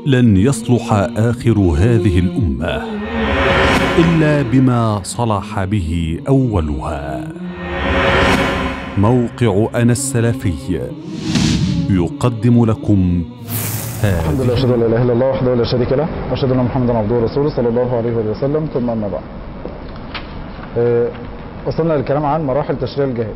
لن يصلح اخر هذه الامه الا بما صلح به اولها موقع انا السلفي يقدم لكم الحمد لله اشهد ان لا اله الا الله وحده لا شريك له واشهد ان محمدا عبده ورسوله صلى الله عليه وآله وسلم ثم اما بعد آه، وصلنا للكلام عن مراحل تشريع الجهاد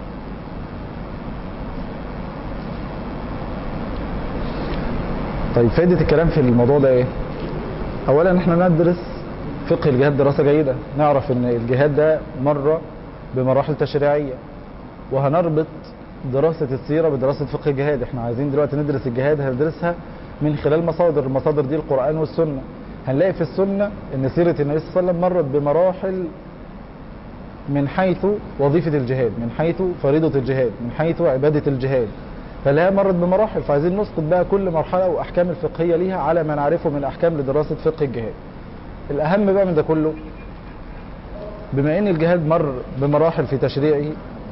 طيب فائدة الكلام في الموضوع ده ايه اولا احنا ندرس فقه الجهاد دراسة جيدة نعرف ان الجهاد ده مر بمراحل تشريعية وهنربط دراسة السيرة بدراسة فقه الجهاد احنا عايزين دلوقتي ندرس الجهاد هندرسها من خلال مصادر المصادر دي القرآن والسنة هنلاقي في السنة ان سيرة النبي صلى الله عليه وسلم مرت بمراحل من حيث وظيفة الجهاد من حيث فريضة الجهاد من حيث عبادة الجهاد فلها مرت بمراحل فعايزين نسقط بقى كل مرحلة وأحكام الفقهية ليها على ما نعرفه من أحكام لدراسة فقه الجهاد الأهم بقى من ده كله بما أن الجهاد مر بمراحل في تشريعه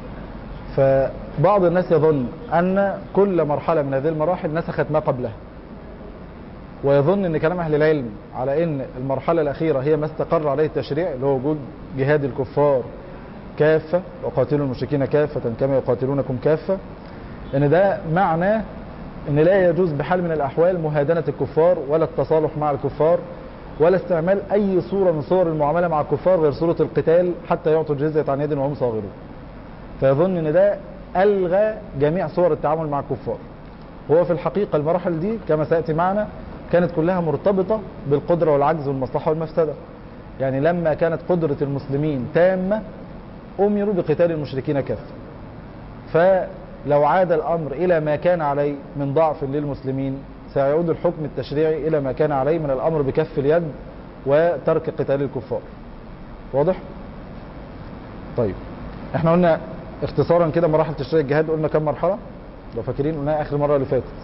فبعض الناس يظن أن كل مرحلة من هذه المراحل نسخت ما قبلها ويظن أن كلام أهل العلم على أن المرحلة الأخيرة هي ما استقر عليه التشريع اللي هو وجود جهاد الكفار كافة وقاتلوا المشركين كافة كما يقاتلونكم كافة ان ده معناه ان لا يجوز بحال من الاحوال مهادنة الكفار ولا التصالح مع الكفار ولا استعمال اي صورة من صور المعاملة مع الكفار غير صورة القتال حتى يعطوا الجزية عن يد وهم صاغرون فيظن ان ده الغى جميع صور التعامل مع الكفار وهو في الحقيقة المراحل دي كما سيأتي معنا كانت كلها مرتبطة بالقدرة والعجز والمصلحة والمفسدة يعني لما كانت قدرة المسلمين تامة أمروا بقتال المشركين كافة فلو عاد الأمر إلى ما كان عليه من ضعف للمسلمين سيعود الحكم التشريعي إلى ما كان عليه من الأمر بكف اليد وترك قتال الكفار واضح؟ طيب احنا قلنا اختصارا كده مراحل تشريع الجهاد قلنا كم مرحلة؟ لو فاكرين قلناها آخر مرة اللي فاتت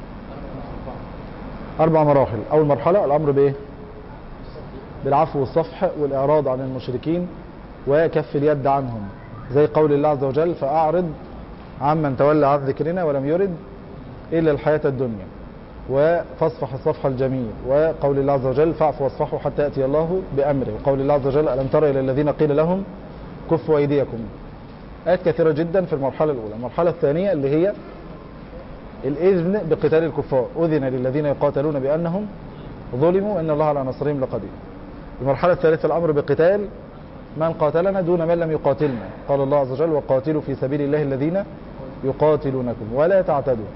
أربع مراحل أول مرحلة الأمر بإيه؟ بالعفو والصفح والإعراض عن المشركين وكف اليد عنهم زي قول الله عز وجل فأعرض عمن تولى عن ذكرنا ولم يرد إلا الحياة الدنيا وفاصفح الصفح الجميل وقول الله عز وجل فاعفوا واصفحوا حتى يأتي الله بأمره وقول الله عز وجل ألم تر إلى الذين قيل لهم كفوا أيديكم آيات كثيرة جدا في المرحلة الأولى المرحلة الثانية اللي هي الإذن بقتال الكفار أذن للذين يقاتلون بأنهم ظلموا إن الله على نصرهم لقدير المرحلة الثالثة الأمر بقتال من قاتلنا دون من لم يقاتلنا قال الله عز وجل وقاتلوا في سبيل الله الذين يقاتلونكم ولا تعتدوا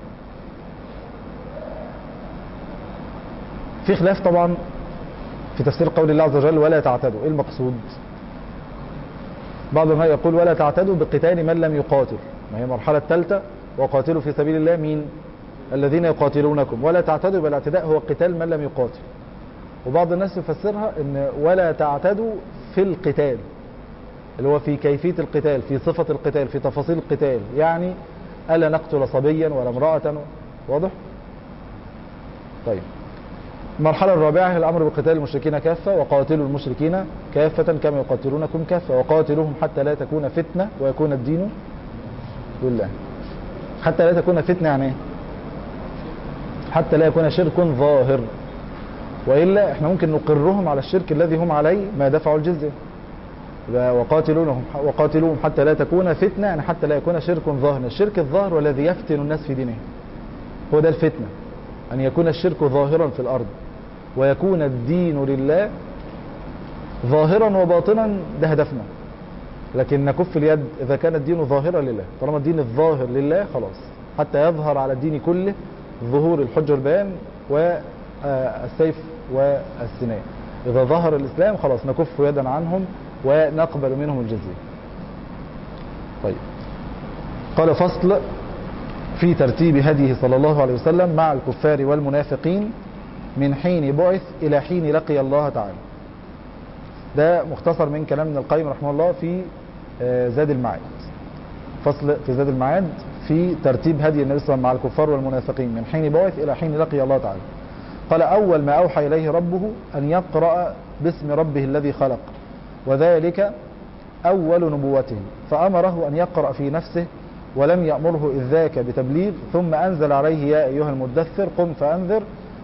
في خلاف طبعا في تفسير قول الله عز وجل ولا تعتدوا ايه المقصود بعض ما يقول ولا تعتدوا بقتال من لم يقاتل ما هي المرحلة الثالثة وقاتلوا في سبيل الله مين الذين يقاتلونكم ولا تعتدوا بالاعتداء هو قتال من لم يقاتل وبعض الناس يفسرها ان ولا تعتدوا في القتال اللي هو في كيفية القتال في صفة القتال في تفاصيل القتال يعني ألا نقتل صبيا ولا امرأة واضح طيب المرحلة الرابعة هي الأمر بقتال المشركين كافة وقاتلوا المشركين كافة كما يقاتلونكم كافة وقاتلوهم حتى لا تكون فتنة ويكون الدين لله حتى لا تكون فتنة يعني ايه حتى لا يكون شرك ظاهر وإلا احنا ممكن نقرهم على الشرك الذي هم عليه ما دفعوا الجزية وقاتلونهم وقاتلوهم حتى لا تكون فتنة يعني حتى لا يكون شرك ظاهر الشرك الظاهر والذي يفتن الناس في دينهم هو ده الفتنة أن يكون الشرك ظاهرا في الأرض ويكون الدين لله ظاهرا وباطنا ده هدفنا لكن نكف اليد إذا كان الدين ظاهرا لله طالما الدين الظاهر لله خلاص حتى يظهر على الدين كله ظهور الحجة البيان والسيف والسنان إذا ظهر الإسلام خلاص نكف يدا عنهم ونقبل منهم الجزية طيب قال فصل في ترتيب هديه صلى الله عليه وسلم مع الكفار والمنافقين من حين بعث إلى حين لقي الله تعالى ده مختصر من كلام ابن القيم رحمه الله في زاد المعاد فصل في زاد المعاد في ترتيب هدي النبي صلى الله عليه وسلم مع الكفار والمنافقين من حين بعث إلى حين لقي الله تعالى قال أول ما أوحى إليه ربه أن يقرأ باسم ربه الذي خلق وذلك أول نبوته فأمره أن يقرأ في نفسه ولم يأمره إذ ذاك بتبليغ ثم أنزل عليه يا أيها المدثر قم فأنذر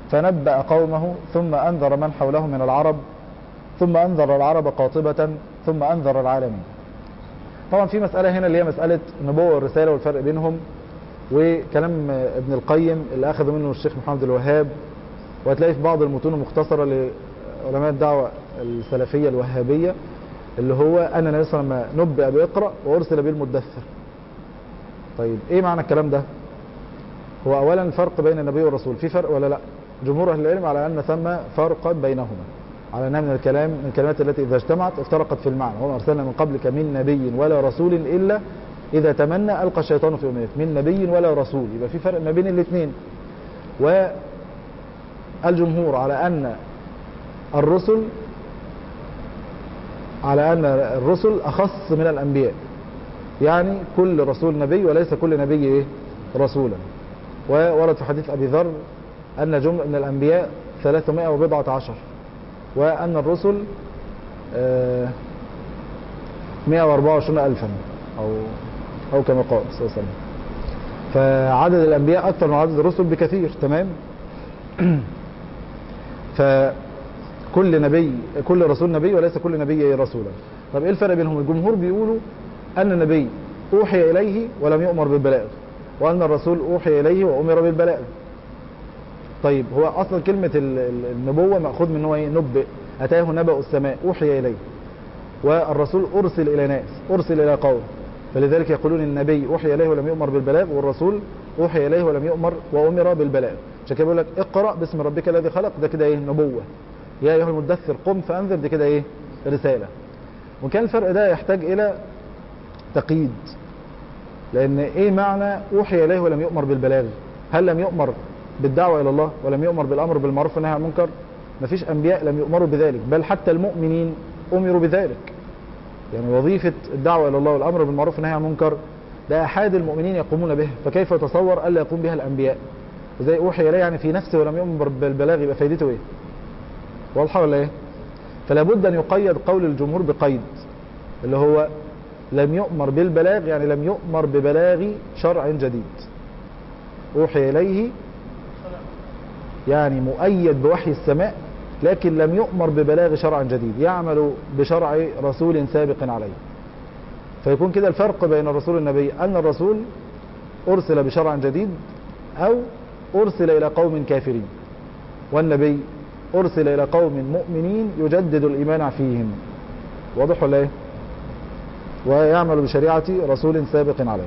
فنبأ قومه ثم أنذر من حوله من العرب ثم أنذر العرب قاطبة ثم أنذر العالمين طبعا في مسألة هنا اللي هي مسألة النبوة والرسالة والفرق بينهم وكلام ابن القيم اللي أخذ منه الشيخ محمد الوهاب وهتلاقي في بعض المتون المختصرة لعلماء الدعوة السلفية الوهابية اللي هو أن النبي صلى الله عليه وسلم نبئ بإقرأ وأرسل به المدثر طيب إيه معنى الكلام ده هو أولا الفرق بين النبي والرسول في فرق ولا لا جمهور أهل العلم على أن ثم فرقا بينهما على أنها من الكلام من الكلمات التي إذا اجتمعت افترقت في المعنى وما أرسلنا من قبلك من نبي ولا رسول إلا إذا تمنى ألقى الشيطان في أمنيته من نبي ولا رسول يبقى في فرق ما بين الاثنين والجمهور على أن الرسل على أن الرسل أخص من الأنبياء يعني كل رسول نبي وليس كل نبي إيه؟ رسولا وورد في حديث أبي ذر أن جملة من الأنبياء 300 وبضعة عشر وأن الرسل آه 124 ألفا أو أو كما قال صلى الله عليه وسلم فعدد الأنبياء أكثر من عدد الرسل بكثير تمام فكل نبي كل رسول نبي وليس كل نبي رسولا طب ايه الفرق بينهم الجمهور بيقولوا أن النبي أوحي إليه ولم يؤمر بالبلاغ وأن الرسول أوحي إليه وأمر بالبلاغ طيب هو أصلا كلمة النبوة مأخوذ من هو ايه نبئ أتاه نبأ السماء أوحي إليه والرسول أرسل إلى ناس أرسل إلى قوم فلذلك يقولون النبي أوحي إليه ولم يؤمر بالبلاغ والرسول أوحي إليه ولم يؤمر وأمر بالبلاغ عشان كده بيقول لك اقرأ باسم ربك الذي خلق ده كده ايه نبوة يا أيها المدثر قم فأنذر دي كده ايه رسالة وكان الفرق ده يحتاج إلى تقييد لأن ايه معنى أوحي إليه ولم يؤمر بالبلاغ هل لم يؤمر بالدعوة إلى الله ولم يؤمر بالأمر بالمعروف والنهي عن المنكر مفيش أنبياء لم يؤمروا بذلك بل حتى المؤمنين أمروا بذلك يعني وظيفة الدعوة إلى الله والأمر بالمعروف والنهي عن المنكر ده أحد المؤمنين يقومون به فكيف يتصور ألا يقوم بها الأنبياء وزي أوحي إليه يعني في نفسه ولم يؤمر بالبلاغ يبقى فايدته إيه واضحة ولا إيه فلا بد أن يقيد قول الجمهور بقيد اللي هو لم يؤمر بالبلاغ يعني لم يؤمر ببلاغ شرع جديد أوحي إليه يعني مؤيد بوحي السماء لكن لم يؤمر ببلاغ شرع جديد يعمل بشرع رسول سابق عليه فيكون كده الفرق بين الرسول والنبي أن الرسول أرسل بشرع جديد أو أرسل إلى قوم كافرين والنبي أرسل إلى قوم مؤمنين يجدد الإيمان فيهم واضح ولا إيه ويعمل بشريعة رسول سابق عليه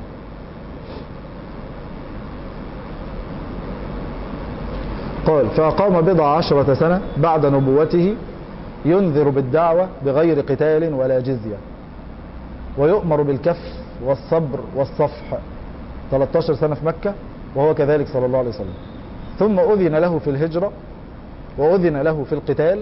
قال فأقام بضع عشرة سنة بعد نبوته ينذر بالدعوة بغير قتال ولا جزية ويؤمر بالكف والصبر والصفح 13 سنة في مكة وهو كذلك صلى الله عليه وسلم ثم أذن له في الهجرة وأذن له في القتال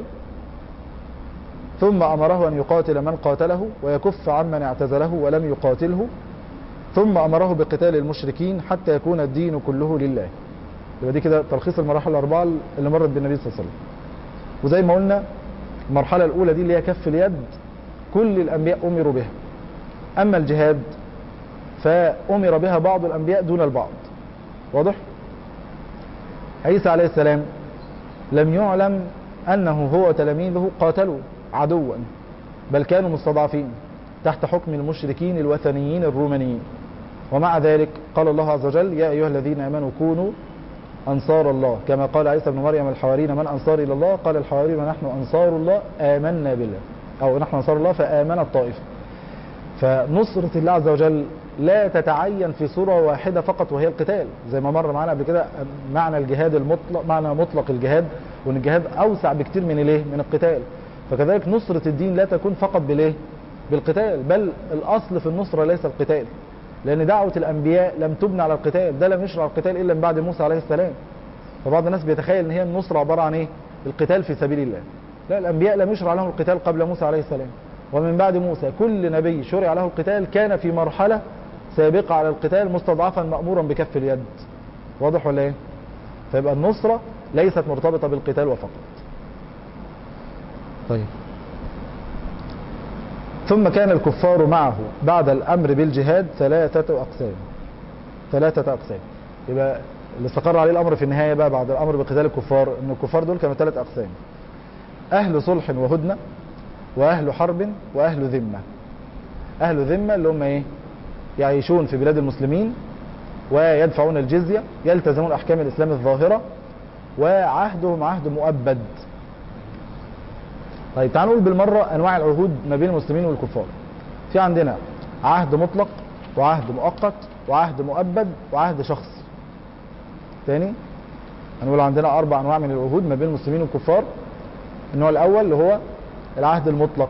ثم أمره أن يقاتل من قاتله ويكف عمن اعتزله ولم يقاتله ثم أمره بقتال المشركين حتى يكون الدين كله لله يبقى دي كده تلخيص المراحل الأربعة اللي مرت بالنبي صلى الله عليه وسلم وزي ما قلنا المرحلة الأولى دي اللي هي كف اليد كل الأنبياء أمروا بها أما الجهاد فأمر بها بعض الأنبياء دون البعض واضح؟ عيسى عليه السلام لم يعلم أنه هو تلاميذه قاتلوا عدوا بل كانوا مستضعفين تحت حكم المشركين الوثنيين الرومانيين ومع ذلك قال الله عز وجل يا أيها الذين آمنوا كونوا أنصار الله كما قال عيسى بن مريم الحواريين من أنصار إلى الله قال الحواريون نحن أنصار الله آمنا بالله أو نحن أنصار الله فآمن الطائفة فنصرة الله عز وجل لا تتعين في صورة واحدة فقط وهي القتال زي ما مر معنا قبل كده معنى الجهاد المطلق معنى مطلق الجهاد وان الجهاد اوسع بكتير من الايه من القتال فكذلك نصرة الدين لا تكون فقط بالايه بالقتال بل الاصل في النصرة ليس القتال لان دعوة الانبياء لم تبنى على القتال ده لم يشرع القتال الا من بعد موسى عليه السلام فبعض الناس بيتخيل ان هي النصرة عبارة عن ايه القتال في سبيل الله لا الانبياء لم يشرع لهم القتال قبل موسى عليه السلام ومن بعد موسى كل نبي شرع له القتال كان في مرحلة سابقة على القتال مستضعفا مأمورا بكف اليد واضح ولا ايه فيبقى النصرة ليست مرتبطة بالقتال وفقط طيب ثم كان الكفار معه بعد الأمر بالجهاد ثلاثة أقسام ثلاثة أقسام يبقى اللي استقر عليه الامر في النهايه بقى بعد الامر بقتال الكفار ان الكفار دول كانوا ثلاث اقسام اهل صلح وهدنه واهل حرب واهل ذمه اهل ذمه اللي هم ايه يعيشون في بلاد المسلمين ويدفعون الجزيه يلتزمون احكام الاسلام الظاهره وعهدهم عهد مؤبد طيب تعالوا نقول بالمره انواع العهود ما بين المسلمين والكفار في عندنا عهد مطلق وعهد مؤقت وعهد مؤبد وعهد شخصي تاني هنقول عندنا اربع انواع من العهود ما بين المسلمين والكفار النوع الاول اللي هو العهد المطلق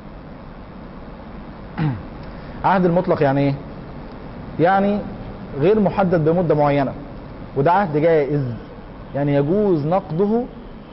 عهد المطلق يعني ايه يعني غير محدد بمده معينه وده عهد جائز يعني يجوز نقضه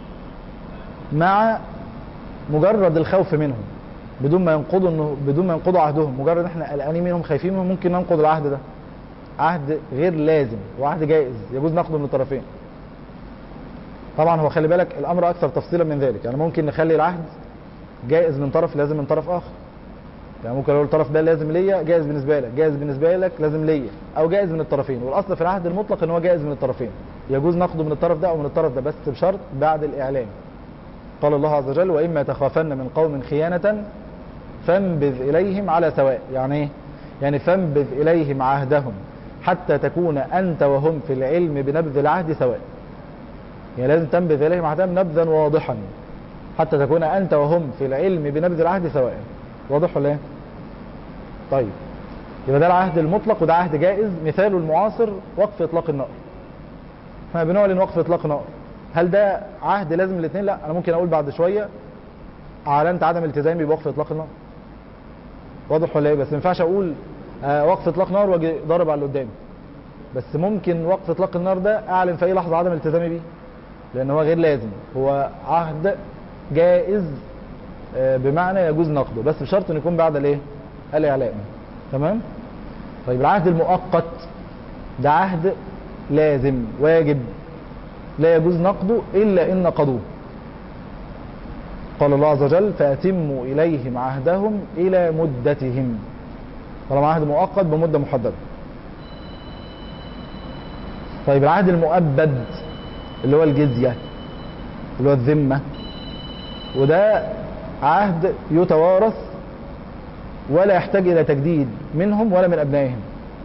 مع مجرد الخوف منهم بدون ما ينقضوا انه بدون ما ينقضوا عهدهم مجرد احنا قلقانين منهم خايفين منهم ممكن ننقض العهد ده عهد غير لازم وعهد جائز يجوز نقضه من الطرفين طبعا هو خلي بالك الامر اكثر تفصيلا من ذلك يعني ممكن نخلي العهد جائز من طرف لازم من طرف اخر يعني ممكن اقول الطرف ده لازم ليا جائز بالنسبه لك جائز بالنسبه لك لازم ليا او جائز من الطرفين والاصل في العهد المطلق ان هو جائز من الطرفين يجوز نقضه من الطرف ده او من الطرف ده بس بشرط بعد الاعلان قال الله عز وجل واما تخافن من قوم خيانه فانبذ اليهم على سواء يعني ايه يعني فانبذ اليهم عهدهم حتى تكون انت وهم في العلم بنبذ العهد سواء يعني لازم تنبذ اليهم عهدهم نبذا واضحا حتى تكون انت وهم في العلم بنبذ العهد سواء واضح ولا ايه طيب يبقى ده العهد المطلق وده عهد جائز مثاله المعاصر وقف اطلاق النار احنا بنعلن وقف اطلاق نار هل ده عهد لازم الاثنين لا انا ممكن اقول بعد شويه اعلنت عدم التزامي بوقف اطلاق النار واضح ولا ايه بس ما ينفعش اقول آه وقف اطلاق نار واجي ضارب على اللي قدامي بس ممكن وقف اطلاق النار ده اعلن في اي لحظه عدم التزامي بيه لان هو غير لازم هو عهد جائز آه بمعنى يجوز نقضه بس بشرط انه يكون بعد الايه الاعلان تمام طيب العهد المؤقت ده عهد لازم واجب لا يجوز نقضه الا ان نقضوه قال الله عز وجل فاتموا اليهم عهدهم الى مدتهم طالما عهد مؤقت بمده محدده طيب العهد المؤبد اللي هو الجزيه اللي هو الذمه وده عهد يتوارث ولا يحتاج الى تجديد منهم ولا من ابنائهم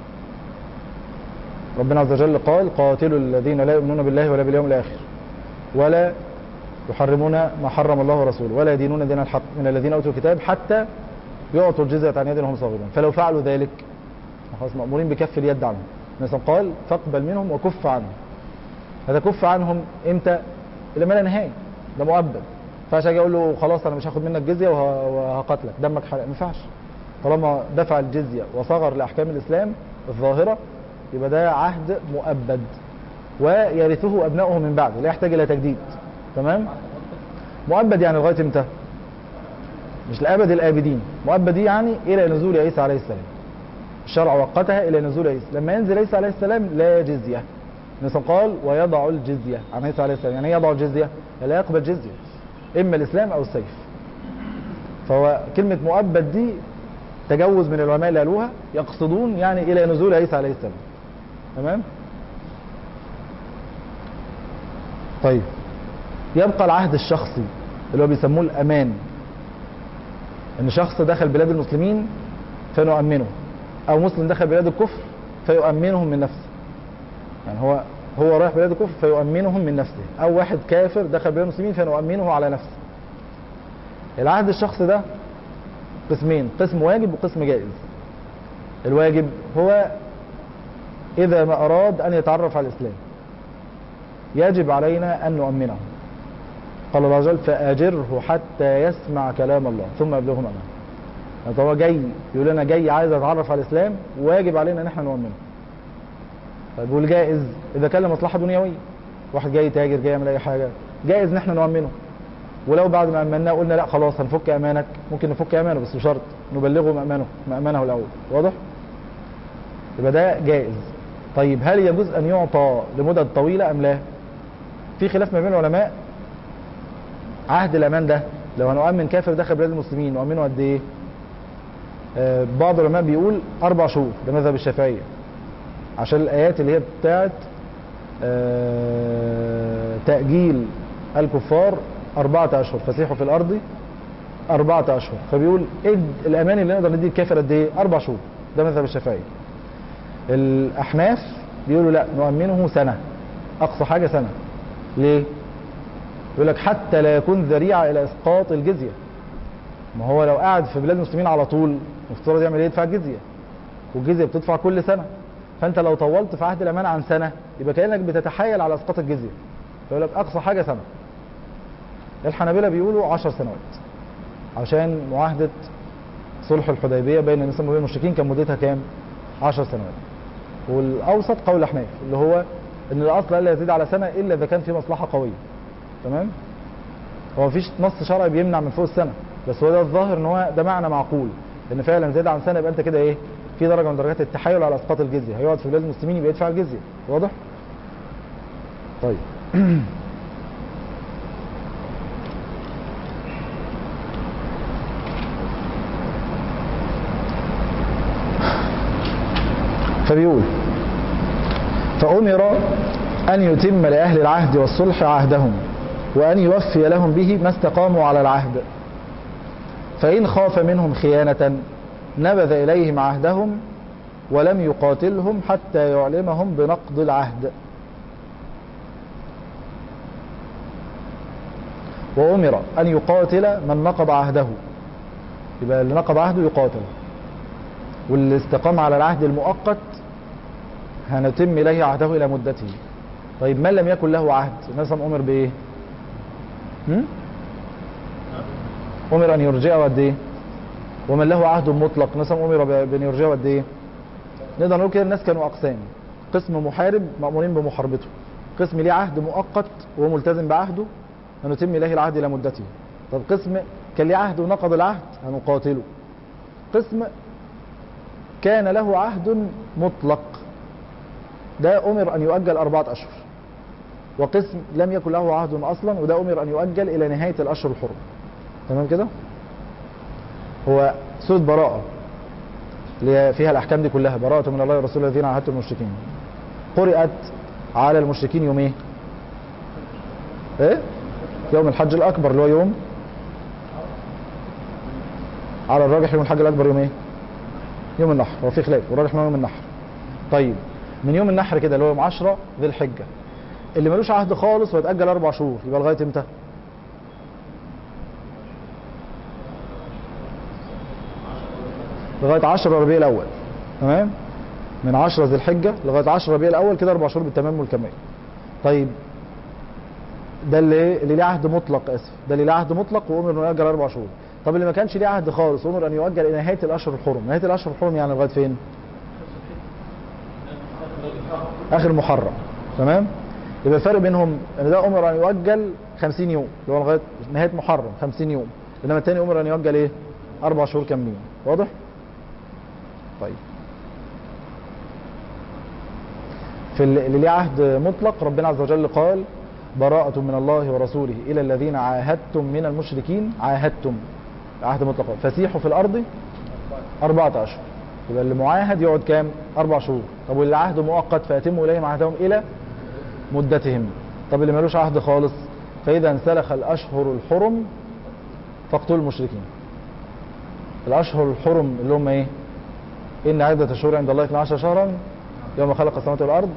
ربنا عز وجل قال قاتلوا الذين لا يؤمنون بالله ولا باليوم الاخر ولا يحرمون ما حرم الله ورسوله ولا يدينون دين الحق من الذين اوتوا الكتاب حتى يعطوا الجزيه عن يد وهم صاغرون فلو فعلوا ذلك خلاص مامورين بكف اليد عنهم مثلا قال فاقبل منهم وكف عنهم هذا كف عنهم امتى الى ما لا نهايه ده مؤبد فاش اجي اقول له خلاص انا مش هاخد منك جزيه وهقتلك دمك حرق ما ينفعش طالما دفع الجزيه وصغر لاحكام الاسلام الظاهره يبقى ده عهد مؤبد ويرثه ابنائه من بعده لا يحتاج الى تجديد تمام مؤبد يعني لغايه امتى مش لابد الابدين مؤبد يعني الى نزول عيسى عليه السلام الشرع وقتها الى نزول عيسى لما ينزل عيسى عليه السلام لا جزيه مثلا قال ويضع الجزيه عن عيسى عليه السلام يعني ايه يضع الجزيه لا يقبل جزيه اما الاسلام او السيف فهو كلمه مؤبد دي تجوز من العلماء اللي قالوها يقصدون يعني الى نزول عيسى عليه السلام تمام طيب يبقى العهد الشخصي اللي هو بيسموه الامان ان شخص دخل بلاد المسلمين فنؤمنه او مسلم دخل بلاد الكفر فيؤمنهم من نفسه يعني هو هو رايح بلاد الكفر فيؤمنهم من نفسه او واحد كافر دخل بلاد المسلمين فنؤمنه على نفسه العهد الشخصي ده قسمين قسم واجب وقسم جائز الواجب هو إذا ما أراد أن يتعرف على الإسلام يجب علينا أن نؤمنه قال الله عز وجل فأجره حتى يسمع كلام الله ثم أبلغه أمانه يعني هو جاي يقول لنا جاي عايز أتعرف على الإسلام واجب علينا أن احنا نؤمنه طيب والجائز إذا كان لمصلحة دنيوية واحد جاي تاجر جاي يعمل أي حاجة جائز ان احنا نؤمنه ولو بعد ما امناه قلنا لا خلاص هنفك امانك ممكن نفك امانه بس بشرط نبلغه مأمنه مأمنه الاول واضح يبقى ده جائز طيب هل يجوز ان يعطى لمدد طويله ام لا في خلاف ما بين العلماء عهد الامان ده لو هنؤمن كافر داخل بلاد المسلمين نؤمنه قد ايه آه بعض العلماء بيقول اربع شهور ده مذهب الشافعيه عشان الايات اللي هي بتاعت آه، تأجيل الكفار أربعة أشهر فسيحوا في الأرض أربعة أشهر فبيقول إيه الأمان اللي نقدر نديه الكافر قد إيه؟ أربع شهور ده مذهب الشافعي الأحناف بيقولوا لا نؤمنه سنة أقصى حاجة سنة ليه؟ يقول لك حتى لا يكون ذريعة إلى إسقاط الجزية ما هو لو قاعد في بلاد المسلمين على طول مفترض يعمل ايه يدفع الجزيه والجزيه بتدفع كل سنه فانت لو طولت في عهد الامان عن سنه يبقى كانك بتتحايل على اسقاط الجزيه فيقول لك اقصى حاجه سنه الحنابلة بيقولوا 10 سنوات عشان معاهده صلح الحديبيه بين الاسلام وبين المشركين كان مدتها كام 10 سنوات والاوسط قول الاحناف اللي هو ان الاصل لا يزيد على سنه الا اذا كان في مصلحه قويه تمام هو مفيش نص شرعي بيمنع من فوق السنه بس هو ده الظاهر ان هو ده معنى معقول ان فعلا زاد عن سنه يبقى انت كده ايه في درجه من درجات التحايل على اسقاط الجزيه هيقعد في بلاد المسلمين يبقى يدفع الجزيه واضح طيب فبيقول فأمر أن يتم لأهل العهد والصلح عهدهم وأن يوفي لهم به ما استقاموا على العهد فإن خاف منهم خيانة نبذ إليهم عهدهم ولم يقاتلهم حتى يعلمهم بنقض العهد وأمر أن يقاتل من نقض عهده يبقى اللي نقض عهده يقاتل واللي استقام على العهد المؤقت هنتم إليه عهده إلى مدته طيب من لم يكن له عهد مثلا أمر بإيه هم؟ أمر أن يرجعه قد إيه ومن له عهد مطلق مثلا أمر بأن يرجعه قد إيه نقدر نقول كده الناس كانوا أقسام قسم محارب مأمورين بمحاربته قسم ليه عهد مؤقت وهو ملتزم بعهده هنتم إليه العهد إلى مدته طب قسم كان ليه عهد ونقض العهد هنقاتله قسم كان له عهد مطلق ده أمر أن يؤجل أربعة أشهر وقسم لم يكن له عهد أصلا وده أمر أن يؤجل إلى نهاية الأشهر الحرم تمام كده هو سورة براءة اللي فيها الأحكام دي كلها براءة من الله ورسوله الذين عاهدتم المشركين قرأت على المشركين يوم ايه؟ ايه؟ يوم الحج الأكبر اللي هو يوم على الراجح يوم الحج الأكبر يوم ايه؟ يوم النحر هو في خلاف والراجح إنه يوم النحر طيب من يوم النحر كده اللي هو يوم 10 ذي الحجة اللي ملوش عهد خالص ويتأجل أربع شهور يبقى لغاية امتى؟ لغايه 10 ربيع الاول تمام من 10 ذي الحجه لغايه 10 ربيع الاول كده اربع شهور بالتمام والكمال طيب ده اللي اللي ليه عهد مطلق اسف ده اللي ليه عهد مطلق وامر انه يؤجل اربع شهور طب اللي ما كانش ليه عهد خالص امر ان يؤجل الى نهايه الاشهر الحرم نهايه الاشهر الحرم يعني لغايه فين اخر محرم تمام يبقى الفرق بينهم ان ده امر ان يؤجل 50 يوم اللي هو لغايه نهايه محرم 50 يوم انما الثاني امر ان يؤجل ايه اربع شهور كاملين واضح طيب في اللي ليه عهد مطلق ربنا عز وجل قال براءة من الله ورسوله إلى الذين عاهدتم من المشركين عاهدتم عهد مطلق فسيحوا في الأرض أربعة أشهر يبقى اللي معاهد يقعد كام؟ أربع شهور طب واللي عهده مؤقت فيتموا إليهم عهدهم إلى مدتهم طب اللي ملوش عهد خالص فإذا انسلخ الأشهر الحرم فاقتلوا المشركين الأشهر الحرم اللي هم إيه؟ إن عدة الشهور عند الله 12 شهرا يوم خلق السماوات والأرض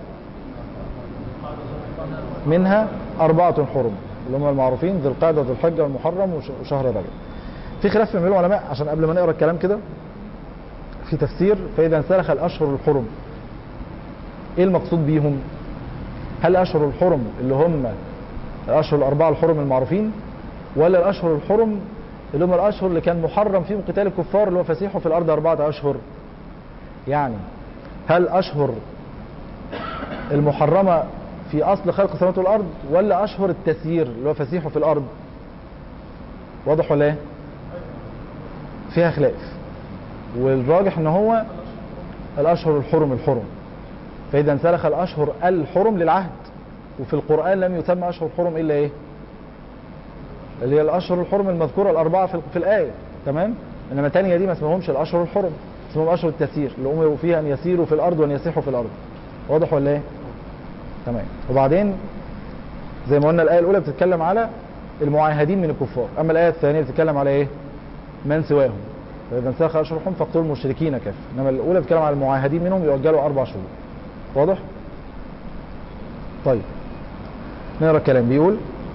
منها أربعة حرم اللي هم المعروفين ذي القعدة ذو الحجة والمحرم وش- وشهر رجب في خلاف من العلماء عشان قبل ما نقرا الكلام كده في تفسير فإذا انسلخ الأشهر الحرم إيه المقصود بيهم؟ هل أشهر الحرم اللي هم الأشهر الأربعة الحرم المعروفين ولا الأشهر الحرم اللي هم الأشهر اللي كان محرم فيهم قتال الكفار اللي هو فسيحوا في الأرض أربعة أشهر يعني هل أشهر المحرمة في أصل خلق السماوات والأرض ولا أشهر التسيير اللي هو فسيحه في الأرض واضح ولا ايه؟ فيها خلاف والراجح ان هو الأشهر الحرم الحرم فإذا انسلخ الأشهر الحرم للعهد وفي القرآن لم يسمى أشهر الحرم إلا إيه؟ اللي هي الأشهر الحرم المذكورة الأربعة في, في الآية تمام؟ إنما الثانية دي ما اسمهمش الأشهر الحرم اسمهم أشهر التسيير اللي أمروا فيها أن يسيروا في الأرض وأن يسيحوا في الأرض واضح ولا إيه؟ تمام وبعدين زي ما قلنا الآية الأولى بتتكلم على المعاهدين من الكفار أما الآية الثانية بتتكلم على إيه من سواهم فإذا انسلخ أشهرهم فاقتلوا المشركين كافة إنما الأولى بتتكلم على المعاهدين منهم يؤجلوا أربع شهور واضح؟ طيب نقرا الكلام بيقول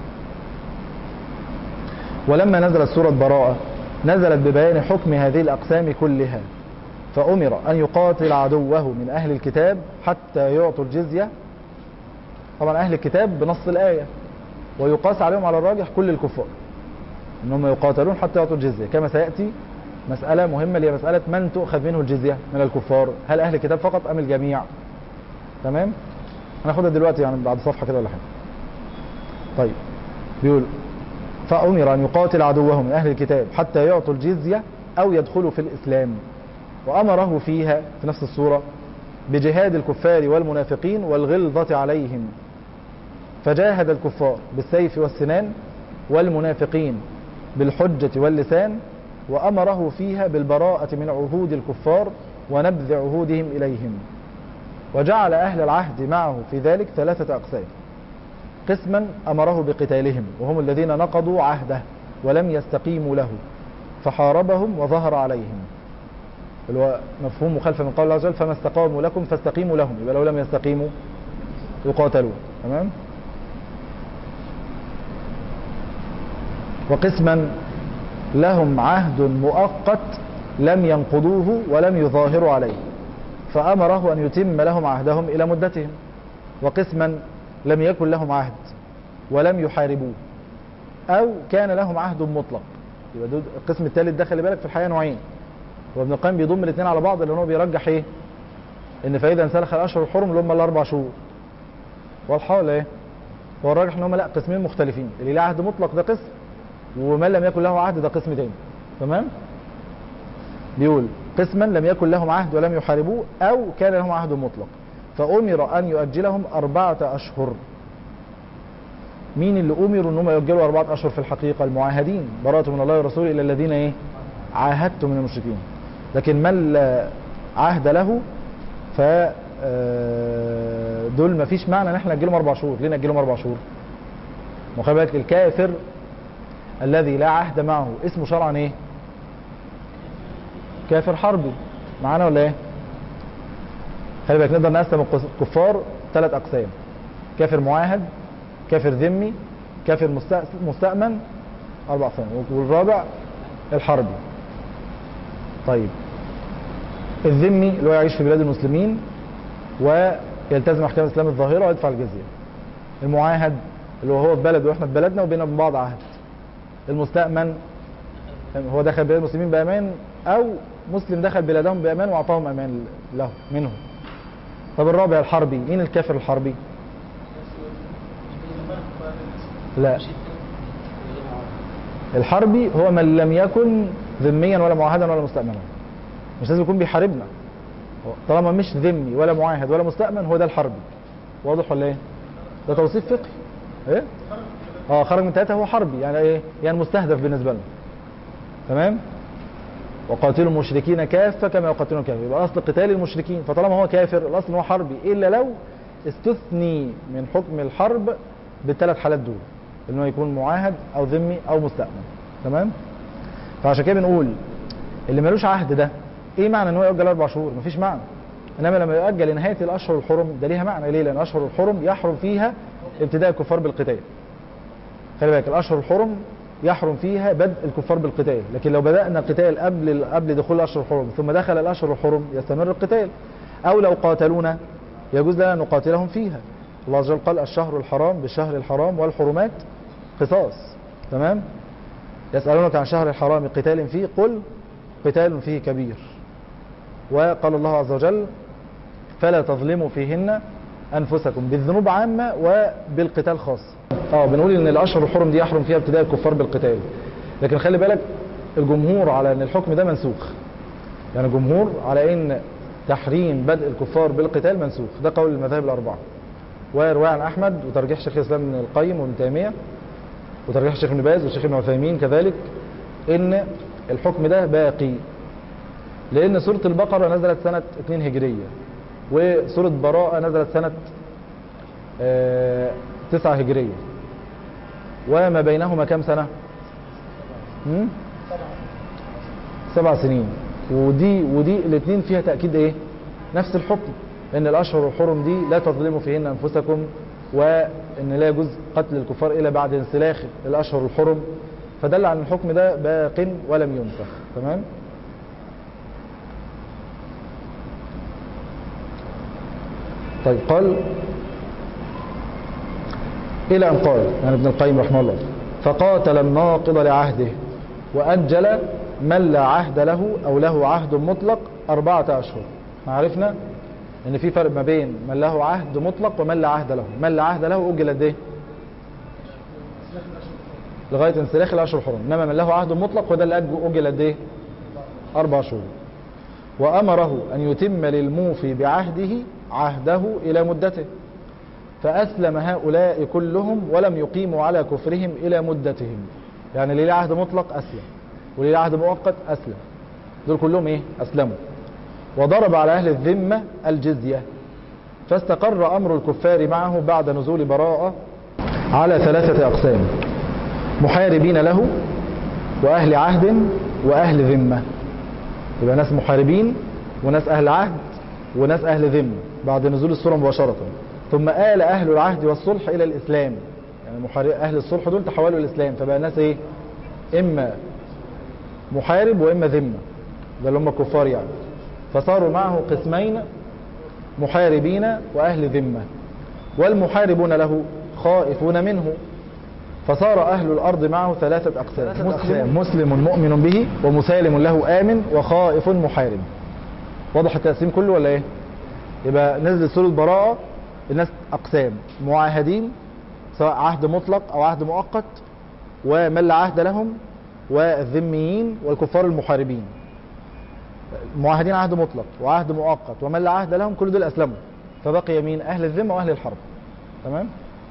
ولما نزلت سورة براءة نزلت ببيان حكم هذه الأقسام كلها فأمر أن يقاتل عدوه من أهل الكتاب حتى يعطوا الجزية طبعا أهل الكتاب بنص الآية ويقاس عليهم على الراجح كل الكفار أنهم يقاتلون حتى يعطوا الجزية كما سيأتي مسألة مهمة اللي هي مسألة من تؤخذ منه الجزية من الكفار هل أهل الكتاب فقط أم الجميع تمام هناخدها دلوقتي يعني بعد صفحة كده ولا حاجة طيب بيقول فأمر أن يقاتل عدوه من أهل الكتاب حتى يعطوا الجزية أو يدخلوا في الإسلام وأمره فيها في نفس الصورة بجهاد الكفار والمنافقين والغلظة عليهم فجاهد الكفار بالسيف والسنان والمنافقين بالحجة واللسان وأمره فيها بالبراءة من عهود الكفار ونبذ عهودهم إليهم وجعل أهل العهد معه في ذلك ثلاثة أقسام قسما أمره بقتالهم وهم الذين نقضوا عهده ولم يستقيموا له فحاربهم وظهر عليهم اللي هو مفهوم مخالفة من قول الله عز وجل فما استقاموا لكم فاستقيموا لهم يبقى لو لم يستقيموا يقاتلون تمام وقسما لهم عهد مؤقت لم ينقضوه ولم يظاهروا عليه فأمره أن يتم لهم عهدهم إلى مدتهم وقسما لم يكن لهم عهد ولم يحاربوه أو كان لهم عهد مطلق يبقى دول القسم الثالث ده خلي بالك في الحقيقة نوعين وابن القيم بيضم الاثنين على بعض لأن هو بيرجح إيه إن فإذا انسلخ الأشهر الحرم اللي هم الأربع شهور واضحة ولا إيه؟ هو الراجح إن هم لا قسمين مختلفين اللي له عهد مطلق ده قسم ومن لم يكن له عهد ده قسم تاني تمام؟ بيقول قسما لم يكن لهم عهد ولم يحاربوه أو كان لهم عهد مطلق فأمر أن يؤجلهم أربعة أشهر مين اللي أمروا أنهم يؤجلوا أربعة أشهر في الحقيقة المعاهدين براءة من الله ورسوله إلى الذين إيه عاهدتم من المشركين لكن من لا عهد له ف آه، دول ما فيش معنى ان احنا نأجلهم اربع شهور ليه نأجلهم اربع شهور ما خلي بالك الكافر الذي لا عهد معه اسمه شرعا ايه كافر حربي معانا ولا ايه خلي بالك نقدر نقسم الكفار ثلاث اقسام كافر معاهد كافر ذمي كافر مستأ- مستأمن اربع اقسام والرابع الحربي طيب الذمي اللي هو يعيش في بلاد المسلمين ويلتزم احكام الاسلام الظاهره ويدفع الجزيه المعاهد اللي هو هو في بلده واحنا في بلدنا وبيننا وبين بعض عهد المستأمن هو دخل بلاد المسلمين بامان او مسلم دخل بلادهم بامان واعطاهم امان له منهم طب الرابع الحربي مين الكافر الحربي لا الحربي هو من لم يكن ذميا ولا معاهدا ولا مستأمنا مش لازم يكون بيحاربنا هو طالما مش ذمي ولا معاهد ولا مستأمن هو ده الحربي واضح ولا ايه ده توصيف فقهي ايه اه خرج من ثلاثة هو حربي يعني ايه يعني مستهدف بالنسبة لنا تمام وقاتلوا المشركين كافة كما يقاتلون كافة يبقى أصل قتال المشركين فطالما هو كافر الأصل إن هو حربي إلا لو استثني من حكم الحرب بالثلاث حالات دول إنه يكون معاهد أو ذمي أو مستأمن تمام فعشان كده بنقول اللي ملوش عهد ده إيه معنى إن هو يؤجل أربع شهور مفيش معنى إنما لما يؤجل لنهاية الأشهر الحرم ده ليها معنى ليه لأن أشهر الحرم يحرم فيها ابتداء الكفار بالقتال خلي بالك الاشهر الحرم يحرم فيها بدء الكفار بالقتال لكن لو بدانا القتال قبل قبل دخول الاشهر الحرم ثم دخل الاشهر الحرم يستمر القتال او لو قاتلونا يجوز لنا ان نقاتلهم فيها الله عز وجل قال الشهر الحرام بالشهر الحرام والحرمات قصاص تمام يسالونك عن شهر الحرام قتال فيه قل قتال فيه كبير وقال الله عز وجل فلا تظلموا فيهن انفسكم بالذنوب عامه وبالقتال خاصه اه بنقول ان الاشهر الحرم دي يحرم فيها ابتداء الكفار بالقتال لكن خلي بالك الجمهور على ان الحكم ده منسوخ يعني الجمهور على ان تحريم بدء الكفار بالقتال منسوخ ده قول المذاهب الاربعه ورواية عن احمد وترجيح شيخ الاسلام ابن القيم وابن تيميه وترجيح الشيخ ابن باز والشيخ ابن عثيمين كذلك ان الحكم ده باقي لان سوره البقره نزلت سنه 2 هجريه وسوره براءه نزلت سنه آه، تسعة هجرية وما بينهما كم سنة هم؟ سبع سنين ودي ودي الاثنين فيها تأكيد ايه نفس الحكم ان الاشهر الحرم دي لا تظلموا فيهن انفسكم وان لا يجوز قتل الكفار الا بعد انسلاخ الاشهر الحرم فدل على ان الحكم ده باق ولم ينسخ تمام طيب قال إلى أن قال يعني ابن القيم رحمه الله فقاتل الناقض لعهده وأجل من لا عهد له أو له عهد مطلق أربعة أشهر ما عرفنا إن في فرق ما بين من له عهد مطلق ومن لا عهد له من لا عهد له أجل قد إيه لغاية انسلاخ الأشهر الحرم إنما من له عهد مطلق وده اللي أج- أجل قد إيه أربع شهور وأمره أن يتم للموفي بعهده عهده إلى مدته فأسلم هؤلاء كلهم ولم يقيموا على كفرهم إلى مدتهم يعني اللي له عهد مطلق أسلم واللي له عهد مؤقت أسلم دول كلهم إيه أسلموا وضرب على أهل الذمة الجزية فاستقر أمر الكفار معه بعد نزول براءة على ثلاثة أقسام محاربين له وأهل عهد وأهل ذمة يبقى ناس محاربين وناس أهل عهد وناس أهل ذمة بعد نزول السورة مباشرة ثم آل أهل العهد والصلح إلى الإسلام يعني محارب أهل الصلح دول تحولوا الإسلام فبقى الناس إيه إما محارب وإما ذمة ده اللي هم الكفار يعني فصاروا معه قسمين محاربين وأهل ذمة والمحاربون له خائفون منه فصار أهل الأرض معه ثلاثة أقسام ثلاثة مسلم, مسلم مؤمن به ومسالم له آمن وخائف محارب واضح التقسيم كله ولا إيه يبقى نزل سورة براءة الناس أقسام معاهدين سواء عهد مطلق أو عهد مؤقت ومن لا عهد لهم والذميين والكفار المحاربين معاهدين عهد مطلق وعهد مؤقت ومن لا عهد لهم كل دول أسلموا فبقي مين أهل الذمة وأهل الحرب تمام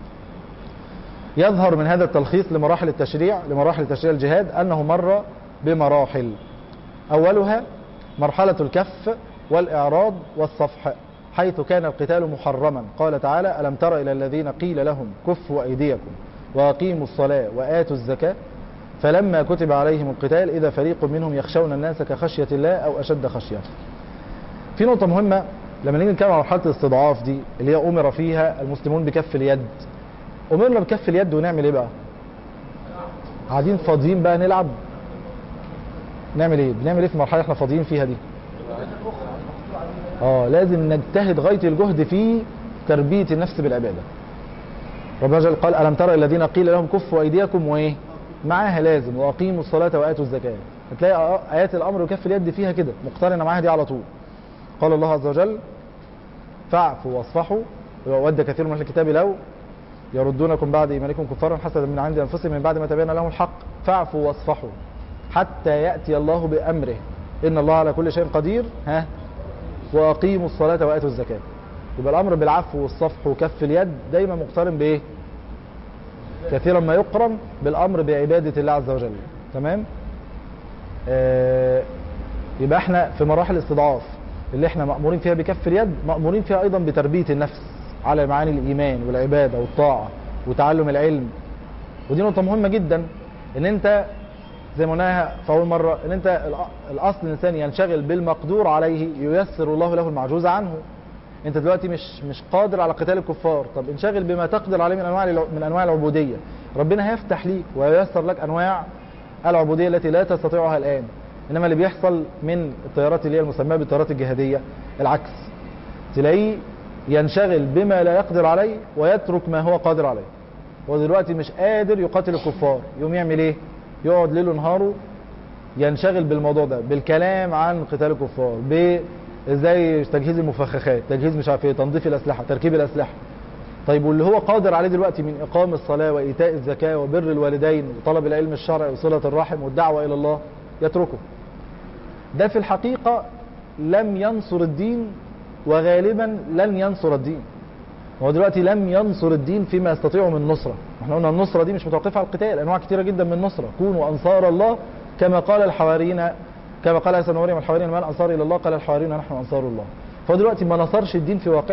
يظهر من هذا التلخيص لمراحل التشريع لمراحل تشريع الجهاد أنه مر بمراحل أولها مرحلة الكف والإعراض والصفح حيث كان القتال محرما قال تعالى ألم تر إلى الذين قيل لهم كفوا أيديكم وأقيموا الصلاة وآتوا الزكاة فلما كتب عليهم القتال إذا فريق منهم يخشون الناس كخشية الله أو أشد خشية في نقطة مهمة لما نيجي نتكلم عن مرحلة الاستضعاف دي اللي هي أمر فيها المسلمون بكف اليد أمرنا بكف اليد ونعمل إيه بقى؟ قاعدين فاضيين بقى نلعب نعمل إيه؟ بنعمل إيه في المرحلة اللي إحنا فاضيين فيها دي؟ اه لازم نجتهد غاية الجهد في تربية النفس بالعبادة ربنا جل قال ألم ترى الذين قيل لهم كفوا أيديكم وإيه معاها لازم وأقيموا الصلاة وآتوا الزكاة هتلاقي آيات الأمر وكف اليد فيها كده مقترنة معاها دي على طول قال الله عز وجل فاعفوا واصفحوا ود كثير من أهل الكتاب لو يردونكم بعد إيمانكم كفارا حسدا من عند أنفسهم من بعد ما تبين لهم الحق فاعفوا واصفحوا حتى يأتي الله بأمره إن الله على كل شيء قدير ها واقيموا الصلاه واتوا الزكاه يبقى الامر بالعفو والصفح وكف اليد دايما مقترن بايه كثيرا ما يقرن بالامر بعباده الله عز وجل تمام آه يبقى احنا في مراحل الاستضعاف اللي احنا مامورين فيها بكف اليد مامورين فيها ايضا بتربيه النفس على معاني الايمان والعباده والطاعه وتعلم العلم ودي نقطه مهمه جدا ان انت زي ما قلناها في اول مره ان انت الأ- الاصل الانسان ينشغل بالمقدور عليه ييسر الله له المعجوز عنه انت دلوقتي مش مش قادر على قتال الكفار طب انشغل بما تقدر عليه من انواع الع- من انواع العبوديه ربنا هيفتح ليك وييسر لك انواع العبوديه التي لا تستطيعها الان انما اللي بيحصل من التيارات اللي هي المسماه بالتيارات الجهاديه العكس تلاقيه ينشغل بما لا يقدر عليه ويترك ما هو قادر عليه هو دلوقتي مش قادر يقاتل الكفار يقوم يعمل ايه يقعد ليل ونهاره ينشغل بالموضوع ده بالكلام عن قتال الكفار ازاي تجهيز المفخخات تجهيز مش عارف ايه تنظيف الاسلحه تركيب الاسلحه طيب واللي هو قادر عليه دلوقتي من اقام الصلاه وايتاء الزكاه وبر الوالدين وطلب العلم الشرعي وصله الرحم والدعوه الى الله يتركه ده في الحقيقه لم ينصر الدين وغالبا لن ينصر الدين هو دلوقتي لم ينصر الدين فيما يستطيعه من نصرة احنا قلنا النصرة دي مش متوقفة على القتال انواع كتيرة جدا من النصرة كونوا انصار الله كما قال الحواريين كما قال عيسى بن مريم الحواريين من انصار الى الله قال الحواريون نحن انصار الله فهو دلوقتي ما نصرش الدين في واقعه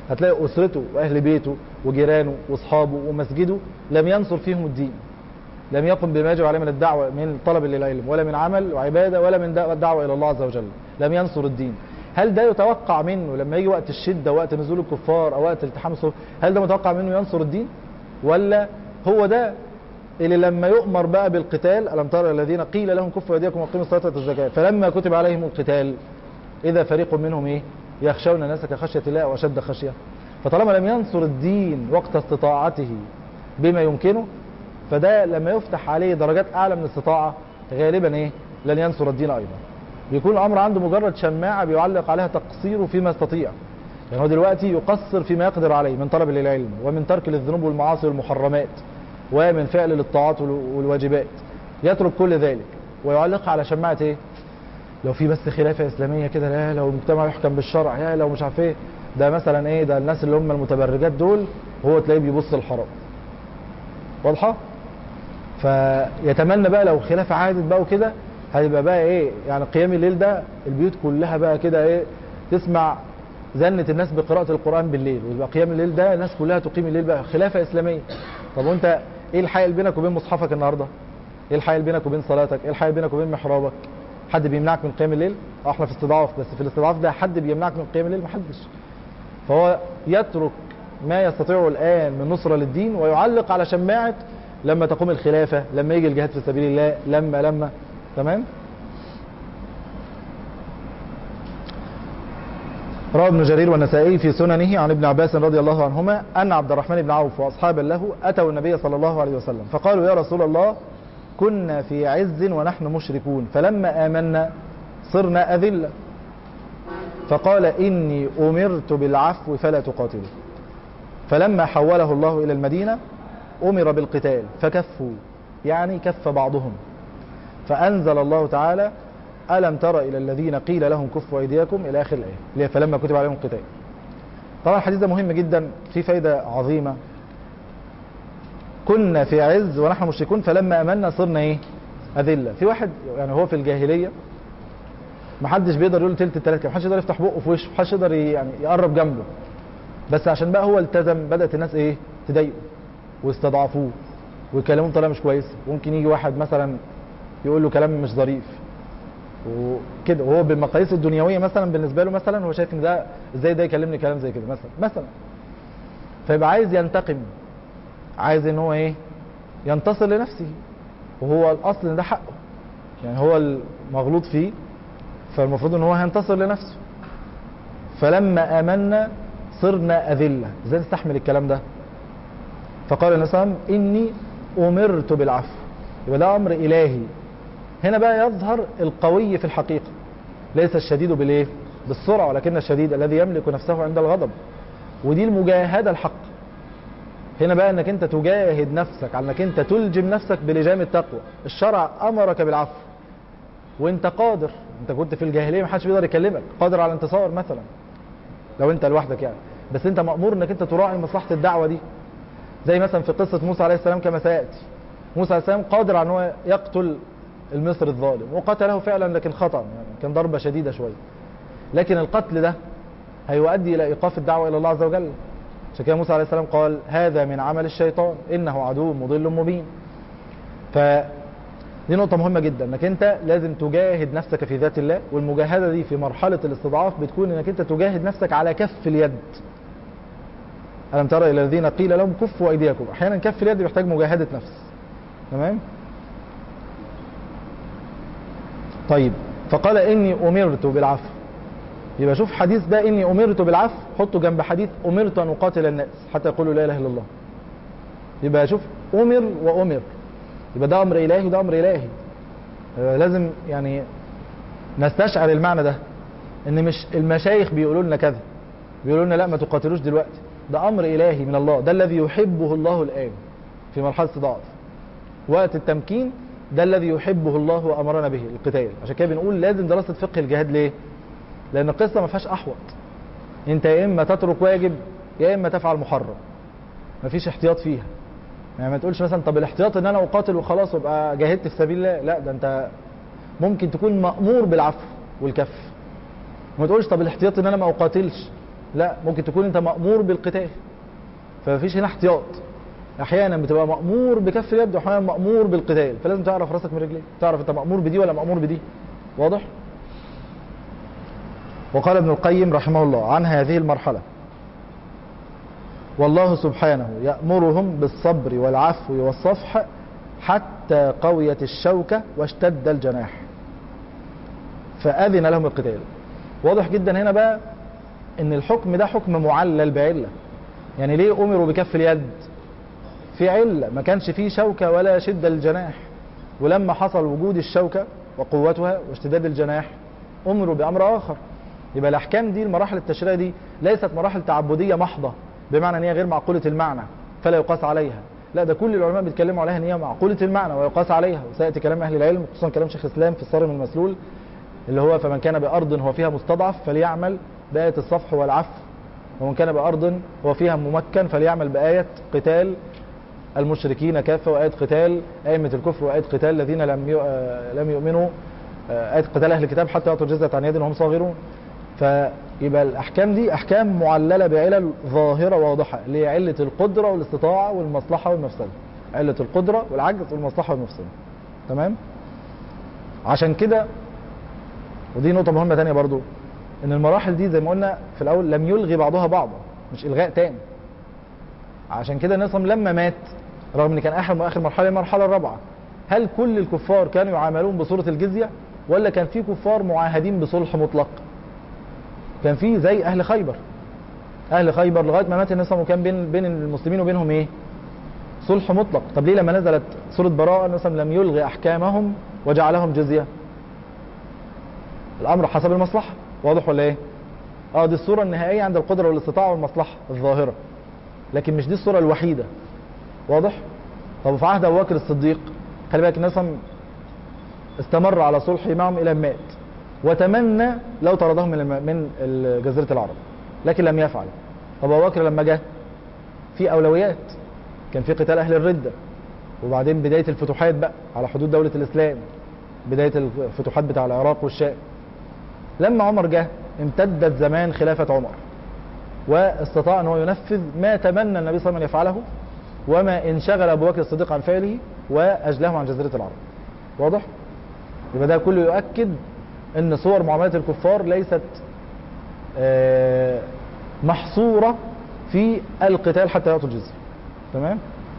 هتلاقي اسرته واهل بيته وجيرانه واصحابه ومسجده لم ينصر فيهم الدين لم يقم بما يجب عليه من الدعوه من طلب للعلم ولا من عمل وعباده ولا من الدعوه الى الله عز وجل لم ينصر الدين هل ده يتوقع منه لما يجي وقت الشده وقت نزول الكفار او وقت التحام الصف هل ده متوقع منه ينصر الدين ولا هو ده اللي لما يؤمر بقى بالقتال ألم ترى الذين قيل لهم كفوا أيديكم وأقيموا الصلاة وآتوا الزكاة فلما كتب عليهم القتال إذا فريق منهم إيه يخشون الناس كخشية الله وأشد خشية فطالما لم ينصر الدين وقت استطاعته بما يمكنه فده لما يفتح عليه درجات أعلى من الاستطاعة غالبا إيه لن ينصر الدين أيضا بيكون الأمر عنده مجرد شماعة بيعلق عليها تقصيره فيما يستطيع يعني هو دلوقتي يقصر فيما يقدر عليه من طلب للعلم ومن ترك للذنوب والمعاصي والمحرمات ومن فعل للطاعات والواجبات يترك كل ذلك ويعلق على شماعة ايه لو في بس خلافة اسلامية كده لا لو المجتمع يحكم بالشرع يا لو مش عارف ايه ده مثلا ايه ده الناس اللي هم المتبرجات دول هو تلاقيه بيبص الحرام واضحة فيتمنى بقى لو خلافة عادت بقى وكده هيبقى بقى ايه يعني قيام الليل ده البيوت كلها بقى كده ايه تسمع زنة الناس بقراءة القرآن بالليل ويبقى قيام الليل ده الناس كلها تقيم الليل بقى خلافة إسلامية طب وانت ايه الحائل بينك وبين مصحفك النهارده ايه الحائل بينك وبين صلاتك ايه الحائل بينك وبين محرابك حد بيمنعك من قيام الليل اه احنا في استضعاف بس في الاستضعاف ده حد بيمنعك من قيام الليل محدش فهو يترك ما يستطيعه الان من نصرة للدين ويعلق على شماعة لما تقوم الخلافة لما يجي الجهاد في سبيل الله لما لما تمام روى ابن جرير والنسائي في سننه عن ابن عباس رضي الله عنهما أن عبد الرحمن بن عوف وأصحابا له أتوا النبي صلى الله عليه وسلم فقالوا يا رسول الله كنا في عز ونحن مشركون فلما آمنا صرنا أذلة فقال إني أمرت بالعفو فلا تقاتلوا فلما حوله الله إلى المدينة أمر بالقتال فكفوا يعني كف بعضهم فأنزل الله تعالى ألم تر إلى الذين قيل لهم كفوا أيديكم إلى آخر الآية اللي هي فلما كتب عليهم القتال طبعا الحديث ده مهم جدا فيه فايدة عظيمة كنا في عز ونحن مشركون فلما أمنا صرنا إيه أذلة في واحد يعني هو في الجاهلية محدش بيقدر يقول تلت التلات كده محدش يقدر يفتح بقه في وشه محدش يقدر يعني يقرب جنبه بس عشان بقى هو التزم بدأت الناس إيه تضايقه واستضعفوه ويكلموه بطريقة مش كويسة ممكن يجي واحد مثلا يقول له كلام مش ظريف وكده وهو بالمقاييس الدنيويه مثلا بالنسبه له مثلا هو شايف ان ده ازاي ده يكلمني كلام زي كده مثلا مثلا فيبقى عايز ينتقم عايز ان هو ايه ينتصر لنفسه وهو الاصل ان ده حقه يعني هو المغلوط فيه فالمفروض ان هو هينتصر لنفسه فلما امنا صرنا اذله ازاي نستحمل الكلام ده فقال النبي صلى الله عليه وسلم اني امرت بالعفو يبقى ده امر الهي هنا بقى يظهر القوي في الحقيقة ليس الشديد بالايه بالسرعة ولكن الشديد الذي يملك نفسه عند الغضب ودي المجاهدة الحق هنا بقى انك انت تجاهد نفسك على انك انت تلجم نفسك بلجام التقوى الشرع امرك بالعفو وانت قادر انت كنت في الجاهليه ما حدش بيقدر يكلمك قادر على انتصار مثلا لو انت لوحدك يعني بس انت مامور انك انت تراعي مصلحه الدعوه دي زي مثلا في قصه موسى عليه السلام كما سياتي موسى عليه السلام قادر على ان هو يقتل المصري الظالم وقتله فعلا لكن خطا يعني كان ضربه شديده شويه لكن القتل ده هيؤدي الى ايقاف الدعوه الى الله عز وجل عشان كده موسى عليه السلام قال هذا من عمل الشيطان انه عدو مضل مبين ف دي نقطة مهمة جدا انك انت لازم تجاهد نفسك في ذات الله والمجاهدة دي في مرحلة الاستضعاف بتكون انك انت تجاهد نفسك على كف اليد ألم ترى إلى الذين قيل لهم كفوا أيديكم أحيانا كف اليد بيحتاج مجاهدة نفس تمام طيب فقال إني أمرت بالعفو يبقى شوف حديث ده إني أمرت بالعفو حطه جنب حديث أمرت أن أقاتل الناس حتى يقولوا لا إله إلا الله يبقى شوف أمر وأمر يبقى ده أمر إلهي وده أمر إلهي لازم يعني نستشعر المعنى ده ان مش المشايخ بيقولوا لنا كذا بيقولوا لنا لا ما تقاتلوش دلوقتي ده امر الهي من الله ده الذي يحبه الله الان في مرحله استضعاف وقت التمكين ده الذي يحبه الله وامرنا به القتال عشان كده بنقول لازم دراسه فقه الجهاد ليه لان القصه ما فيهاش احوط انت يا اما تترك واجب يا اما تفعل محرم مفيش احتياط فيها يعني ما تقولش مثلا طب الاحتياط ان انا اقاتل وخلاص وابقى جاهدت في سبيل الله لا ده انت ممكن تكون مامور بالعفو والكف ما تقولش طب الاحتياط ان انا ما اقاتلش لا ممكن تكون انت مأمور بالقتال فمفيش هنا احتياط احيانا بتبقى مأمور بكف اليد واحيانا مأمور بالقتال فلازم تعرف راسك من رجليك تعرف انت مأمور بدي ولا مأمور بدي واضح وقال ابن القيم رحمه الله عن هذه المرحلة والله سبحانه يأمرهم بالصبر والعفو والصفح حتى قويت الشوكة واشتد الجناح فأذن لهم القتال واضح جدا هنا بقى ان الحكم ده حكم معلل بعلة يعني ليه امروا بكف اليد في علة ما كانش فيه شوكة ولا شدة الجناح ولما حصل وجود الشوكة وقوتها واشتداد الجناح امروا بامر اخر يبقى الاحكام دي المراحل التشريعيه دي ليست مراحل تعبديه محضه بمعنى ان هي غير معقوله المعنى فلا يقاس عليها لا ده كل العلماء بيتكلموا عليها ان هي معقوله المعنى ويقاس عليها وسياتي كلام اهل العلم خصوصا كلام شيخ الاسلام في الصارم المسلول اللي هو فمن كان بارض هو فيها مستضعف فليعمل بايه الصفح والعفو ومن كان بارض هو فيها ممكن فليعمل بايه قتال المشركين كافه وايه قتال ائمه الكفر وايه قتال الذين لم يو- آه، لم يؤمنوا آه، آية قتال أهل الكتاب حتى يعطوا الجزية عن يد وهم صاغرون فيبقى الأحكام دي أحكام معللة بعلل ظاهرة واضحة اللي هي علة القدرة والاستطاعة والمصلحة والمفسدة علة القدرة والعجز والمصلحة والمفسدة تمام عشان كده ودي نقطة مهمة تانية برضو إن المراحل دي زي ما قلنا في الأول لم يلغي بعضها بعضا مش إلغاء تام عشان كده نصم لما مات رغم ان كان اخر اخر مرحله المرحله الرابعه هل كل الكفار كانوا يعاملون بصوره الجزيه ولا كان في كفار معاهدين بصلح مطلق كان في زي اهل خيبر اهل خيبر لغايه ما مات النبي صلى الله عليه وسلم وكان بين بين المسلمين وبينهم ايه صلح مطلق طب ليه لما نزلت سوره براءه النبي صلى الله عليه وسلم لم يلغي احكامهم وجعلهم جزيه الامر حسب المصلحه واضح ولا ايه اه دي الصوره النهائيه عند القدره والاستطاعه والمصلحه الظاهره لكن مش دي الصوره الوحيده واضح طب في عهد ابو بكر الصديق خلي بالك الناس هم استمر على صلحه معهم الى أن مات وتمنى لو طردهم من الم- من ال- جزيره العرب لكن لم يفعل طب ابو بكر لما جه في اولويات كان في قتال اهل الرده وبعدين بدايه الفتوحات بقى على حدود دوله الاسلام بدايه الفتوحات بتاع العراق والشام لما عمر جه امتدت زمان خلافه عمر واستطاع ان هو ينفذ ما تمنى النبي صلى الله عليه وسلم ان يفعله وما انشغل ابو بكر الصديق عن فعله واجلاه عن جزيره العرب واضح يبقى ده كله يؤكد ان صور معاملات الكفار ليست آه، محصوره في القتال حتى يعطوا الجزيه تمام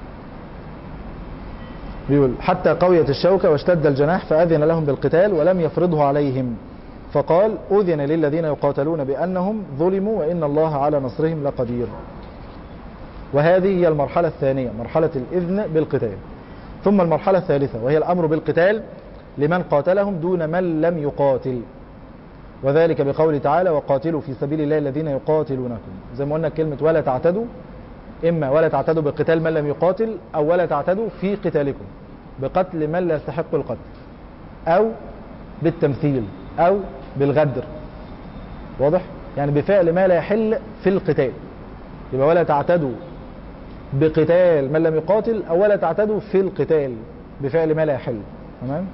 بيقول حتى قويت الشوكة واشتد الجناح فأذن لهم بالقتال ولم يفرضه عليهم فقال أذن للذين يقاتلون بأنهم ظلموا وإن الله على نصرهم لقدير وهذه هي المرحلة الثانية مرحلة الإذن بالقتال ثم المرحلة الثالثة وهي الأمر بالقتال لمن قاتلهم دون من لم يقاتل وذلك بقوله تعالى وقاتلوا في سبيل الله الذين يقاتلونكم زي ما قلنا كلمة ولا تعتدوا إما ولا تعتدوا بقتال من لم يقاتل أو ولا تعتدوا في قتالكم بقتل من لا يستحق القتل أو بالتمثيل أو بالغدر واضح؟ يعني بفعل ما لا يحل في القتال يبقى ولا تعتدوا بقتال من لم يقاتل أو ولا تعتدوا في القتال بفعل ما لا يحل تمام؟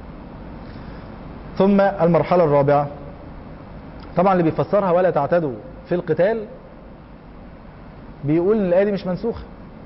ثم المرحلة الرابعة طبعا اللي بيفسرها ولا تعتدوا في القتال بيقول ان الايه دي مش منسوخه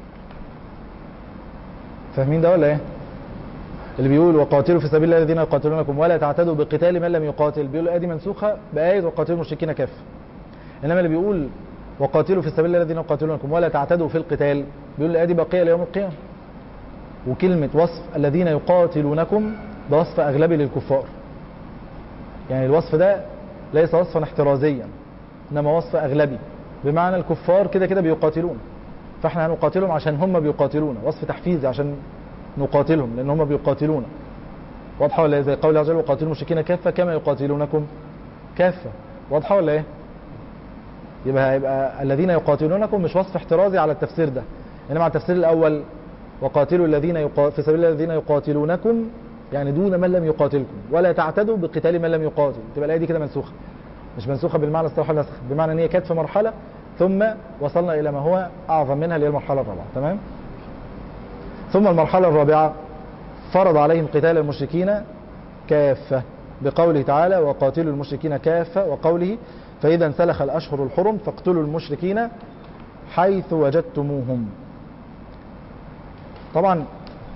فاهمين ده ولا ايه اللي بيقول وقاتلوا في سبيل الله الذين يقاتلونكم ولا تعتدوا بقتال من لم يقاتل بيقول الايه دي منسوخه بايه وقاتلوا المشركين كافه انما اللي بيقول وقاتلوا في سبيل الله الذين يقاتلونكم ولا تعتدوا في القتال بيقول الايه دي باقيه ليوم القيامه وكلمه وصف الذين يقاتلونكم ده وصف اغلبي للكفار يعني الوصف ده ليس وصفا احترازيا انما وصف اغلبي بمعنى الكفار كده كده بيقاتلون فاحنا هنقاتلهم عشان هم بيقاتلون وصف تحفيزي عشان نقاتلهم لان هم بيقاتلون واضحه ولا ايه زي قول عز وجل وقاتلوا المشركين كافه كما يقاتلونكم كافه واضحه ولا ايه يبقى هيبقى الذين يقاتلونكم مش وصف احترازي على التفسير ده انما على التفسير الاول وقاتلوا الذين يقا... في سبيل الله الذين يقاتلونكم يعني دون من لم يقاتلكم ولا تعتدوا بقتال من لم يقاتل تبقى الايه دي كده منسوخه مش منسوخه بالمعنى الصراحه النسخ بمعنى ان هي كانت في مرحله ثم وصلنا الى ما هو اعظم منها اللي هي المرحله الرابعه تمام ثم المرحله الرابعه فرض عليهم قتال المشركين كافه بقوله تعالى وقاتلوا المشركين كافه وقوله فإذا انسلخ الأشهر الحرم فاقتلوا المشركين حيث وجدتموهم طبعا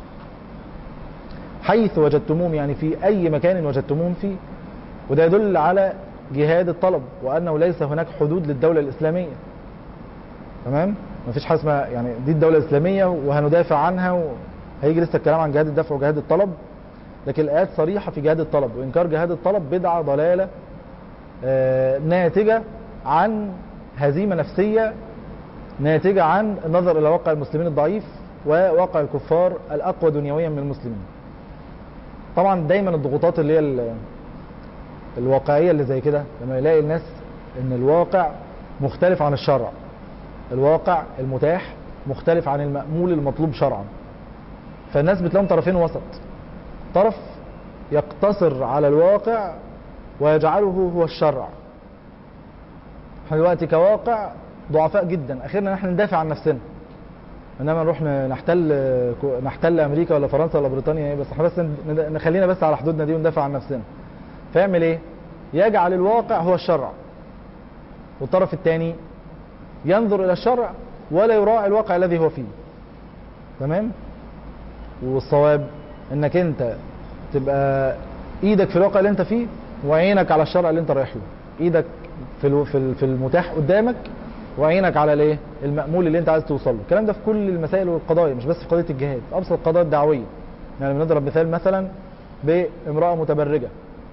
حيث وجدتموهم يعني في أي مكان وجدتموهم فيه وده يدل على جهاد الطلب وأنه ليس هناك حدود للدولة الإسلامية تمام مفيش حاجه اسمها يعني دي الدوله الاسلاميه وهندافع عنها وهيجي لسه الكلام عن جهاد الدفع وجهاد الطلب لكن الايات صريحه في جهاد الطلب وانكار جهاد الطلب بدعه ضلاله آه، ناتجه عن هزيمه نفسيه ناتجه عن النظر الى واقع المسلمين الضعيف وواقع الكفار الاقوى دنيويا من المسلمين طبعا دايما الضغوطات اللي هي ال- الواقعيه اللي زي كده لما يلاقي الناس ان الواقع مختلف عن الشرع الواقع المتاح مختلف عن المأمول المطلوب شرعا فالناس بتلاقيهم طرفين وسط طرف يقتصر على الواقع ويجعله هو الشرع احنا دلوقتي كواقع ضعفاء جدا اخيرا احنا ندافع عن نفسنا انما نروح ن- نحتل نحتل امريكا ولا فرنسا ولا بريطانيا ايه بس احنا بس ن- نخلينا بس على حدودنا دي وندافع عن نفسنا فيعمل ايه يجعل الواقع هو الشرع والطرف الثاني ينظر الى الشرع ولا يراعي الواقع الذي هو فيه تمام والصواب انك انت تبقى ايدك في الواقع اللي انت فيه وعينك على الشرع اللي انت رايح له ايدك في الو- في ال- في المتاح قدامك وعينك على الايه المأمول اللي انت عايز توصل له الكلام ده في كل المسائل والقضايا مش بس في قضيه الجهاد في ابسط القضايا الدعويه يعني بنضرب مثال مثلا بامراه متبرجه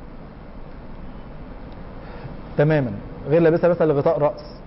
تماما غير لابسه مثلا لغطاء راس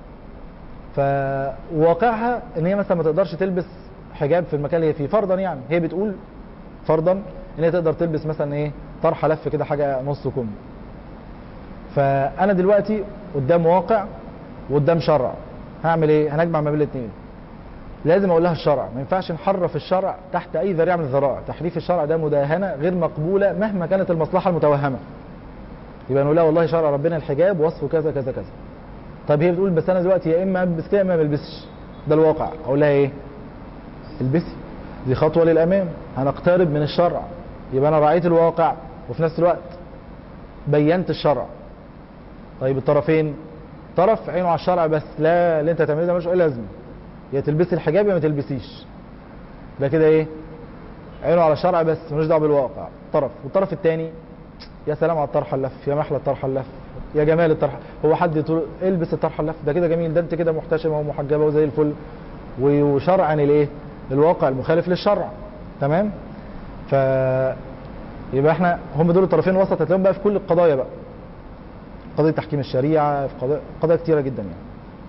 فواقعها ان هي مثلا ما تقدرش تلبس حجاب في المكان اللي هي فيه فرضا يعني هي بتقول فرضا ان هي تقدر تلبس مثلا ايه طرحه لف كده حاجه نص كم فانا دلوقتي قدام واقع وقدام شرع هعمل ايه هنجمع ما بين الاثنين لازم اقول لها الشرع ما ينفعش نحرف الشرع تحت اي ذريعه من الذرائع تحريف الشرع ده مداهنه غير مقبوله مهما كانت المصلحه المتوهمه يبقى نقول لها والله شرع ربنا الحجاب وصفه كذا كذا كذا طب هي بتقول بس انا دلوقتي يا اما البس كده يا اما ما البسش ده الواقع اقول لها ايه البسي دي خطوه للامام هنقترب من الشرع يبقى انا راعيت الواقع وفي نفس الوقت بينت الشرع طيب الطرفين طرف عينه على الشرع بس لا اللي انت هتعمله ده ملوش اي لازمه يا تلبسي الحجاب يا ما تلبسيش ده كده ايه عينه على الشرع بس ملوش دعوه بالواقع طرف والطرف الثاني يا سلام على الطرحه اللف يا محلى الطرحه اللف يا جمال الطرحه هو حد يقول البس الطرحه اللف ده كده جميل ده انت كده محتشمه ومحجبه وزي الفل وشرعا الايه الواقع المخالف للشرع تمام ف يبقى احنا هم دول الطرفين الوسط هتلاقيهم بقى في كل القضايا بقى قضيه تحكيم الشريعه في قضايا قضايا كتيره جدا يعني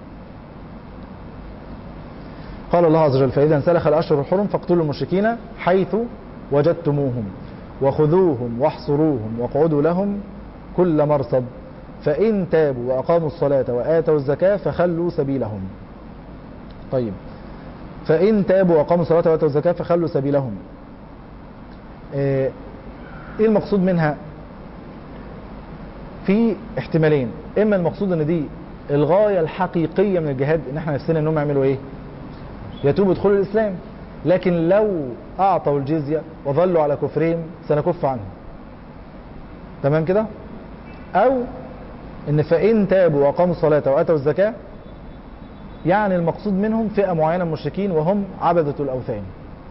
قال الله عز وجل فإذا انسلخ الأشهر الحرم فاقتلوا المشركين حيث وجدتموهم وخذوهم واحصروهم واقعدوا لهم كل مرصد فإن تابوا وأقاموا الصلاة وآتوا الزكاة فخلوا سبيلهم طيب فإن تابوا وأقاموا الصلاة وآتوا الزكاة فخلوا سبيلهم إيه إيه المقصود منها في احتمالين إما المقصود إن دي الغاية الحقيقية من الجهاد إن إحنا نفسنا إنهم يعملوا إيه يتوبوا يدخلوا الإسلام لكن لو أعطوا الجزية وظلوا على كفرهم سنكف عنهم تمام كده أو إن فإن تابوا وأقاموا الصلاة وآتوا الزكاة يعني المقصود منهم فئة معينة من المشركين وهم عبدة الأوثان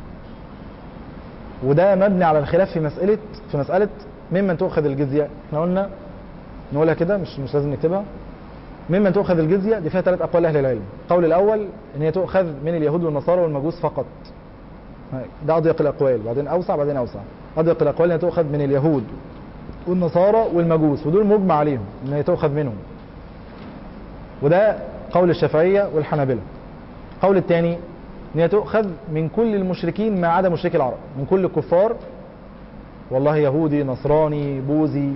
وده مبني على الخلاف في مسألة في مسألة ممن تؤخذ الجزية احنا قلنا نقولها كده مش مش لازم نكتبها ممن تؤخذ الجزية دي فيها ثلاث أقوال أهل العلم القول الأول إن هي تؤخذ من اليهود والنصارى والمجوس فقط ده أضيق الأقوال بعدين أوسع بعدين أوسع أضيق الأقوال إن هي تؤخذ من اليهود والنصارى والمجوس ودول مجمع عليهم إن هي تؤخذ منهم وده قول الشافعية والحنابلة القول الثاني إن هي تؤخذ من كل المشركين ما عدا مشركي العرب من كل الكفار والله يهودي نصراني بوذي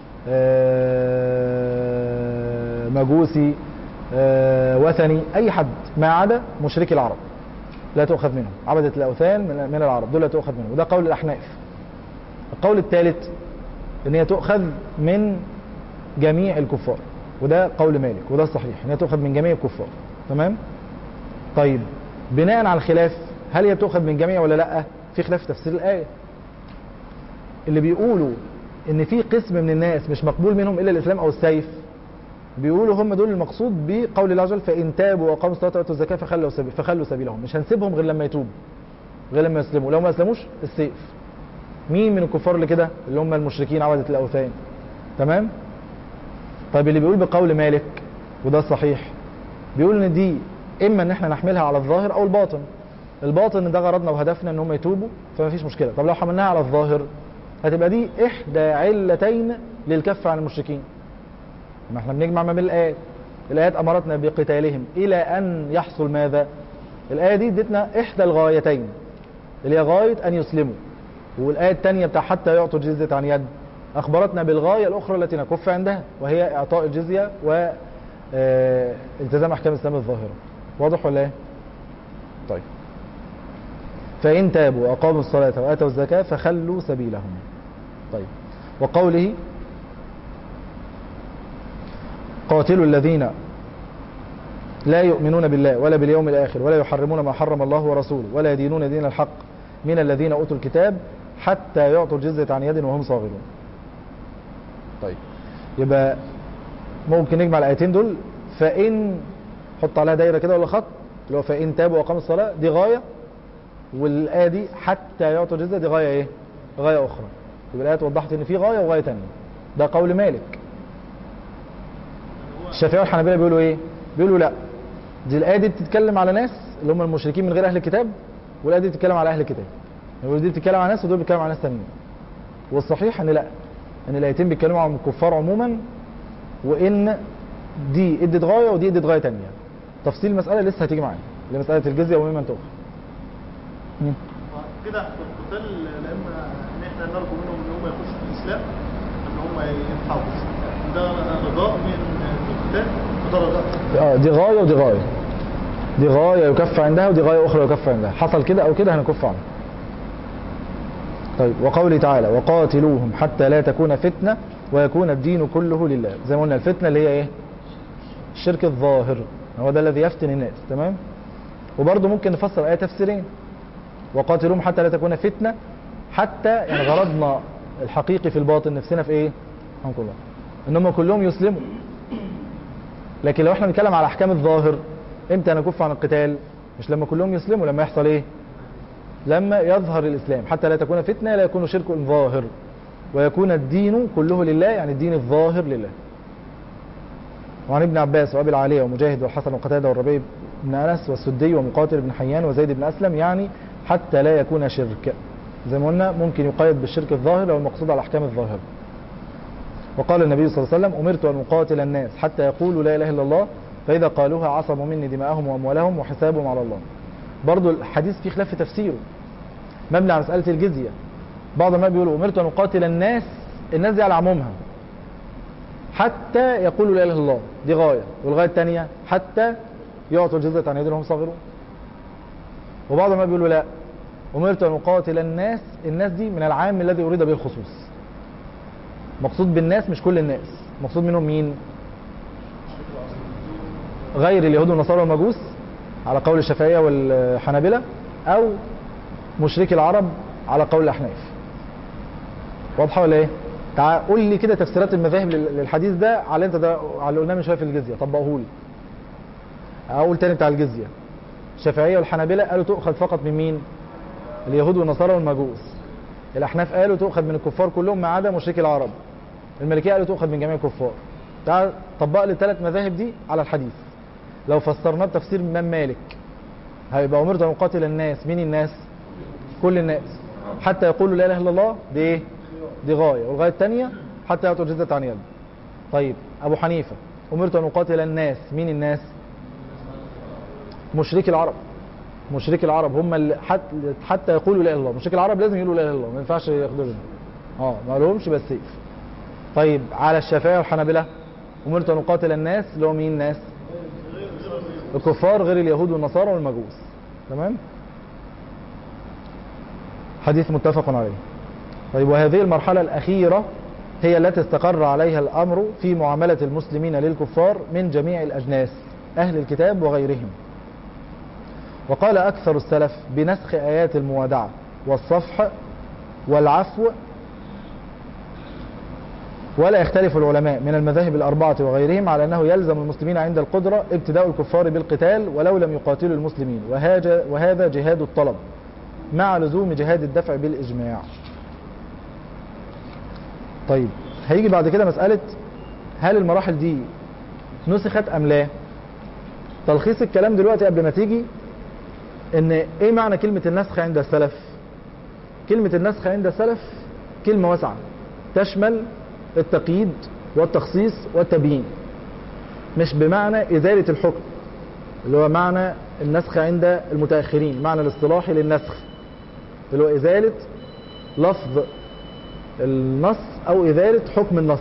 آه، مجوسي آه، وثني اي حد ما عدا مشركي العرب لا تؤخذ منهم عبدة الاوثان من من العرب دول لا تؤخذ منهم وده قول الاحناف القول الثالث ان هي تؤخذ من جميع الكفار وده قول مالك وده الصحيح ان هي تؤخذ من جميع الكفار تمام طيب بناء على الخلاف هل هي بتؤخذ من جميع ولا لا في خلاف في تفسير الايه اللي بيقولوا ان في قسم من الناس مش مقبول منهم الا الاسلام او السيف بيقولوا هم دول المقصود بقول الله عز وجل فان تابوا واقاموا الصلاه واتوا الزكاه فخلوا سبيل فخلوا سبيلهم مش هنسيبهم غير لما يتوبوا غير لما يسلموا لو ما اسلموش السيف مين من الكفار اللي كده اللي هم المشركين عبدة الاوثان تمام طيب اللي بيقول بقول مالك وده الصحيح بيقول ان دي اما ان احنا نحملها على الظاهر او الباطن الباطن ان ده غرضنا وهدفنا ان هم يتوبوا فما فيش مشكله طب لو حملناها على الظاهر هتبقى دي احدى علتين للكف عن المشركين ما احنا بنجمع ما بين الايات الايات امرتنا بقتالهم الى ان يحصل ماذا الايه دي ادتنا احدى الغايتين اللي هي غايه ان يسلموا والايه الثانيه بتاع حتى يعطوا الجزيه عن يد اخبرتنا بالغايه الاخرى التي نكف عندها وهي اعطاء الجزيه و آه، التزام احكام الاسلام الظاهره واضح ولا ايه طيب فان تابوا واقاموا الصلاه واتوا الزكاه فخلوا سبيلهم طيب وقوله قاتلوا الذين لا يؤمنون بالله ولا باليوم الآخر ولا يحرمون ما حرم الله ورسوله ولا يدينون دين الحق من الذين أوتوا الكتاب حتى يعطوا الجزية عن يد وهم صاغرون طيب يبقى ممكن نجمع الآيتين دول فإن حط عليها دايرة كده ولا خط اللي هو فإن تابوا وأقاموا الصلاة دي غاية والآية دي حتى يعطوا الجزية دي غاية إيه؟ غاية أخرى يبقى الآية وضحت إن في غاية وغاية تانية ده قول مالك الشافعيه والحنابلة بيقولوا ايه بيقولوا لا دي الايه دي بتتكلم على ناس اللي هم المشركين من غير اهل الكتاب والايه دي بتتكلم على اهل الكتاب يعني دي بتتكلم على ناس ودول بيتكلموا على ناس تانيين والصحيح ان لا ان الايتين بيتكلموا عن الكفار عموما وان دي ادت غايه ودي ادت غايه تانية تفصيل المساله لسه هتيجي معانا اللي مساله الجزيه وممن تؤخذ مم. كده القتال لا اما ان احنا نرجو منهم ان هم يخشوا في الاسلام ان هم يتحافظوا ده رجاء من القتال وده رجاء اه دي غايه ودي غايه دي غايه يكف عندها ودي غايه اخرى يكف عندها حصل كده او كده هنكف عنها طيب وقوله تعالى وقاتلوهم حتى لا تكون فتنه ويكون الدين كله لله زي ما قلنا الفتنه اللي هي ايه الشرك الظاهر هو ده الذي يفتن الناس تمام وبرضه ممكن نفسر ايه تفسيرين وقاتلوهم حتى لا تكون فتنه حتى يعني غرضنا الحقيقي في الباطن نفسنا في ايه رحمكم الله ان هم كلهم يسلموا لكن لو احنا بنتكلم على احكام الظاهر امتى نكف عن القتال مش لما كلهم يسلموا لما يحصل ايه لما يظهر الاسلام حتى لا تكون فتنه لا يكون شرك ظاهر ويكون الدين كله لله يعني الدين الظاهر لله وعن ابن عباس وابي العاليه ومجاهد والحسن وقتاده والربيع بن انس والسدي ومقاتل بن حيان وزيد بن اسلم يعني حتى لا يكون شرك زي ما قلنا ممكن يقيد بالشرك الظاهر لو المقصود على الاحكام الظاهره وقال النبي صلى الله عليه وسلم امرت ان اقاتل الناس حتى يقولوا لا اله الا الله فاذا قالوها عصموا مني دماءهم واموالهم وحسابهم على الله برضو الحديث فيه خلاف في تفسيره مبني على مساله الجزيه بعض العلماء بيقولوا امرت ان اقاتل الناس الناس دي على عمومها حتى يقولوا لا اله الا الله دي غايه والغايه الثانيه حتى يعطوا الجزيه عن يدين وهم صاغرون وبعض العلماء بيقولوا لا امرت ان اقاتل الناس الناس دي من العام الذي اريد به الخصوص مقصود بالناس مش كل الناس مقصود منهم مين غير اليهود والنصارى والمجوس على قول الشافعيه والحنابلة او مشركي العرب على قول الاحناف واضحه ولا ايه تعال قول لي كده تفسيرات المذاهب لل- للحديث ده على انت ده على اللي قلناه من شويه في الجزيه طبقه لي اقول تاني بتاع الجزيه الشافعيه والحنابلة قالوا تؤخذ فقط من مين اليهود والنصارى والمجوس الاحناف قالوا تؤخذ من الكفار كلهم ما عدا مشركي العرب المالكيه قالوا تؤخذ من جميع الكفار تعال طبق لي الثلاث مذاهب دي على الحديث لو فسرناه بتفسير الامام مالك هيبقى امرت ان اقاتل الناس مين الناس كل الناس حتى يقولوا لا اله الا الله دي ايه دي غايه والغايه الثانيه حتى يعطوا الجزيه عن يد طيب ابو حنيفه امرت ان اقاتل الناس مين الناس مشركي العرب مشركي العرب هم اللي حتى, حتى يقولوا لا اله الا الله مشركي العرب لازم يقولوا لا اله الا الله ما ينفعش ياخدوا جزية. اه ما لهمش بس سيف طيب على الشافعيه والحنابلة امرت ان اقاتل الناس اللي هو مين الناس الكفار غير اليهود والنصارى والمجوس تمام حديث متفق عليه طيب وهذه المرحلة الأخيرة هي التي استقر عليها الأمر في معاملة المسلمين للكفار من جميع الأجناس أهل الكتاب وغيرهم وقال أكثر السلف بنسخ آيات الموادعة والصفح والعفو ولا يختلف العلماء من المذاهب الأربعة وغيرهم على أنه يلزم المسلمين عند القدرة ابتداء الكفار بالقتال ولو لم يقاتلوا المسلمين وهذا وهذا جهاد الطلب مع لزوم جهاد الدفع بالإجماع طيب هيجي بعد كده مسألة هل المراحل دي نسخت أم لا تلخيص الكلام دلوقتي قبل ما تيجي ان ايه معنى كلمة النسخ عند السلف كلمة النسخ عند السلف كلمة واسعة تشمل التقييد والتخصيص والتبيين مش بمعنى إزالة الحكم اللي هو معنى النسخ عند المتأخرين معنى الاصطلاحي للنسخ اللي هو إزالة لفظ النص أو إزالة حكم النص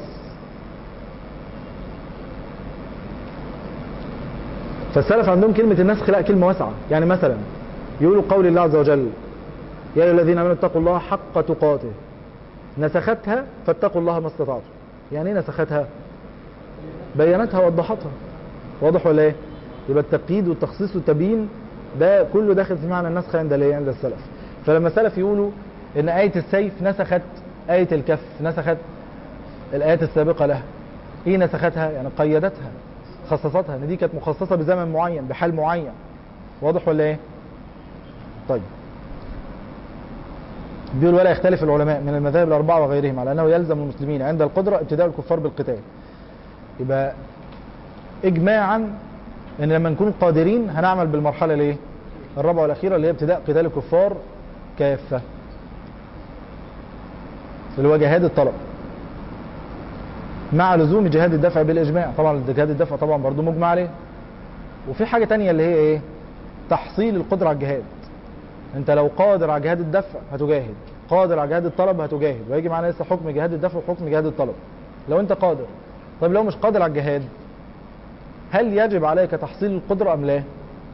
فالسلف عندهم كلمة النسخ لا كلمة واسعة يعني مثلا يقولوا قول الله عز وجل يا أيها الذين آمنوا اتقوا الله حق تقاته نسختها فاتقوا الله ما استطعتم يعني ايه نسختها بينتها ووضحتها واضح ولا ايه يبقى التقييد والتخصيص والتبيين ده كله داخل في معنى النسخ عند الايه عند السلف فلما السلف يقولوا ان آية السيف نسخت آية الكف نسخت الآيات السابقة لها ايه نسختها يعني قيدتها خصصتها ان دي كانت مخصصة بزمن معين بحال معين واضح ولا ايه طيب بيقول ولا يختلف العلماء من المذاهب الأربعة وغيرهم على أنه يلزم المسلمين عند القدرة ابتداء الكفار بالقتال يبقى إجماعا أن لما نكون قادرين هنعمل بالمرحلة الايه الرابعة والأخيرة اللي هي ابتداء قتال الكفار كافة اللي هو جهاد الطلب مع لزوم جهاد الدفع بالإجماع طبعا جهاد الدفع طبعا برضو مجمع عليه وفي حاجة تانية اللي هي ايه تحصيل القدرة على الجهاد انت لو قادر على جهاد الدفع هتجاهد قادر على جهاد الطلب هتجاهد ويجي معانا لسه حكم جهاد الدفع وحكم جهاد الطلب لو انت قادر طيب لو مش قادر على الجهاد هل يجب عليك تحصيل القدرة ام لا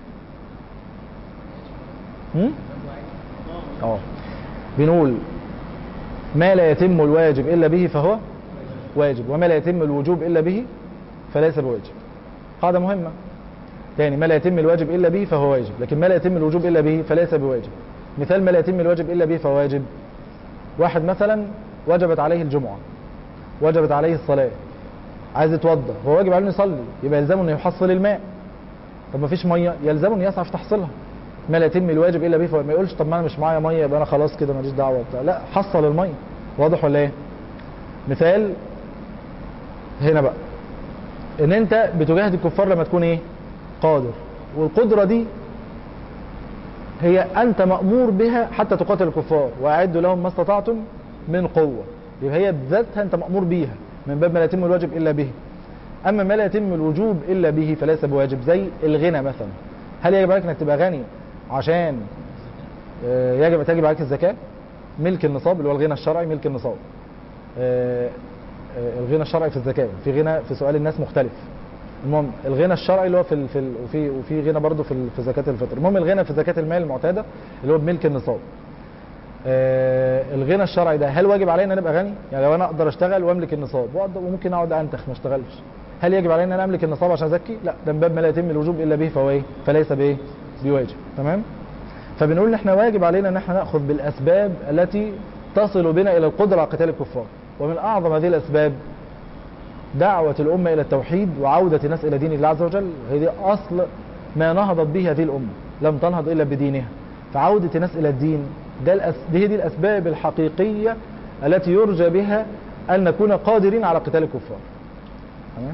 هم؟ اه بنقول ما لا يتم الواجب الا به فهو واجب وما لا يتم الوجوب الا به فليس بواجب قاعدة مهمة تاني ما لا يتم الواجب إلا به فهو واجب لكن ما لا يتم الوجوب إلا به فليس بواجب مثال ما لا يتم الواجب إلا به فهو واجب واحد مثلا وجبت عليه الجمعة وجبت عليه الصلاة عايز يتوضا هو واجب عليه انه يصلي يبقى يلزمه انه يحصل الماء طب ما فيش ميه يلزمه انه يسعى في تحصيلها ما لا يتم الواجب الا به فهو ما يقولش طب ما انا مش معايا ميه يبقى انا خلاص كده ماليش دعوه بتاع لا حصل الميه واضح ولا ايه مثال هنا بقى ان انت بتجاهد الكفار لما تكون ايه قادر والقدرة دي هي أنت مأمور بها حتى تقاتل الكفار وأعدوا لهم ما استطعتم من قوة يبقى هي بذاتها أنت مأمور بيها من باب ما لا يتم الواجب إلا به أما ما لا يتم الوجوب إلا به فليس بواجب زي الغنى مثلا هل يجب عليك أنك تبقى غني عشان آه، يجب تجب عليك الزكاة ملك النصاب اللي هو الغنى الشرعي ملك النصاب آه، آه، الغنى الشرعي في الزكاة في غنى في سؤال الناس مختلف المهم الغنى الشرعي اللي هو في ال- في ال- وفي وفي غنى برضه في ال- في زكاه الفطر المهم الغنى في زكاه المال المعتاده اللي هو بملك النصاب آه الغنى الشرعي ده هل واجب علينا نبقى غني يعني لو انا اقدر اشتغل واملك النصاب وأقدر- وممكن اقعد انتخ ما اشتغلش هل يجب علينا ان انا املك النصاب عشان ازكي لا ده من باب ما لا يتم الوجوب الا به فهو ايه فليس بايه بواجب تمام فبنقول ان احنا واجب علينا ان احنا ناخذ بالاسباب التي تصل بنا الى القدره على قتال الكفار ومن اعظم هذه الاسباب دعوة الأمة إلى التوحيد وعودة الناس إلى دين الله عز وجل هذه أصل ما نهضت به هذه الأمة لم تنهض إلا بدينها فعودة الناس إلى الدين ده الأس... دي, دي الأسباب الحقيقية التي يرجى بها أن نكون قادرين على قتال الكفار تمام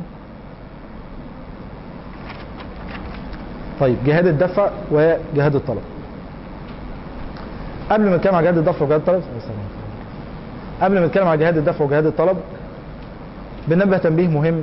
طيب جهاد الدفع وجهاد الطلب قبل ما نتكلم عن جهاد الدفع وجهاد الطلب قبل ما نتكلم عن جهاد الدفع وجهاد الطلب بنبه تنبيه مهم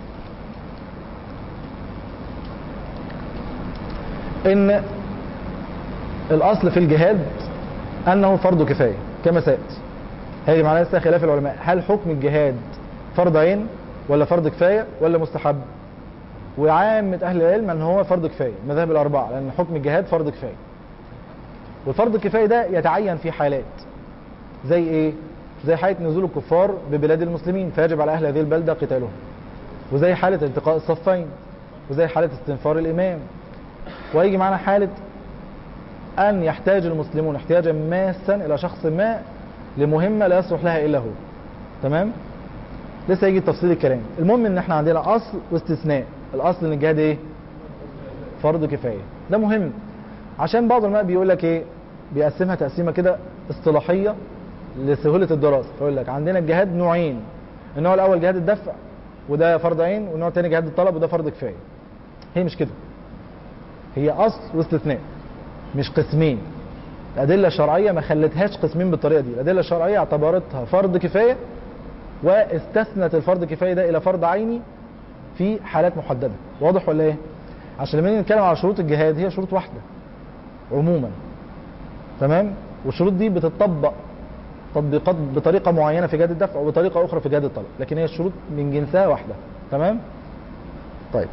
ان الاصل في الجهاد انه فرض كفايه كما سياتي هذه معناها لسه خلاف العلماء هل حكم الجهاد فرض عين ولا فرض كفايه ولا مستحب وعامه اهل العلم ان هو فرض كفايه المذاهب الاربعه لان حكم الجهاد فرض كفايه والفرض الكفايه ده يتعين في حالات زي ايه زي حالة نزول الكفار ببلاد المسلمين فيجب على أهل هذه البلدة قتالهم وزي حالة التقاء الصفين وزي حالة استنفار الإمام ويجي معنا حالة أن يحتاج المسلمون احتياجا ماسا إلى شخص ما لمهمة لا يصلح لها إلا هو تمام لسه هيجي تفصيل الكلام المهم ان احنا عندنا اصل واستثناء الاصل ان الجهاد ايه فرض كفايه ده مهم عشان بعض العلماء بيقول لك ايه بيقسمها تقسيمه كده اصطلاحيه لسهوله الدراسه فيقول لك عندنا الجهاد نوعين النوع الاول جهاد الدفع وده فرض عين والنوع الثاني جهاد الطلب وده فرض كفايه هي مش كده هي اصل واستثناء مش قسمين الادله الشرعيه ما خلتهاش قسمين بالطريقه دي الادله الشرعيه اعتبرتها فرض كفايه واستثنت الفرض كفايه ده الى فرض عيني في حالات محدده واضح ولا ايه عشان لما نيجي نتكلم على شروط الجهاد هي شروط واحده عموما تمام والشروط دي بتطبق تطبيقات بطريقه معينه في جهاد الدفع وبطريقه اخرى في جهاد الطلب لكن هي الشروط من جنسها واحده تمام طيب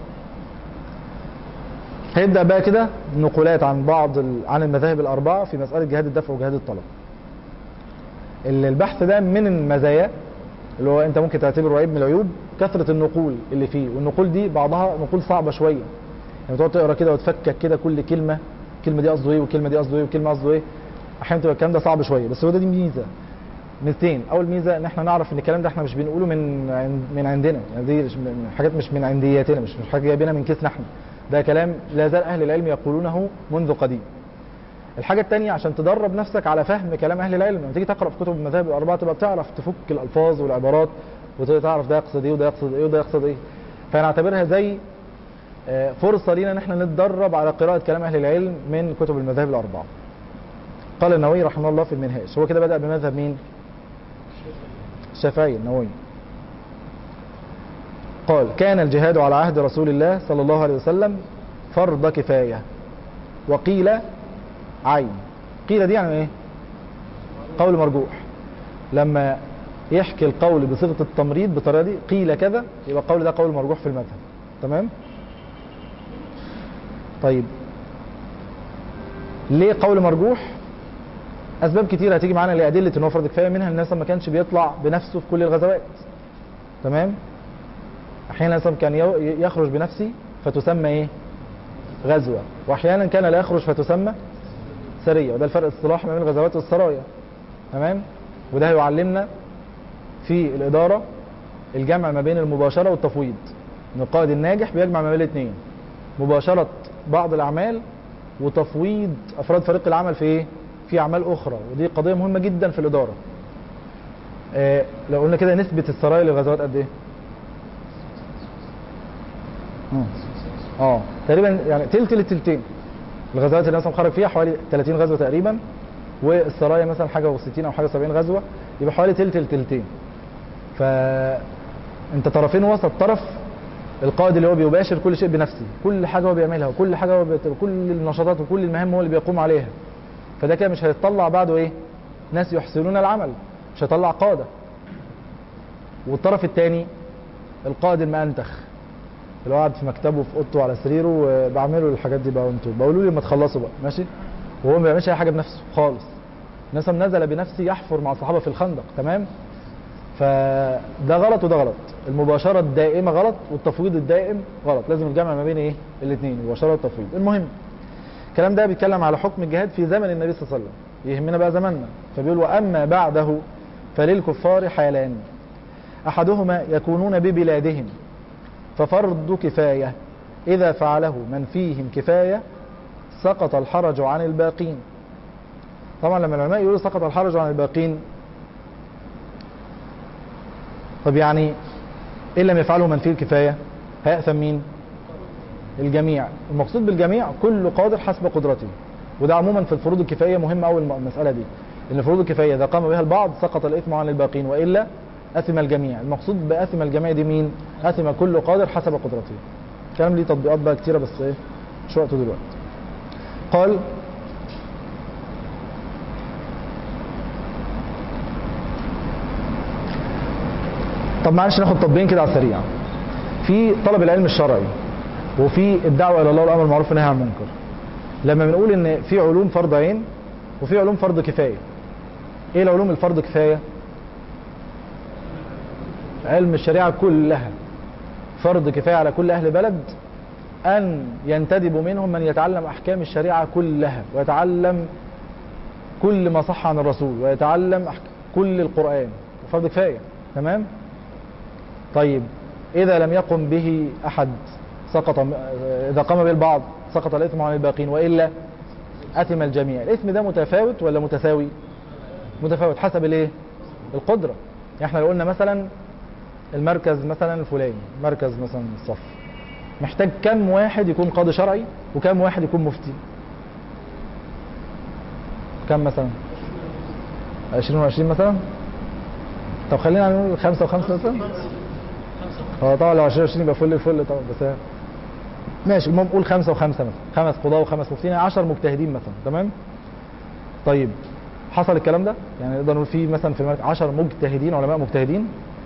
هيبدا بقى كده نقولات عن بعض ال... عن المذاهب الاربعه في مساله جهاد الدفع وجهاد الطلب ال- البحث ده من المزايا اللي هو انت ممكن تعتبره عيب من العيوب كثره النقول اللي فيه والنقول دي بعضها نقول صعبه شويه يعني تقعد تقرا كده وتفكك كده كل كلمه الكلمه دي قصده ايه والكلمه دي قصده ايه والكلمه قصده ايه احيانا تبقى الكلام ده صعب شويه بس هو ده دي ميزه ميزتين اول ميزه ان احنا نعرف ان الكلام ده احنا مش بنقوله من عن- من عندنا يعني دي مش من- حاجات مش من عندياتنا مش مش حاجه جايبينها من كيسنا احنا ده كلام لا زال اهل العلم يقولونه منذ قديم الحاجة التانية عشان تدرب نفسك على فهم كلام أهل العلم لما تيجي تقرأ في كتب المذاهب الأربعة تبقى بتعرف تفك الألفاظ والعبارات وتعرف ده يقصد إيه وده يقصد إيه وده يقصد إيه فنعتبرها زي آه، فرصة لينا إن إحنا نتدرب على قراءة كلام أهل العلم من كتب المذاهب الأربعة قال النووي رحمه الله في المنهاج هو كده بدأ بمذهب مين؟ الشافعي النووي قال كان الجهاد على عهد رسول الله صلى الله عليه وسلم فرض كفاية وقيل عين قيل دي يعني ايه قول مرجوح لما يحكي القول بصيغه التمريض بالطريقه دي قيل كذا يبقى القول ده قول مرجوح في المذهب تمام طيب ليه قول مرجوح اسباب كتير هتيجي معانا لادله ان هو فرض كفايه منها الناس ما كانش بيطلع بنفسه في كل الغزوات تمام احيانا الناس كان يو- يخرج بنفسه فتسمى ايه غزوه واحيانا كان لا يخرج فتسمى سريه وده الفرق الاصطلاحي ما بين الغزوات والسرايا تمام وده هيعلمنا في الاداره الجمع ما بين المباشره والتفويض ان القائد الناجح بيجمع ما بين الاثنين مباشره بعض الاعمال وتفويض افراد فريق العمل في ايه في اعمال اخرى ودي قضيه مهمه جدا في الاداره آه لو قلنا كده نسبه السرايا للغزوات قد ايه مم. اه تقريبا يعني تلت للتلتين الغزوات اللي مثلا خرج فيها حوالي 30 غزوه تقريبا والسرايا مثلا حاجه و60 او حاجه 70 غزوه يبقى حوالي تلت لتلتين ف انت طرفين وسط طرف القائد اللي هو بيباشر كل شيء بنفسه كل حاجه هو بيعملها وكل حاجه هو بيت... كل النشاطات وكل المهام هو اللي بيقوم عليها فده كده مش هيطلع بعده ايه ناس يحسنون العمل مش هيطلع قاده والطرف الثاني القائد المأنتخ اللي هو قاعد في مكتبه في اوضته على سريره وبعمله الحاجات دي بقى وانتوا بقولوا لي لما تخلصوا بقى ماشي وهو ما بيعملش اي حاجه بنفسه خالص مثلا نزل بنفسه يحفر مع الصحابه في الخندق تمام فده غلط وده غلط المباشره الدائمه غلط والتفويض الدائم غلط لازم الجمع ما بين ايه الاثنين المباشره والتفويض المهم الكلام ده بيتكلم على حكم الجهاد في زمن النبي صلى الله عليه وسلم يهمنا بقى زماننا فبيقول واما بعده فللكفار حالان احدهما يكونون ببلادهم ففرض كفايه اذا فعله من فيهم كفايه سقط الحرج عن الباقين طبعا لما العلماء يقولوا سقط الحرج عن الباقين طب يعني ان لم يفعله من فيه الكفايه هيأثم مين الجميع المقصود بالجميع كل قادر حسب قدرته وده عموما في الفروض الكفايه مهم قوي المساله دي ان فروض الكفايه اذا قام بها البعض سقط الاثم عن الباقين والا اثم الجميع المقصود باثم الجميع دي مين اثم كل قادر حسب قدرته الكلام ليه تطبيقات بقى كتيره بس ايه مش وقته دلوقتي قال طب معلش ناخد تطبيقين كده على السريع في طلب العلم الشرعي وفي الدعوه الى الله والامر بالمعروف والنهي عن المنكر لما بنقول ان في علوم فرض عين وفي علوم فرض كفايه ايه العلوم الفرض كفايه علم الشريعه كلها فرض كفايه على كل اهل بلد ان ينتدب منهم من يتعلم احكام الشريعه كلها ويتعلم كل ما صح عن الرسول ويتعلم أحك... كل القران فرض كفايه تمام طيب إذا لم يقم به أحد سقط إذا قام به البعض سقط الإثم عن الباقين وإلا أثم الجميع الإثم ده متفاوت ولا متساوي متفاوت حسب الايه القدرة يعني احنا لو قلنا مثلا المركز مثلا الفلاني مركز مثلا الصف محتاج كم واحد يكون قاضي شرعي وكم واحد يكون مفتي كم مثلا 20 و20 مثلا طب خلينا نقول خمسة وخمسة مثلا اه طبعا لو 20 20 يبقى فل الفل طبعا بس هي- ماشي المهم قول خمسة وخمسة مثلا خمس قضاة وخمس مفتين يعني 10 مجتهدين مثلا تمام طيب حصل الكلام ده يعني نقدر نقول في مثلا في المركز 10 مجتهدين علماء مجتهدين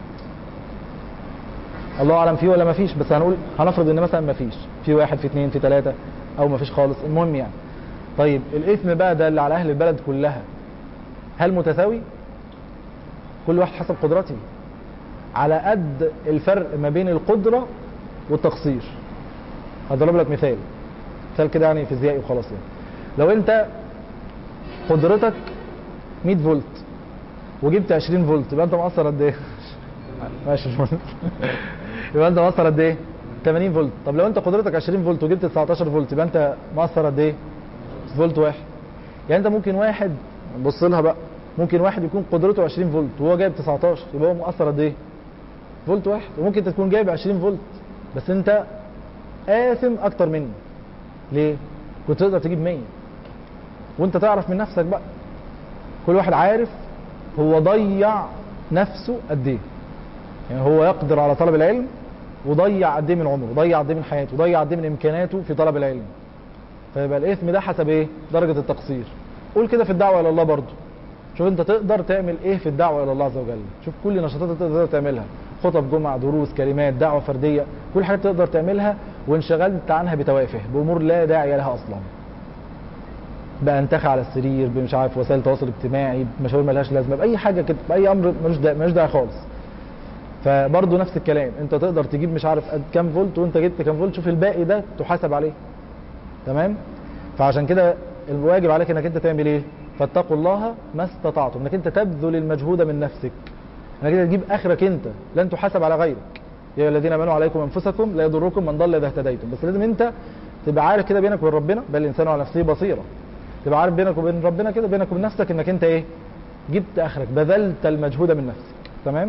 الله اعلم فيه ولا ما فيش بس هنقول هنفرض ان مثلا ما فيش في واحد في اثنين في ثلاثة او ما فيش خالص المهم يعني طيب الاثم بقى ده اللي على اهل البلد كلها هل متساوي كل واحد حسب قدرته على قد الفرق ما بين القدرة والتقصير هضرب لك مثال مثال كده يعني فيزيائي وخلاص يعني لو انت قدرتك 100 فولت وجبت 20 فولت يبقى انت مقصر قد ايه؟ ماشي فولت يبقى انت مقصر قد ايه؟ 80 فولت طب لو انت قدرتك 20 فولت وجبت 19 فولت يبقى انت مقصر قد ايه؟ فولت واحد يعني انت ممكن واحد بص لها بقى ممكن واحد يكون قدرته 20 فولت وهو جايب 19 يبقى هو مقصر قد ايه؟ فولت واحد وممكن انت تكون جايب 20 فولت بس انت آثم اكتر مني ليه؟ كنت تقدر تجيب 100 وانت تعرف من نفسك بقى كل واحد عارف هو ضيع نفسه قد ايه يعني هو يقدر على طلب العلم وضيع قد ايه من عمره ضيع قد ايه من حياته ضيع قد ايه من امكاناته في طلب العلم فيبقى الاثم ده حسب ايه درجه التقصير قول كده في الدعوه الى الله برضه شوف انت تقدر تعمل ايه في الدعوه الى الله عز وجل شوف كل نشاطات انت تقدر تعملها خطب جمعه دروس كلمات دعوه فرديه كل حاجه تقدر تعملها وانشغلت عنها بتوافه بامور لا داعي لها اصلا بقى انتخى على السرير مش عارف وسائل التواصل الاجتماعي بمشاوير ملهاش لازمه باي حاجه كده باي امر ملوش داعي ملوش داعي خالص فبرضه نفس الكلام انت تقدر تجيب مش عارف قد كام فولت وانت جبت كام فولت شوف الباقي ده تحاسب عليه تمام فعشان كده الواجب عليك انك انت تعمل ايه فاتقوا الله ما استطعتم انك انت تبذل المجهود من نفسك انك انت تجيب اخرك انت لن تحاسب على غيرك يا أيها الذين امنوا عليكم انفسكم لا يضركم من ضل اذا اهتديتم بس لازم انت تبقى عارف كده بينك وبين ربنا بل الانسان على نفسه بصيره تبقى عارف بينك وبين ربنا كده بينك وبين نفسك انك انت ايه جبت اخرك بذلت المجهود من نفسك تمام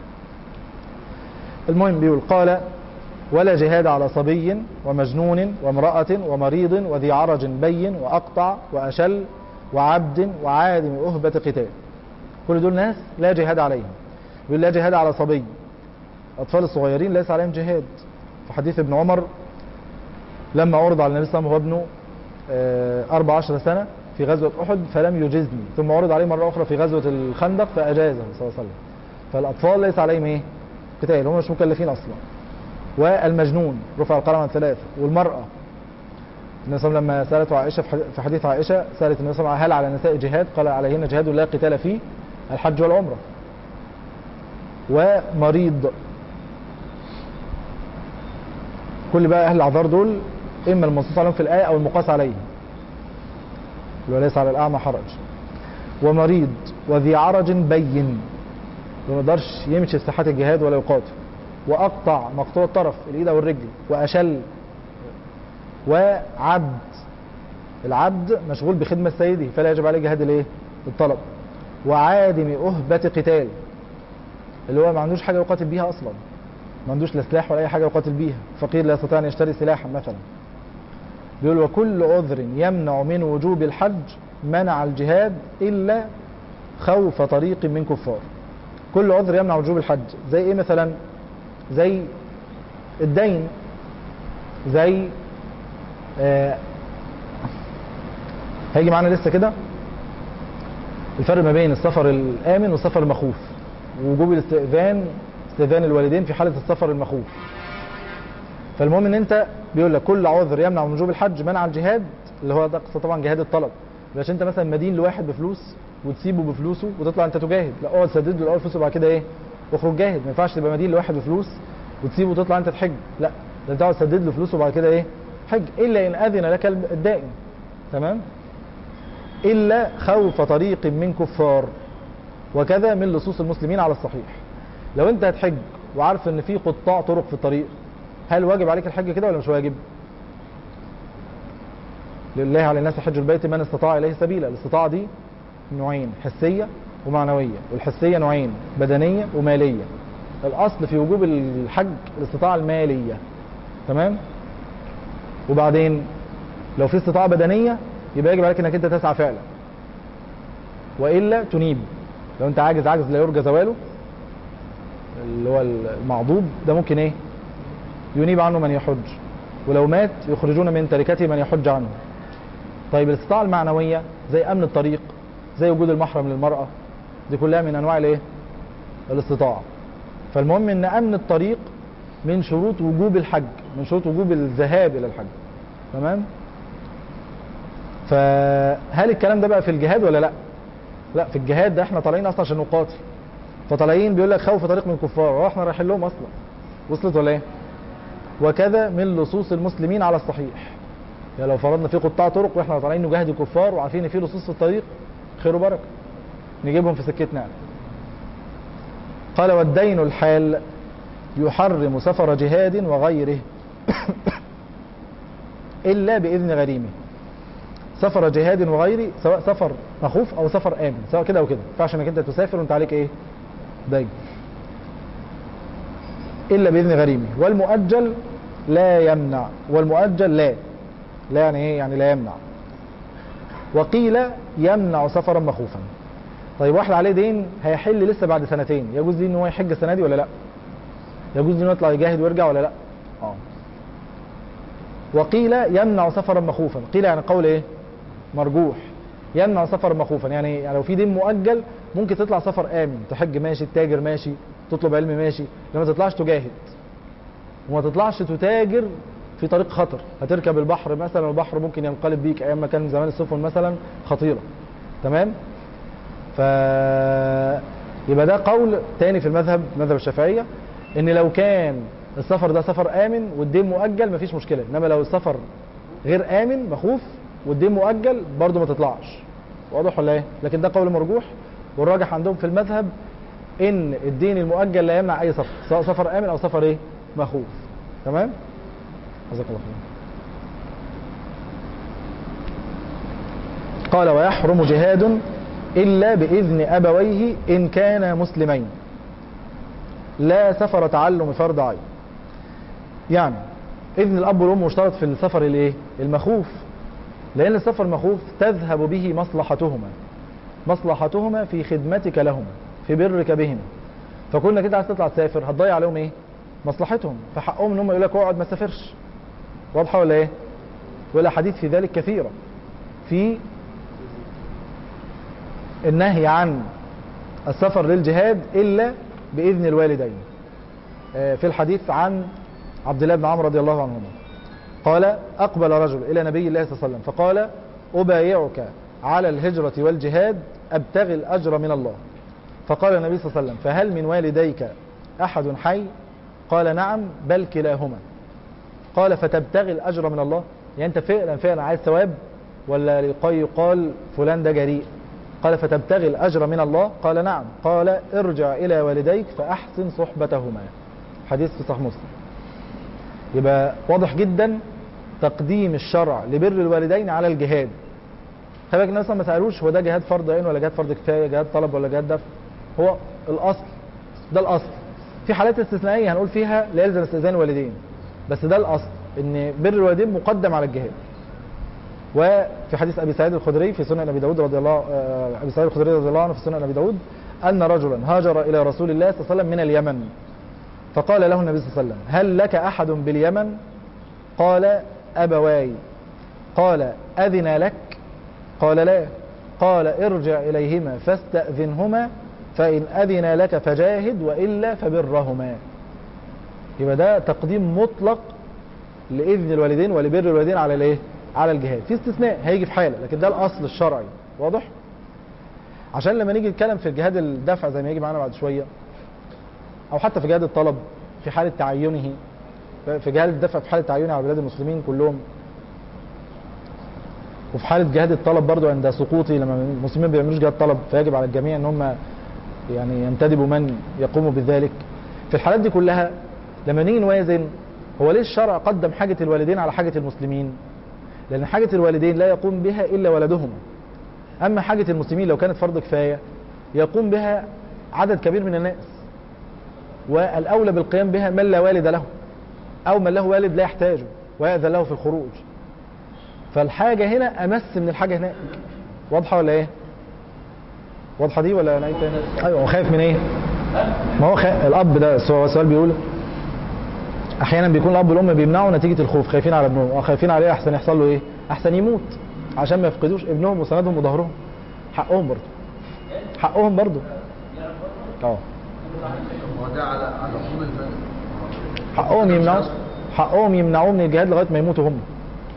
المهم بيقول قال ولا جهاد على صبي ومجنون وامرأة ومريض وذي عرج بين وأقطع وأشل وعبد وعادم أهبة قتال كل دول ناس لا جهاد عليهم يقول لا جهاد على صبي الأطفال الصغيرين ليس عليهم جهاد في حديث ابن عمر لما عرض على النبي صلى الله عليه وسلم وهو ابنه آه، 14 سنة في غزوة أحد فلم يجزني ثم عرض عليه مرة أخرى في غزوة الخندق فأجازه صلى الله عليه وسلم فالأطفال ليس عليهم إيه؟ قتال هم مش مكلفين أصلا والمجنون رفع القلم عن ثلاثة والمرأة النبي صلى الله عليه وسلم لما سألته عائشة في حديث- في حديث عائشة سألت النبي صلى الله عليه وسلم هل على النساء جهاد قال عليهن جهاد لا قتال فيه الحج والعمرة ومريض كل بقى أهل الأعذار دول إما المنصوص عليهم في الآية أو المقاس عليهم اللي هو ليس على الأعمى حرج ومريض وذي عرج بين ما يقدرش يمشي في ساحات الجهاد ولا يقاتل واقطع مقطوع الطرف الايد او الرجل واشل وعبد العبد مشغول بخدمه سيده فلا يجب عليه جهاد الايه الطلب وعادم اهبه قتال اللي هو ما عندوش حاجه يقاتل بيها اصلا ما عندوش لا سلاح ولا اي حاجه يقاتل بيها فقير لا يستطيع ان يشتري سلاحا مثلا بيقول وكل عذر يمنع من وجوب الحج منع الجهاد الا خوف طريق من كفار كل عذر يمنع وجوب الحج زي ايه مثلا زي الدين زي آه هيجي معانا لسه كده الفرق ما بين السفر الامن والسفر المخوف ووجوب الاستئذان استئذان الوالدين في حاله السفر المخوف فالمهم ان انت بيقول لك كل عذر يمنع من وجوب الحج منع الجهاد اللي هو ده قصة طبعا جهاد الطلب باش انت مثلا مدين لواحد بفلوس وتسيبه بفلوسه وتطلع انت تجاهد لا اقعد سدد له الاول فلوسه وبعد كده ايه اخرج جاهد ما ينفعش تبقى مدين لواحد بفلوس وتسيبه وتطلع انت تحج لا ده انت تقعد تسدد له فلوسه وبعد كده ايه حج الا ان اذن لك الدائم تمام الا خوف طريق من كفار وكذا من لصوص المسلمين على الصحيح لو انت هتحج وعارف ان في قطاع طرق في الطريق هل واجب عليك الحج كده ولا مش واجب لله على الناس حج البيت من استطاع اليه سبيلا الاستطاعه دي نوعين حسيه ومعنويه والحسيه نوعين بدنيه وماليه الاصل في وجوب الحج الاستطاعه الماليه تمام وبعدين لو في استطاعه بدنيه يبقى يجب عليك انك انت تسعى فعلا والا تنيب لو انت عاجز عاجز لا يرجى زواله اللي هو المعضوب ده ممكن ايه ينيب عنه من يحج ولو مات يخرجون من تركته من يحج عنه طيب الاستطاعه المعنويه زي امن الطريق زي وجود المحرم للمراه دي كلها من انواع الايه الاستطاعه فالمهم ان امن الطريق من شروط وجوب الحج من شروط وجوب الذهاب الى الحج تمام فهل الكلام ده بقى في الجهاد ولا لا لا في الجهاد ده احنا طالعين اصلا عشان نقاتل فطالعين بيقول لك خوف طريق من الكفار واحنا رايحين لهم اصلا وصلت ولا ايه وكذا من لصوص المسلمين على الصحيح يعني لو فرضنا في قطاع طرق واحنا طالعين نجاهد الكفار وعارفين ان في لصوص في الطريق خير وبركه نجيبهم في سكتنا يعني. قال والدين الحال يحرم سفر جهاد وغيره الا باذن غريمه سفر جهاد وغيره سواء سفر مخوف او سفر امن سواء كده او كده ما ينفعش انك انت تسافر وانت عليك ايه دين الا باذن غريمه والمؤجل لا يمنع والمؤجل لا لا يعني ايه يعني لا يمنع وقيل يمنع سفرا مخوفا طيب واحد عليه دين هيحل لسه بعد سنتين يجوز ليه ان هو يحج السنه دي ولا لا يجوز ليه انه يطلع يجاهد ويرجع ولا لا اه وقيل يمنع سفرا مخوفا قيل يعني قول ايه مرجوح يمنع سفرا مخوفا يعني, يعني لو في دين مؤجل ممكن تطلع سفر امن تحج ماشي تتاجر ماشي تطلب علم ماشي لما تطلعش تجاهد وما تطلعش تتاجر في طريق خطر هتركب البحر مثلا البحر ممكن ينقلب بيك ايام ما كان زمان السفن مثلا خطيره تمام ف يبقى ده قول تاني في المذهب المذهب الشافعيه ان لو كان السفر ده سفر امن والدين مؤجل مفيش مشكله انما لو السفر غير امن مخوف والدين مؤجل برضه ما تطلعش واضح ولا ايه لكن ده قول مرجوح والراجح عندهم في المذهب ان الدين المؤجل لا يمنع اي سفر سواء سفر امن او سفر ايه مخوف تمام جزاك الله خير قال ويحرم جهاد الا باذن ابويه ان كانا مسلمين لا سفر تعلم فرض عين يعني اذن الاب والام مشترط في السفر الايه المخوف لان السفر المخوف تذهب به مصلحتهما مصلحتهما في خدمتك لهما في برك بهما فكونك انت عايز تطلع تسافر هتضيع عليهم ايه مصلحتهم فحقهم ان هم يقول لك اقعد ما تسافرش واضحه ولا ايه والاحاديث في ذلك كثيره في النهي عن السفر للجهاد الا باذن الوالدين في الحديث عن عبد الله بن عمرو رضي الله عنهما قال اقبل رجل الى نبي الله صلى الله عليه وسلم فقال ابايعك على الهجره والجهاد ابتغي الاجر من الله فقال النبي صلى الله عليه وسلم فهل من والديك احد حي قال نعم بل كلاهما قال فتبتغي الاجر من الله يعني انت فعلا فعلا عايز ثواب ولا يقال فلان ده جريء قال فتبتغي الاجر من الله قال نعم قال ارجع الى والديك فاحسن صحبتهما حديث في صحيح مسلم يبقى واضح جدا تقديم الشرع لبر الوالدين على الجهاد خلي بالك الناس ما سالوش هو ده جهاد فرض عين ولا جهاد فرض كفايه جهاد طلب ولا جهاد دفع هو الاصل ده الاصل في حالات استثنائيه هنقول فيها لا يلزم استئذان الوالدين بس ده الاصل ان بر الوالدين مقدم على الجهاد وفي حديث ابي سعيد الخدري في سنن ابي داود رضي الله ابي سعيد الخدري رضي الله عنه في سنن ابي داود ان رجلا هاجر الى رسول الله صلى الله عليه وسلم من اليمن فقال له النبي صلى الله عليه وسلم هل لك احد باليمن قال ابواي قال اذن لك قال لا قال ارجع اليهما فاستاذنهما فان اذن لك فجاهد والا فبرهما يبقى ده تقديم مطلق لاذن الوالدين ولبر الوالدين على الايه على الجهاد في استثناء هيجي في حاله لكن ده الاصل الشرعي واضح عشان لما نيجي نتكلم في الجهاد الدفع زي ما يجي معانا بعد شويه او حتى في جهاد الطلب في حاله تعينه في جهاد الدفع في حاله تعينه على بلاد المسلمين كلهم وفي حاله جهاد الطلب برضو عند سقوطه لما المسلمين ما بيعملوش جهاد طلب فيجب على الجميع ان هم يعني ينتدبوا من يقوموا بذلك في الحالات دي كلها لما نيجي نوازن هو ليه الشرع قدم حاجة الوالدين على حاجة المسلمين لأن حاجة الوالدين لا يقوم بها إلا ولدهم أما حاجة المسلمين لو كانت فرض كفاية يقوم بها عدد كبير من الناس والأولى بالقيام بها من لا والد له أو من له والد لا يحتاجه ويأذن له في الخروج فالحاجة هنا أمس من الحاجة هناك واضحة ولا إيه؟ واضحة دي ولا نعيد تاني؟ أيوه هو خايف من إيه؟ ما هو خا... الأب ده هو السؤال بيقول أحيانا بيكون الأب والأم بيمنعوا نتيجة الخوف خايفين على ابنهم أو خايفين عليه أحسن يحصل له إيه؟ أحسن يموت عشان ما يفقدوش ابنهم وسندهم وظهرهم حقهم برضه حقهم برضه اه هو ده على على عموم البلد حقهم يمنعوا حقهم يمنعوه من الجهاد لغايه ما يموتوا هم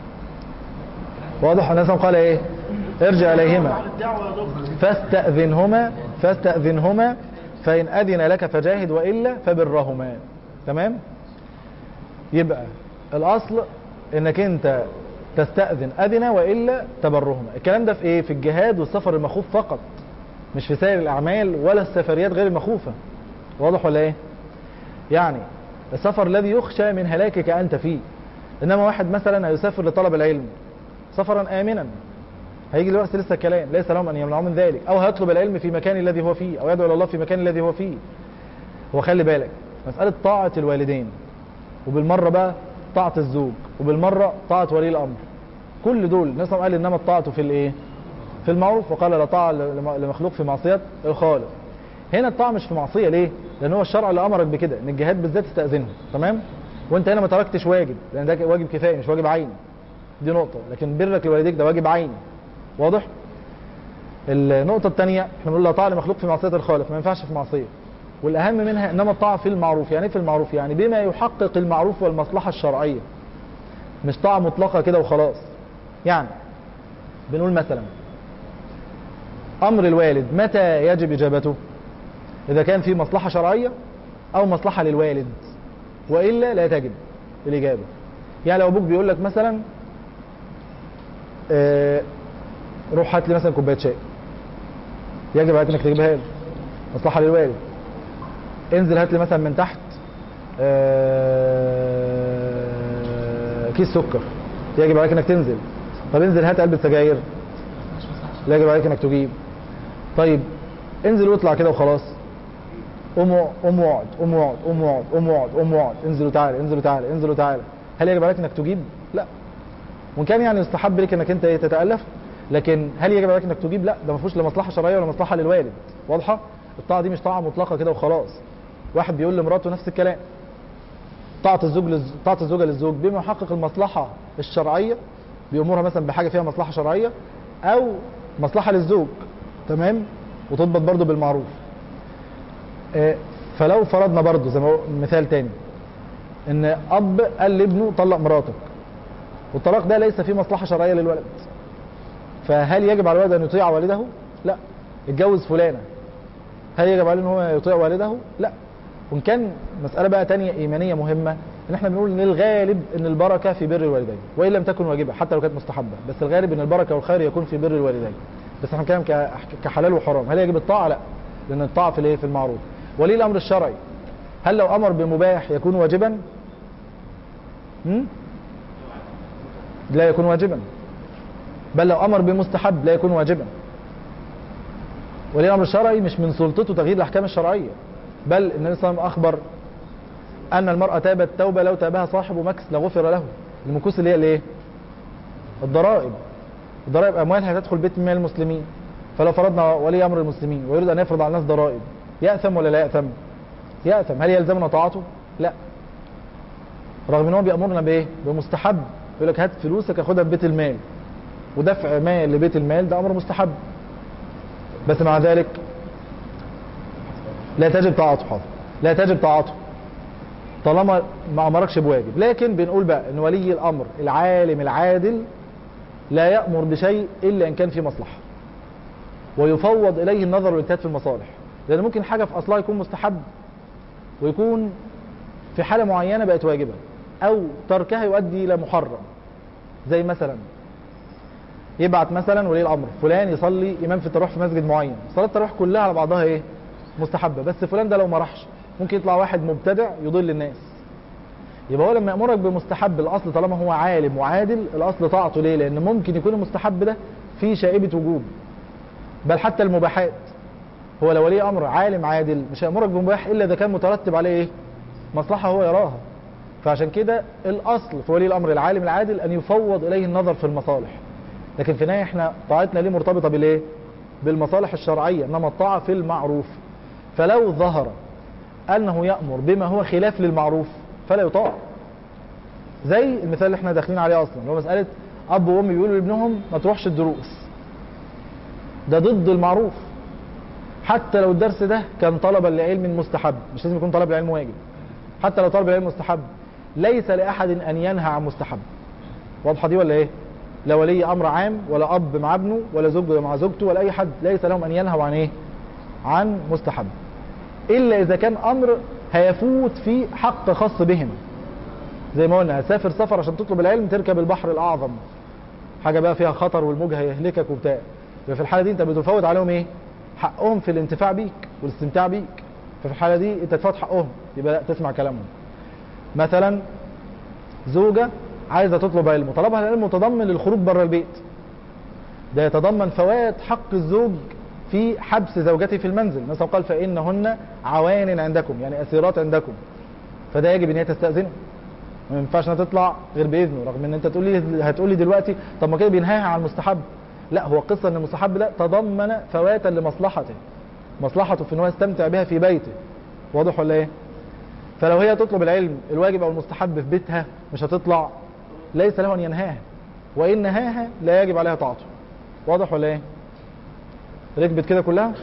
واضح الناس قال ايه ارجع اليهما الدعوة يا دكتور فاستأذنهما فاستأذنهما فإن أذن لك فجاهد وإلا فبرهما تمام يبقى الأصل إنك أنت تستأذن أذن وإلا تبرهما الكلام ده في إيه في الجهاد والسفر المخوف فقط مش في سائر الأعمال ولا السفريات غير المخوفة واضح ولا إيه يعني السفر الذي يخشى من هلاكك أنت فيه إنما واحد مثلا هيسافر لطلب العلم سفرا آمنا هيجي دلوقتي لسه كلام ليس لهم ان يمنعوا من ذلك او هيطلب العلم في مكان الذي هو فيه او يدعو الى الله في مكان الذي هو فيه هو خلي بالك مساله طاعه الوالدين وبالمره بقى طاعه الزوج وبالمره طاعه ولي الامر كل دول الناس قال انما الطاعه في الايه في المعروف وقال لا طاعه لم- لمخلوق في معصيه الخالق هنا الطاعه مش في معصيه ليه لان هو الشرع اللي امرك بكده ان الجهاد بالذات تستاذنه تمام وانت هنا ما تركتش واجب لان ده واجب كفايه مش واجب عيني دي نقطه لكن برك لوالديك ده واجب عيني واضح النقطة الثانية احنا بنقول لا طاعة لمخلوق في معصية الخالق ما ينفعش في معصية والأهم منها إنما الطاعة في المعروف يعني إيه في المعروف يعني بما يحقق المعروف والمصلحة الشرعية مش طاعة مطلقة كده وخلاص يعني بنقول مثلا أمر الوالد متى يجب إجابته إذا كان في مصلحة شرعية أو مصلحة للوالد وإلا لا تجب الإجابة يعني لو أبوك بيقول لك مثلا آه، روح هات لي مثلا كوبايه شاي يجب عليك انك تجيبها له مصلحه للوالد انزل هات لي مثلا من تحت آه، كيس سكر يجب عليك انك تنزل طب انزل هات علبه سجاير لا يجب عليك انك تجيب طيب انزل واطلع كده وخلاص قوم قوم اقعد قوم اقعد قوم اقعد قوم اقعد قوم اقعد انزل وتعالى انزل وتعالى انزل وتعالى هل يجب عليك انك تجيب؟ لا وان كان يعني يستحب لك انك انت إيه تتالف لكن هل يجب عليك انك تجيب لا ده ما فيهوش لا مصلحه شرعيه ولا مصلحه للوالد واضحه الطاعه دي مش طاعه مطلقه كده وخلاص واحد بيقول لمراته نفس الكلام طاعه الزوج للز... طاعه الزوجه للزوج بما يحقق المصلحه الشرعيه بيامرها مثلا بحاجه فيها مصلحه شرعيه او مصلحه للزوج تمام وتضبط برضه بالمعروف آه، فلو فرضنا برضه زي ما هو مثال تاني ان اب قال لابنه طلق مراتك والطلاق ده ليس فيه مصلحه شرعيه للولد فهل يجب على الولد ان يطيع والده؟ لا اتجوز فلانه هل يجب عليه ان هو يطيع والده؟ لا وان كان مساله بقى تانية ايمانيه مهمه ان احنا بنقول ان الغالب ان البركه في بر الوالدين وان لم تكن واجبه حتى لو كانت مستحبه بس الغالب ان البركه والخير يكون في بر الوالدين بس احنا بنتكلم ك- كحلال وحرام هل يجب الطاعه؟ لا لان الطاعه في الايه؟ في المعروف ولي الامر الشرعي هل لو امر بمباح يكون واجبا؟ هم؟ لا يكون واجبا بل لو امر بمستحب لا يكون واجبا ولي الامر الشرعي مش من سلطته تغيير الاحكام الشرعيه بل النبي صلى الله عليه وسلم اخبر ان المراه تابت توبه لو تابها صاحب مكس لغفر له المكوس اللي هي الايه الضرائب الضرائب اموالها تدخل بيت من مال المسلمين فلو فرضنا ولي امر المسلمين ويريد ان يفرض على الناس ضرائب ياثم ولا لا ياثم ياثم هل يلزمنا طاعته لا رغم ان هو بيامرنا بايه بمستحب يقول لك هات فلوسك اخدها في بيت المال ودفع مال لبيت المال ده امر مستحب بس مع ذلك لا تجب طاعته حاضر لا تجب طاعته طالما ما امركش بواجب لكن بنقول بقى ان ولي الامر العالم العادل لا يامر بشيء الا ان كان في مصلحه ويفوض اليه النظر والاجتهاد في المصالح لان ممكن حاجه في اصلها يكون مستحب ويكون في حاله معينه بقت واجبه او تركها يؤدي الى محرم زي مثلا يبعت مثلا ولي الامر فلان يصلي امام في التراويح في مسجد معين صلاه التراويح كلها على بعضها ايه مستحبه بس فلان ده لو ما راحش ممكن يطلع واحد مبتدع يضل الناس يبقى هو لما يامرك بمستحب الاصل طالما هو عالم وعادل الاصل طاعته ليه لان ممكن يكون المستحب ده فيه شائبه وجوب بل حتى المباحات هو لو ولي امر عالم عادل مش هيامرك بمباح الا اذا كان مترتب عليه ايه مصلحه هو يراها فعشان كده الاصل في ولي الامر العالم العادل ان يفوض اليه النظر في المصالح لكن في النهايه احنا طاعتنا ليه مرتبطه بالايه بالمصالح الشرعيه انما الطاعه في المعروف فلو ظهر انه يامر بما هو خلاف للمعروف فلا يطاع زي المثال اللي احنا داخلين عليه اصلا اللي هو مساله اب وام بيقولوا لابنهم ما تروحش الدروس ده ضد المعروف حتى لو الدرس ده كان طلبا لعلم مستحب مش لازم يكون طلب لعلم واجب حتى لو طلب العلم مستحب ليس لاحد ان ينهى عن مستحب واضحه دي ولا ايه لا ولي امر عام ولا اب مع ابنه ولا زوج مع زوجته ولا اي حد ليس لهم ان ينهوا عن ايه عن مستحب الا اذا كان امر هيفوت في حق خاص بهم زي ما قلنا هتسافر سفر عشان تطلب العلم تركب البحر الاعظم حاجه بقى فيها خطر والموج هيهلكك وبتاع يبقى في الحاله دي انت بتفوت عليهم ايه حقهم في الانتفاع بيك والاستمتاع بيك ففي الحاله دي انت تفوت حقهم يبقى لا تسمع كلامهم مثلا زوجه عايزه تطلب علم طلبها العلم متضمن للخروج بره البيت ده يتضمن فوات حق الزوج في حبس زوجته في المنزل مثلا قال فانهن عوان عندكم يعني اسيرات عندكم فده يجب ان هي تستاذنه ما ينفعش انها تطلع غير باذنه رغم ان انت تقول لي هتقول لي دلوقتي طب ما كده بينهاها عن المستحب لا هو قصه ان المستحب ده تضمن فواتا لمصلحته مصلحته في ان هو يستمتع بها في بيته واضح ولا ايه فلو هي تطلب العلم الواجب او المستحب في بيتها مش هتطلع ليس له ان ينهاها وان نهاها لا يجب عليها طاعته واضح ولا ايه ركبت كده كلها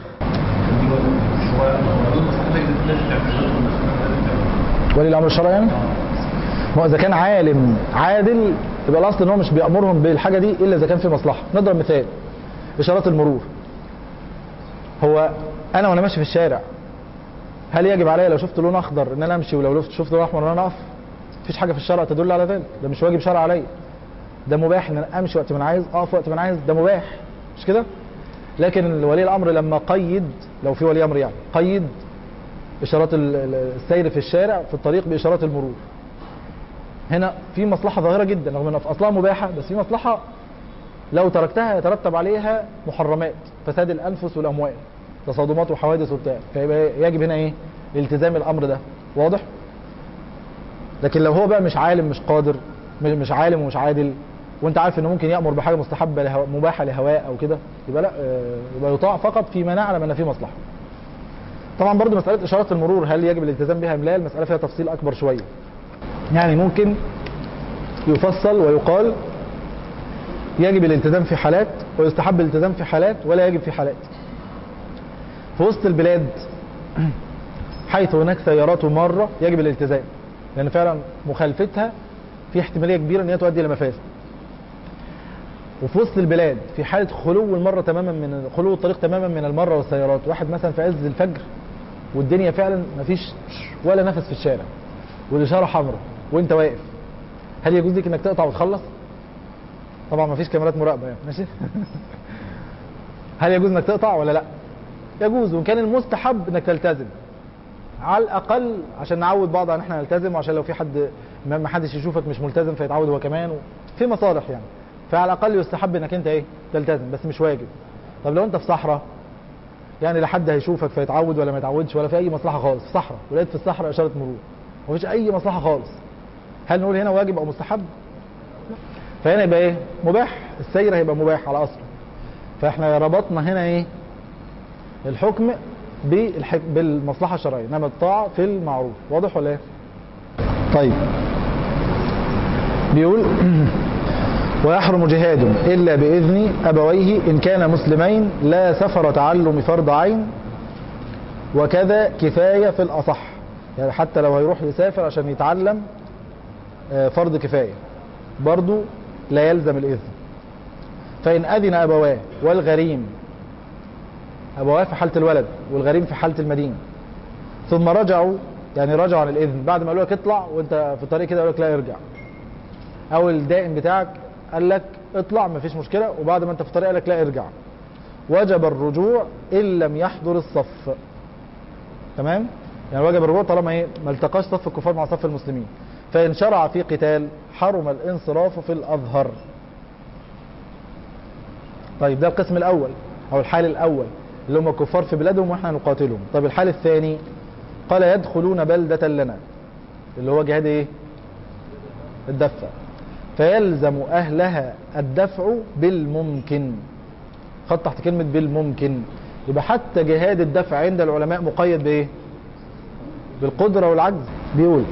ولي الامر الشرعي يعني هو اذا كان عالم عادل يبقى الاصل ان هو مش بيامرهم بالحاجه دي الا اذا كان في مصلحه نضرب مثال اشارات المرور هو انا وانا ماشي في الشارع هل يجب عليا لو شفت لون اخضر ان انا امشي ولو شفت لون احمر ان انا اقف مفيش حاجه في الشرع تدل على ذلك ده مش واجب شرع عليا ده مباح ان انا امشي وقت ما انا عايز اقف وقت ما انا عايز ده مباح مش كده لكن ولي الامر لما قيد لو في ولي امر يعني قيد اشارات ال- ال- السير في الشارع في الطريق باشارات المرور هنا في مصلحه ظاهره جدا رغم انها في اصلها مباحه بس في مصلحه لو تركتها يترتب عليها محرمات فساد الانفس والاموال تصادمات وحوادث وبتاع فيبقى يجب هنا ايه التزام الامر ده واضح لكن لو هو بقى مش عالم مش قادر م- مش عالم ومش عادل وانت عارف انه ممكن يامر بحاجه مستحبه لهو مباحه لهواء او كده يبقى لا آه، يبقى يطاع فقط فيما نعلم ان فيه مصلحه طبعا برضو مساله اشارات المرور هل يجب الالتزام بها ام لا المساله فيها تفصيل اكبر شويه يعني ممكن يفصل ويقال يجب الالتزام في حالات ويستحب الالتزام في حالات ولا يجب في حالات في وسط البلاد حيث هناك سيارات مارة يجب الالتزام لأن فعلا مخالفتها في احتمالية كبيرة أن هي تؤدي إلى مفاسد وفي وسط البلاد في حالة خلو المرة تماما من خلو الطريق تماما من المرة والسيارات واحد مثلا في عز الفجر والدنيا فعلا مفيش ولا نفس في الشارع والإشارة حمراء وأنت واقف هل يجوز لك إنك تقطع وتخلص؟ طبعا مفيش كاميرات مراقبة يعني ماشي؟ هل يجوز إنك تقطع ولا لأ؟ يجوز وإن كان المستحب إنك تلتزم على الاقل عشان نعود بعض ان احنا نلتزم وعشان لو في حد ما ما حدش يشوفك مش ملتزم فيتعود هو كمان و... في مصالح يعني فعلى الاقل يستحب انك انت ايه تلتزم بس مش واجب طب لو انت في صحراء يعني لا حد هيشوفك فيتعود ولا ما يتعودش ولا في اي مصلحه خالص في صحراء ولقيت في الصحراء اشاره مرور مفيش اي مصلحه خالص هل نقول هنا واجب او مستحب لا. فهنا يبقى ايه مباح السير هيبقى مباح على اصله فاحنا ربطنا هنا ايه الحكم بالحك... بالمصلحه الشرعيه انما الطاعه في المعروف واضح ولا ايه طيب بيقول ويحرم جهاد الا باذن ابويه ان كان مسلمين لا سفر تعلم فرض عين وكذا كفايه في الاصح يعني حتى لو هيروح يسافر عشان يتعلم آه، فرض كفايه برضو لا يلزم الاذن فان اذن ابواه والغريم أبواه في حالة الولد والغريم في حالة المدينة ثم رجعوا يعني رجعوا عن الإذن بعد ما قالوا لك اطلع وأنت في الطريق كده قالوا لك لا ارجع أو الدائم بتاعك قال لك اطلع مفيش مشكلة وبعد ما أنت في الطريق قال لك لا ارجع وجب الرجوع إن لم يحضر الصف تمام يعني واجب الرجوع طالما ايه ما التقاش صف الكفار مع صف المسلمين فان شرع في قتال حرم الانصراف في الاظهر طيب ده القسم الاول او الحال الاول اللي هم الكفار في بلادهم واحنا نقاتلهم طيب الحال الثاني قال يدخلون بلدة لنا اللي هو جهاد ايه الدفع فيلزم اهلها الدفع بالممكن خد تحت كلمة بالممكن يبقى حتى جهاد الدفع عند العلماء مقيد بايه بالقدرة والعجز بيقول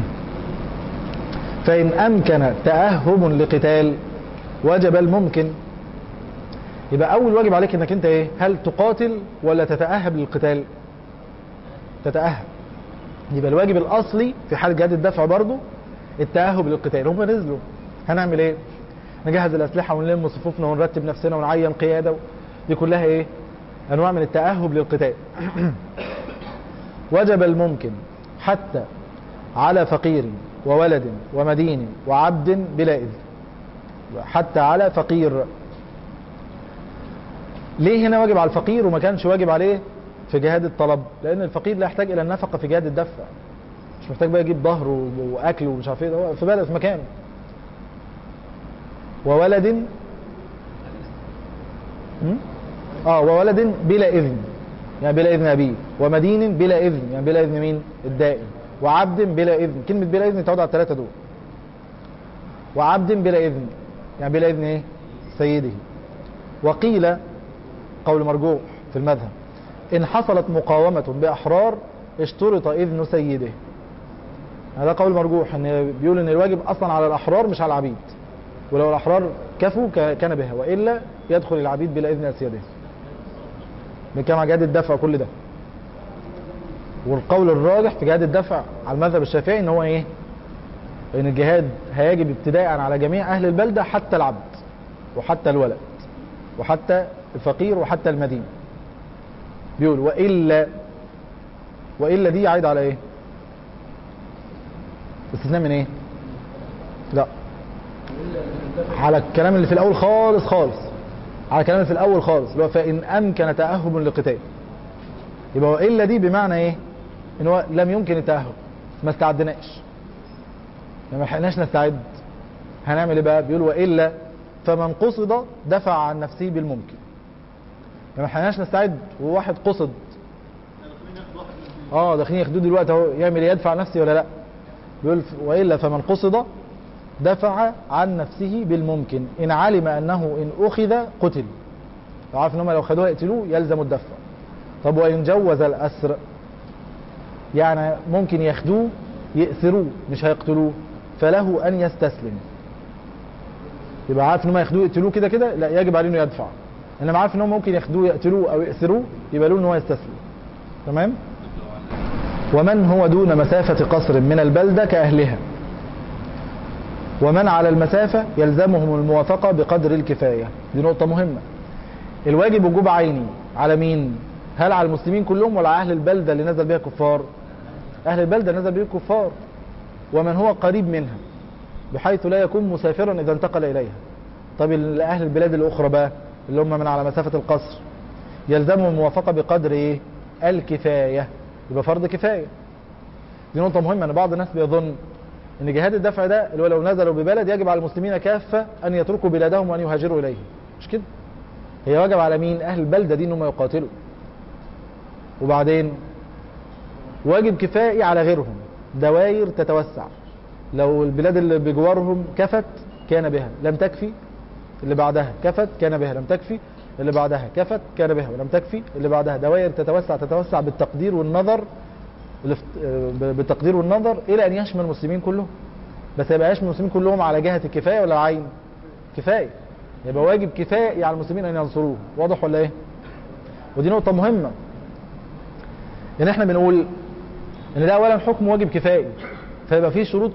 فإن أمكن تأهب لقتال وجب الممكن يبقى أول واجب عليك إنك أنت إيه هل تقاتل ولا تتأهب للقتال تتأهب يبقى الواجب الأصلي في حال جهاد الدفع برضو التأهب للقتال هم نزلوا هنعمل إيه نجهز الأسلحة ونلم صفوفنا ونرتب نفسنا ونعين قيادة دي كلها إيه أنواع من التأهب للقتال وجب الممكن حتى على فقير وولد ومدين وعبد بلا إذن حتى على فقير ليه هنا واجب على الفقير وما كانش واجب عليه في جهاد الطلب لأن الفقير لا يحتاج إلى النفقة في جهاد الدفع مش محتاج بقى يجيب ظهر و- وأكل ومش عارف إيه ده هو في بلد في مكانه وولد م? اه وولد بلا إذن يعني بلا إذن أبيه ومدين بلا إذن يعني بلا إذن مين الدائم وعبد بلا إذن كلمة بلا إذن تعود على الثلاثة دول وعبد بلا إذن يعني بلا إذن إيه سيده وقيل قول مرجوح في المذهب إن حصلت مقاومة بأحرار اشترط إذن سيده هذا قول مرجوح ان بيقول ان الواجب اصلا على الاحرار مش على العبيد ولو الاحرار كفوا ك- كان بها والا يدخل العبيد بلا اذن اسيادهم بنتكلم عن جهاد الدفع وكل ده والقول الراجح في جهاد الدفع على المذهب الشافعي ان هو ايه ان الجهاد هيجب ابتداء على جميع اهل البلده حتى العبد وحتى الولد وحتى الفقير وحتى المدين بيقول والا والا دي عايده على ايه استثناء من ايه لا على الكلام اللي في الاول خالص خالص على الكلام اللي في الاول خالص اللي هو فان امكن تاهب للقتال يبقى والا دي بمعنى ايه ان هو لم يمكن التاهب ما استعدناش ما لحقناش نستعد هنعمل ايه بقى بيقول والا فمن قصد دفع عن نفسه بالممكن ما لحقناش نستعد وواحد قصد اه داخلين ياخدوه دلوقتي اهو يعمل ايه يدفع نفسي ولا لا بيقول ف- والا فمن قصد دفع عن نفسه بالممكن ان علم انه ان اخذ قتل لو عارف ان هم لو خدوه يقتلوه يلزم الدفع طب وان جوز الاسر يعني ممكن ياخدوه يأسروه مش هيقتلوه فله ان يستسلم يبقى عارف ان هم ياخدوه يقتلوه كده كده لا يجب عليه انه يدفع انما عارف ان هم ممكن ياخدوه يقتلوه او يأسروه يبقى له ان هو يستسلم تمام ومن هو دون مسافة قصر من البلدة كأهلها ومن على المسافة يلزمهم الموافقة بقدر الكفاية دي نقطة مهمة الواجب وجوب عيني على مين هل على المسلمين كلهم ولا على أهل البلدة اللي نزل بها كفار أهل البلدة نزل بها كفار ومن هو قريب منها بحيث لا يكون مسافرا إذا انتقل إليها طب ال- أهل البلاد الأخرى بقى اللي هم من على مسافة القصر يلزمهم الموافقة بقدر إيه الكفاية يبقى فرض كفاية دي نقطة مهمة ان بعض الناس بيظن ان جهاد الدفع ده اللي هو لو نزلوا ببلد يجب على المسلمين كافة ان يتركوا بلادهم وان يهاجروا اليه مش كده هي واجب على مين اهل البلدة دي انهم يقاتلوا وبعدين واجب كفائي على غيرهم دواير تتوسع لو البلاد اللي بجوارهم كفت كان بها لم تكفي اللي بعدها كفت كان بها لم تكفي اللي بعدها كفت كان بها ولم تكفي اللي بعدها دوائر تتوسع تتوسع بالتقدير والنظر الافت- آه، بالتقدير والنظر الى ان يشمل المسلمين كلهم بس يبقى يشمل المسلمين كلهم على جهه الكفايه ولا العين كفايه يبقى واجب كفايه على المسلمين ان ينصروه واضح ولا ايه ودي نقطه مهمه ان احنا بنقول ان ده اولا حكم واجب كفائي فيبقى فيه شروط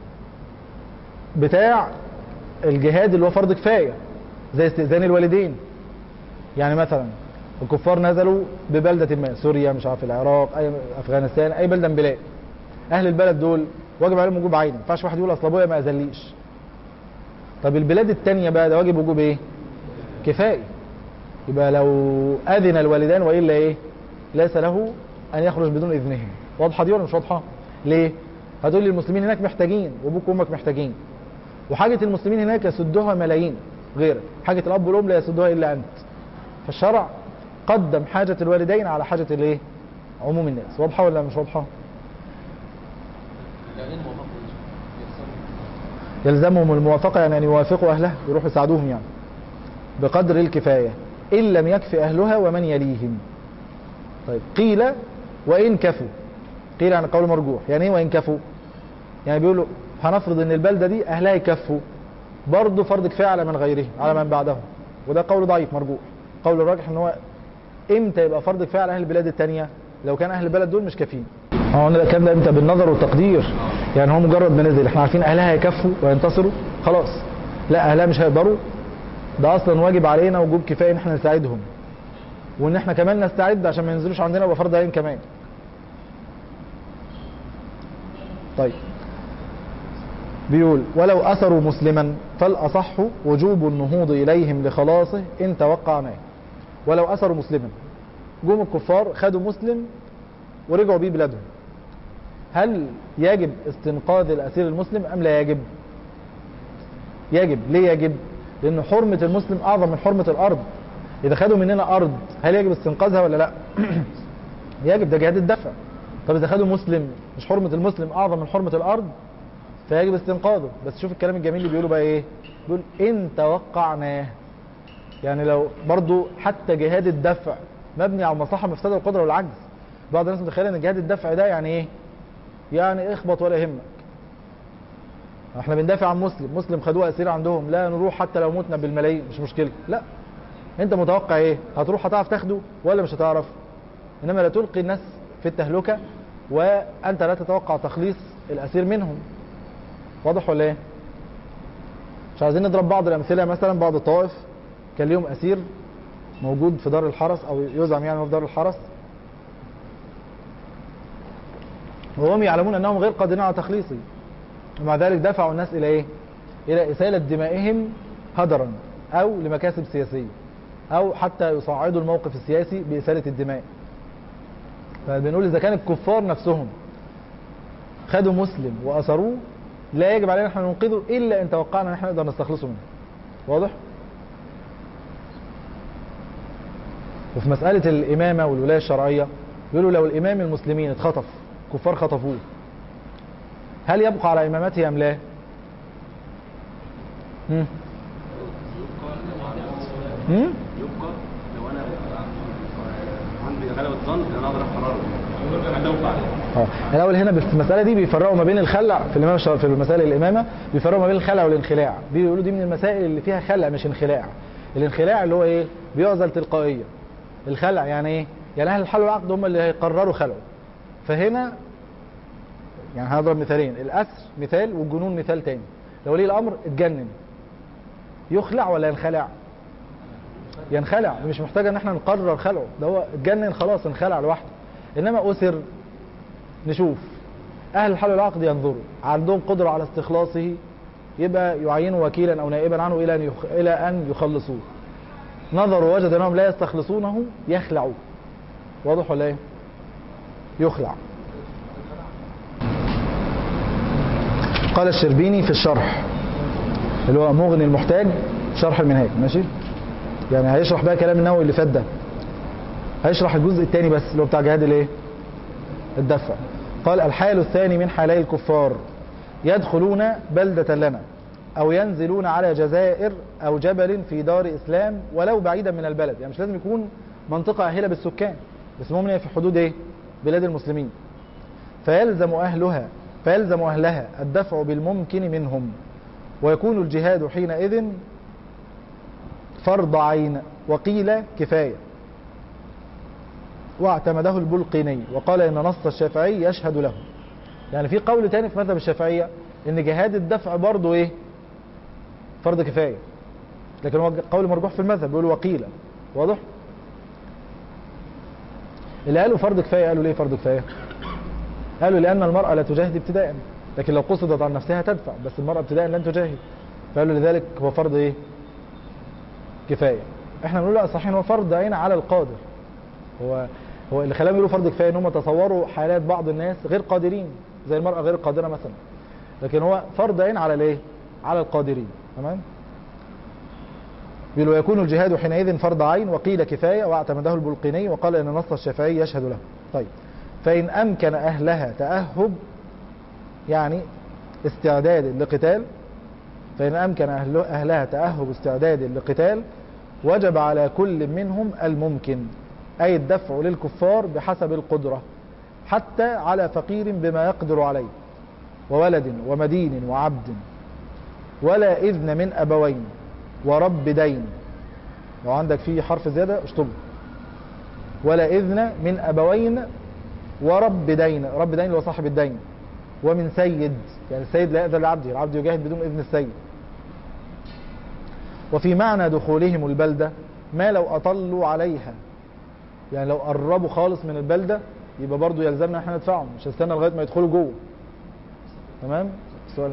بتاع الجهاد اللي هو فرض كفايه زي استئذان الوالدين يعني مثلا الكفار نزلوا ببلدة ما سوريا مش عارف العراق اي افغانستان اي بلده من بلاد اهل البلد دول واجب عليهم وجوب عين ما ينفعش واحد يقول اصل ابويا ما اذليش طب البلاد التانية بقى ده واجب وجوب ايه كفائي يبقى لو اذن الوالدان والا ايه ليس له ان يخرج بدون اذنهم واضحه دي ولا مش واضحه ليه هتقول لي المسلمين هناك محتاجين وابوك وامك محتاجين وحاجه المسلمين هناك يسدها ملايين غيرك حاجه الاب والام لا يسدها الا انت فالشرع قدم حاجه الوالدين على حاجه الايه عموم الناس واضحه ولا مش واضحه يلزمهم الموافقة يعني أن يوافقوا أهلها يروحوا يساعدوهم يعني بقدر الكفاية إن لم يكفي أهلها ومن يليهم طيب قيل وإن كفوا قيل عن قول مرجوح يعني إيه وإن كفوا يعني بيقولوا هنفرض أن البلدة دي أهلها يكفوا برضه فرض كفاية على من غيرهم على من بعدهم وده قول ضعيف مرجوح قول الراجح ان هو امتى يبقى فرض كفايه على اهل البلاد الثانيه لو كان اهل البلد دول مش كافيين هو قلنا الكلام ده امتى بالنظر والتقدير يعني هو مجرد ما نزل احنا عارفين اهلها هيكفوا وينتصروا خلاص لا اهلها مش هيقدروا ده اصلا واجب علينا وجوب كفايه ان احنا نساعدهم وان احنا كمان نستعد عشان ما ينزلوش عندنا يبقى فرض عين كمان طيب بيقول ولو أثروا مسلما فالأصح وجوب النهوض إليهم لخلاصه إن توقعناه ولو أثروا مسلما جم الكفار خدوا مسلم ورجعوا بيه بلادهم هل يجب استنقاذ الأسير المسلم أم لا يجب يجب ليه يجب لأن حرمة المسلم أعظم من حرمة الأرض إذا خدوا مننا أرض هل يجب استنقاذها ولا لا يجب ده جهاد الدفع طب إذا خدوا مسلم مش حرمة المسلم أعظم من حرمة الأرض فيجب استنقاذه بس شوف الكلام الجميل اللي بيقوله بقى ايه بيقول ان توقعناه يعني لو برضو حتى جهاد الدفع مبني على المصلحه المفسده والقدره والعجز بعض الناس متخيله ان جهاد الدفع ده يعني ايه يعني اخبط ولا يهمك احنا بندافع عن مسلم مسلم خدوه اسير عندهم لا نروح حتى لو متنا بالملايين مش مشكله لا انت متوقع ايه هتروح هتعرف تاخده ولا مش هتعرف انما لا تلقي الناس في التهلكه وانت لا تتوقع تخليص الاسير منهم واضح ولا ايه مش عايزين نضرب بعض الامثله مثلا بعض الطوائف كان ليهم اسير موجود في دار الحرس او يزعم يعني هو في دار الحرس وهم يعلمون انهم غير قادرين على تخليصه ومع ذلك دفعوا الناس الى ايه الى اساله دمائهم هدرا او لمكاسب سياسيه او حتى يصعدوا الموقف السياسي باساله الدماء فبنقول اذا كان الكفار نفسهم خدوا مسلم واسروه لا يجب علينا احنا ننقذه الا ان توقعنا ان احنا نقدر نستخلصه منه واضح وفي مسألة الإمامة والولاية الشرعية بيقولوا لو الإمام المسلمين اتخطف كفار خطفوه هل يبقى على إمامته أم لا؟ هم؟ هم؟ يبقى لو انا عندي غلبة ظن ان انا اقدر احرره هل ينفع عليه؟ اه الاول هنا في المساله دي بيفرقوا ما بين الخلع في الامام الشرعي في المسائل الامامه بيفرقوا ما بين الخلع والانخلاع بيقولوا دي من المسائل اللي فيها خلع مش انخلاع الانخلاع اللي هو ايه بيعزل تلقائيا الخلع يعني ايه يعني اهل الحل والعقد هم اللي هيقرروا خلعه فهنا يعني هنضرب مثالين الاسر مثال والجنون مثال تاني لو ولي الامر اتجنن يخلع ولا ينخلع ينخلع مش محتاج ان احنا نقرر خلعه ده هو اتجنن خلاص انخلع لوحده انما اسر نشوف اهل الحل والعقد ينظروا عندهم قدره على استخلاصه يبقى يعينوا وكيلا او نائبا عنه الى ان يخ... الى ان يخلصوه نظروا وجد انهم لا يستخلصونه يخلعوا واضح ولا ايه يخلع قال الشربيني في الشرح اللي هو مغني المحتاج شرح المنهاج ماشي يعني هيشرح بقى كلام النووي اللي فات ده هيشرح الجزء الثاني بس اللي هو بتاع جهاد الايه الدفع قال الحال الثاني من حالي الكفار يدخلون بلدة لنا أو ينزلون على جزائر أو جبل في دار إسلام ولو بعيدا من البلد يعني مش لازم يكون منطقة أهلة بالسكان بس المهم إن هي في حدود إيه بلاد المسلمين فيلزم أهلها فيلزم أهلها الدفع بالممكن منهم ويكون الجهاد حينئذ فرض عين وقيل كفاية واعتمده البلقيني وقال ان نص الشافعي يشهد له يعني في قول تاني في مذهب الشافعية ان جهاد الدفع برضه ايه فرض كفاية لكن هو قول مرجوح في المذهب بيقول وقيل واضح اللي قالوا فرض كفاية قالوا ليه فرض كفاية قالوا لأن المرأة لا تجاهد ابتداء لكن لو قصدت عن نفسها تدفع بس المرأة ابتداء لن تجاهد فقالوا لذلك هو فرض ايه كفاية احنا بنقول لا صحيح هو فرض عين على القادر هو هو اللي خلاهم يقولوا فرض كفايه ان هم تصوروا حالات بعض الناس غير قادرين زي المراه غير قادره مثلا لكن هو فرض عين على الايه على القادرين تمام بيقول ويكون الجهاد حينئذ فرض عين وقيل كفايه واعتمده البلقيني وقال ان نص الشافعي يشهد له طيب فان امكن اهلها تاهب يعني استعداد لقتال فإن أمكن أهل- أهلها تأهب استعداد لقتال وجب على كل منهم الممكن أي الدفع للكفار بحسب القدرة حتى على فقير بما يقدر عليه وولد ومدين وعبد ولا إذن من أبوين ورب دين لو عندك فيه حرف زيادة اشطبه ولا إذن من أبوين ورب دين رب دين اللي هو صاحب الدين ومن سيد يعني السيد لا يأذن لعبده العبد يجاهد بدون إذن السيد وفي معنى دخولهم البلدة ما لو أطلوا عليها يعني لو قربوا خالص من البلدة يبقى برضو يلزمنا احنا ندفعهم مش هستنى لغاية ما يدخلوا جوه تمام السؤال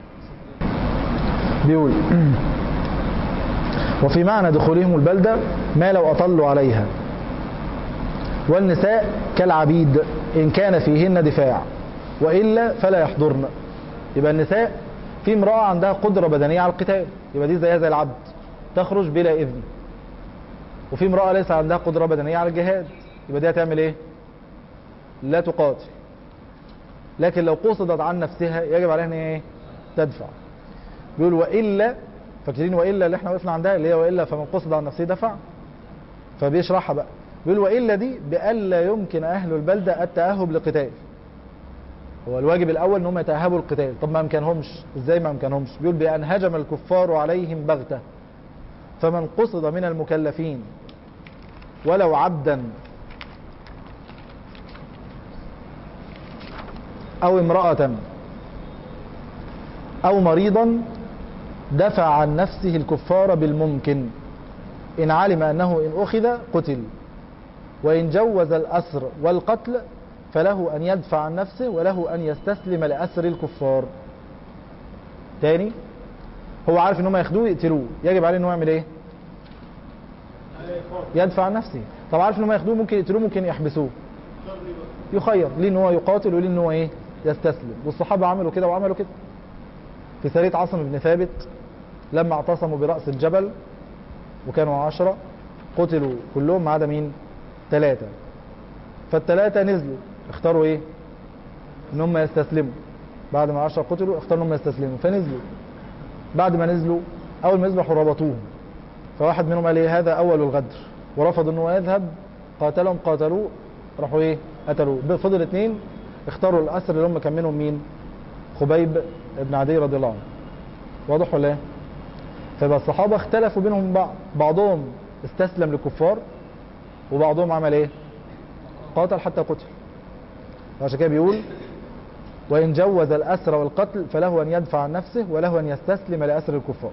بيقول وفي معنى دخولهم البلدة ما لو أطلوا عليها والنساء كالعبيد إن كان فيهن دفاع وإلا فلا يحضرن يبقى النساء في امرأة عندها قدرة بدنية على القتال يبقى دي زيها زي العبد تخرج بلا إذن وفي امرأة ليس عندها قدرة بدنية على الجهاد يبقى دي هتعمل إيه لا تقاتل لكن لو قصدت عن نفسها يجب عليها ان هي ايه تدفع بيقول والا فاكرين والا اللي احنا وقفنا عندها اللي هي والا فمن قصد عن نفسه دفع فبيشرحها بقى بيقول والا دي بألا يمكن اهل البلده التاهب لقتال هو الواجب الاول ان هم يتاهبوا القتال طب ما امكنهمش ازاي ما امكنهمش بيقول بان هجم الكفار عليهم بغته فمن قصد من المكلفين ولو عبدا أو امرأة أو مريضا دفع عن نفسه الكفار بالممكن إن علم أنه إن أخذ قتل وإن جوز الأسر والقتل فله أن يدفع عن نفسه وله أن يستسلم لأسر الكفار تاني هو عارف ان هم ياخدوه يقتلوه يجب عليه انه يعمل ايه يدفع عن نفسه طب عارف ان هم ياخدوه ممكن يقتلوه ممكن يحبسوه يخير ليه ان هو يقاتل وليه ان هو ايه يستسلم والصحابه عملوا كده وعملوا كده في سريه عاصم بن ثابت لما اعتصموا براس الجبل وكانوا عشرة قتلوا كلهم ما عدا مين ثلاثة فالثلاثة نزلوا اختاروا ايه ان هم يستسلموا بعد ما عشرة قتلوا اختاروا ان هم يستسلموا فنزلوا بعد ما نزلوا اول ما نزلوا ربطوهم فواحد منهم قال ايه هذا اول الغدر ورفض انه يذهب قاتلهم قاتلوه راحوا ايه قتلوه فضل اثنين اختاروا الاسر اللي هم كان منهم مين خبيب بن عدي رضي الله عنه واضح ولا ايه فيبقى الصحابه اختلفوا بينهم بعض بعضهم استسلم للكفار وبعضهم عمل ايه قاتل حتى قتل عشان كده بيقول وإن جوز الأسر والقتل فله أن يدفع عن نفسه وله أن يستسلم لأسر الكفار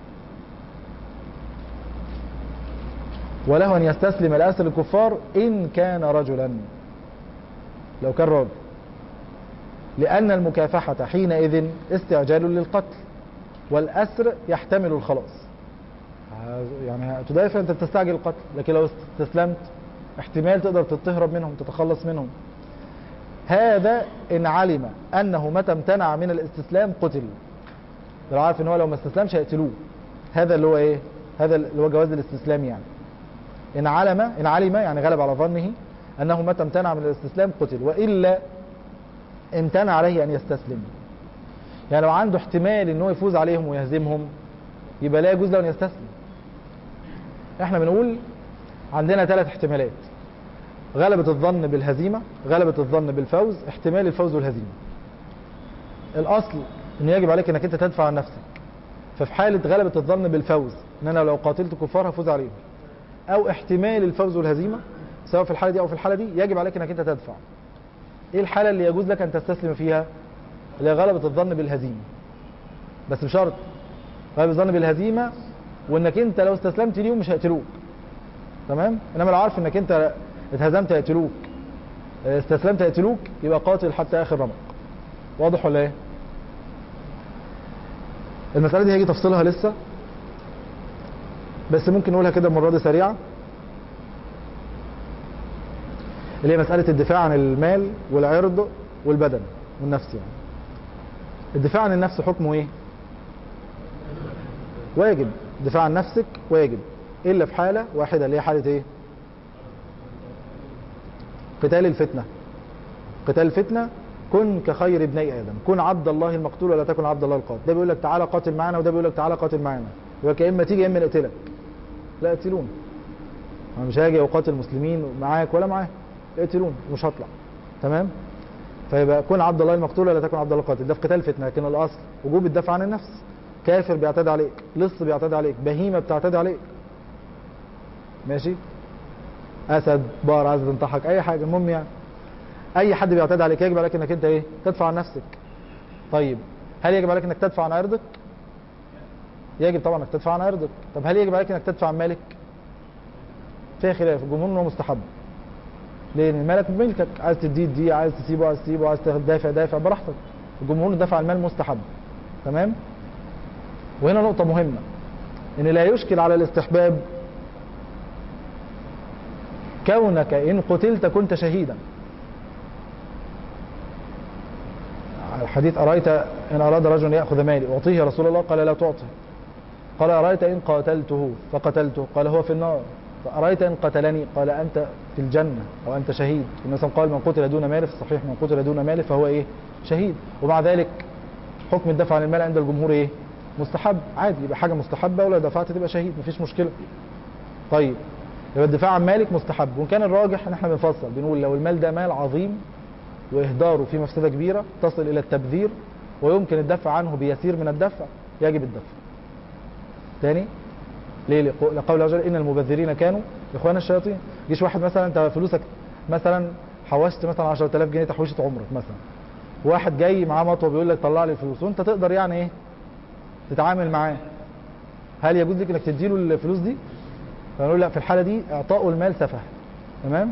وله أن يستسلم لأسر الكفار إن كان رجلا لو كان راجل لأن المكافحة حينئذ استعجال للقتل والأسر يحتمل الخلاص يعني تدافع أنت بتستعجل القتل لكن لو استسلمت احتمال تقدر تتهرب منهم تتخلص منهم هذا إن علم أنه متى امتنع من الاستسلام قتل لو عارف ان هو لو ما استسلمش هيقتلوه هذا اللي هو ايه هذا اللي هو جواز الاستسلام يعني إن علم إن علم يعني غلب على ظنه أنه متى امتنع من الاستسلام قتل وإلا امتنع عليه أن يستسلم يعني لو عنده احتمال ان هو يفوز عليهم ويهزمهم يبقى لا يجوز له ان يستسلم احنا بنقول عندنا ثلاث احتمالات غلبة الظن بالهزيمة غلبة الظن بالفوز احتمال الفوز والهزيمة الاصل ان يجب عليك انك انت تدفع عن نفسك ففي حالة غلبة الظن بالفوز ان انا لو قاتلت كفار هفوز عليهم او احتمال الفوز والهزيمة سواء في الحالة دي او في الحالة دي يجب عليك انك انت تدفع ايه الحالة اللي يجوز لك ان تستسلم فيها اللي هي غلبة الظن بالهزيمة بس بشرط غلبة الظن بالهزيمة وانك انت لو استسلمت ليهم مش هيقتلوك تمام انما لو عارف انك انت اتهزمت هيقتلوك استسلمت هيقتلوك يبقى قاتل حتى اخر رمق واضح ولا ايه المسألة دي هيجي تفصيلها لسه بس ممكن نقولها كده المرة دي سريعة اللي هي مساله الدفاع عن المال والعرض والبدن والنفس يعني الدفاع عن النفس حكمه ايه واجب دفاع عن نفسك واجب الا في حاله واحده اللي هي حاله ايه قتال الفتنه قتال الفتنه كن كخير ابني ادم كن عبد الله المقتول ولا تكن عبد الله القاتل ده بيقول لك تعالى قاتل معانا وده بيقول لك تعالى قاتل معانا يقول لك يا اما تيجي يا اما نقتلك لا اقتلون انا مش هاجي اقاتل المسلمين معاك ولا معاه اقتلون مش هطلع تمام فيبقى كن عبد الله المقتول ولا تكن عبد الله القاتل ده في قتال فتنه لكن الاصل وجوب الدفع عن النفس كافر بيعتدي عليك لص بيعتدي عليك بهيمه بتعتدي عليك ماشي اسد بقر عايز تنطحك اي حاجه المهم يعني اي حد بيعتدي عليك يجب عليك انك انت ايه تدفع عن نفسك طيب هل يجب عليك انك تدفع عن عرضك يجب طبعا انك تدفع عن عرضك طب هل يجب عليك انك تدفع عن مالك فيها خلاف الجمهور انه مستحب لان مالك ملكك عايز تديه تديه عايز تسيبه عايز تسيبه عايز تدافع دافع براحتك الجمهور دفع المال مستحب تمام وهنا نقطة مهمة ان لا يشكل على الاستحباب كونك ان قتلت كنت شهيدا الحديث أرأيت إن أراد رجل أن يأخذ مالي أعطيه يا رسول الله قال لا تعطي قال أرأيت إن قاتلته فقتلته قال هو في النار فأرأيت إن قتلني قال أنت في الجنة أو أنت شهيد النبي قال من قتل دون ماله في الصحيح من قتل دون ماله فهو إيه شهيد ومع ذلك حكم الدفع عن المال عند الجمهور إيه مستحب عادي يبقى حاجة مستحبة ولا دفعت تبقى شهيد مفيش مشكلة طيب يبقى الدفاع عن مالك مستحب وإن كان الراجح إن احنا بنفصل بنقول لو المال ده مال عظيم وإهداره فيه مفسدة كبيرة تصل إلى التبذير ويمكن الدفع عنه بيسير من الدفع يجب الدفع تاني ليه لقو- لقول الله ان المبذرين كانوا اخوان الشياطين جيش واحد مثلا انت فلوسك مثلا حوشت مثلا 10000 جنيه تحويشه عمرك مثلا واحد جاي معاه مطوه بيقول لك طلع لي الفلوس وانت تقدر يعني ايه تتعامل معاه هل يجوز لك انك تديله الفلوس دي فنقول لا في الحاله دي اعطاؤه المال سفه تمام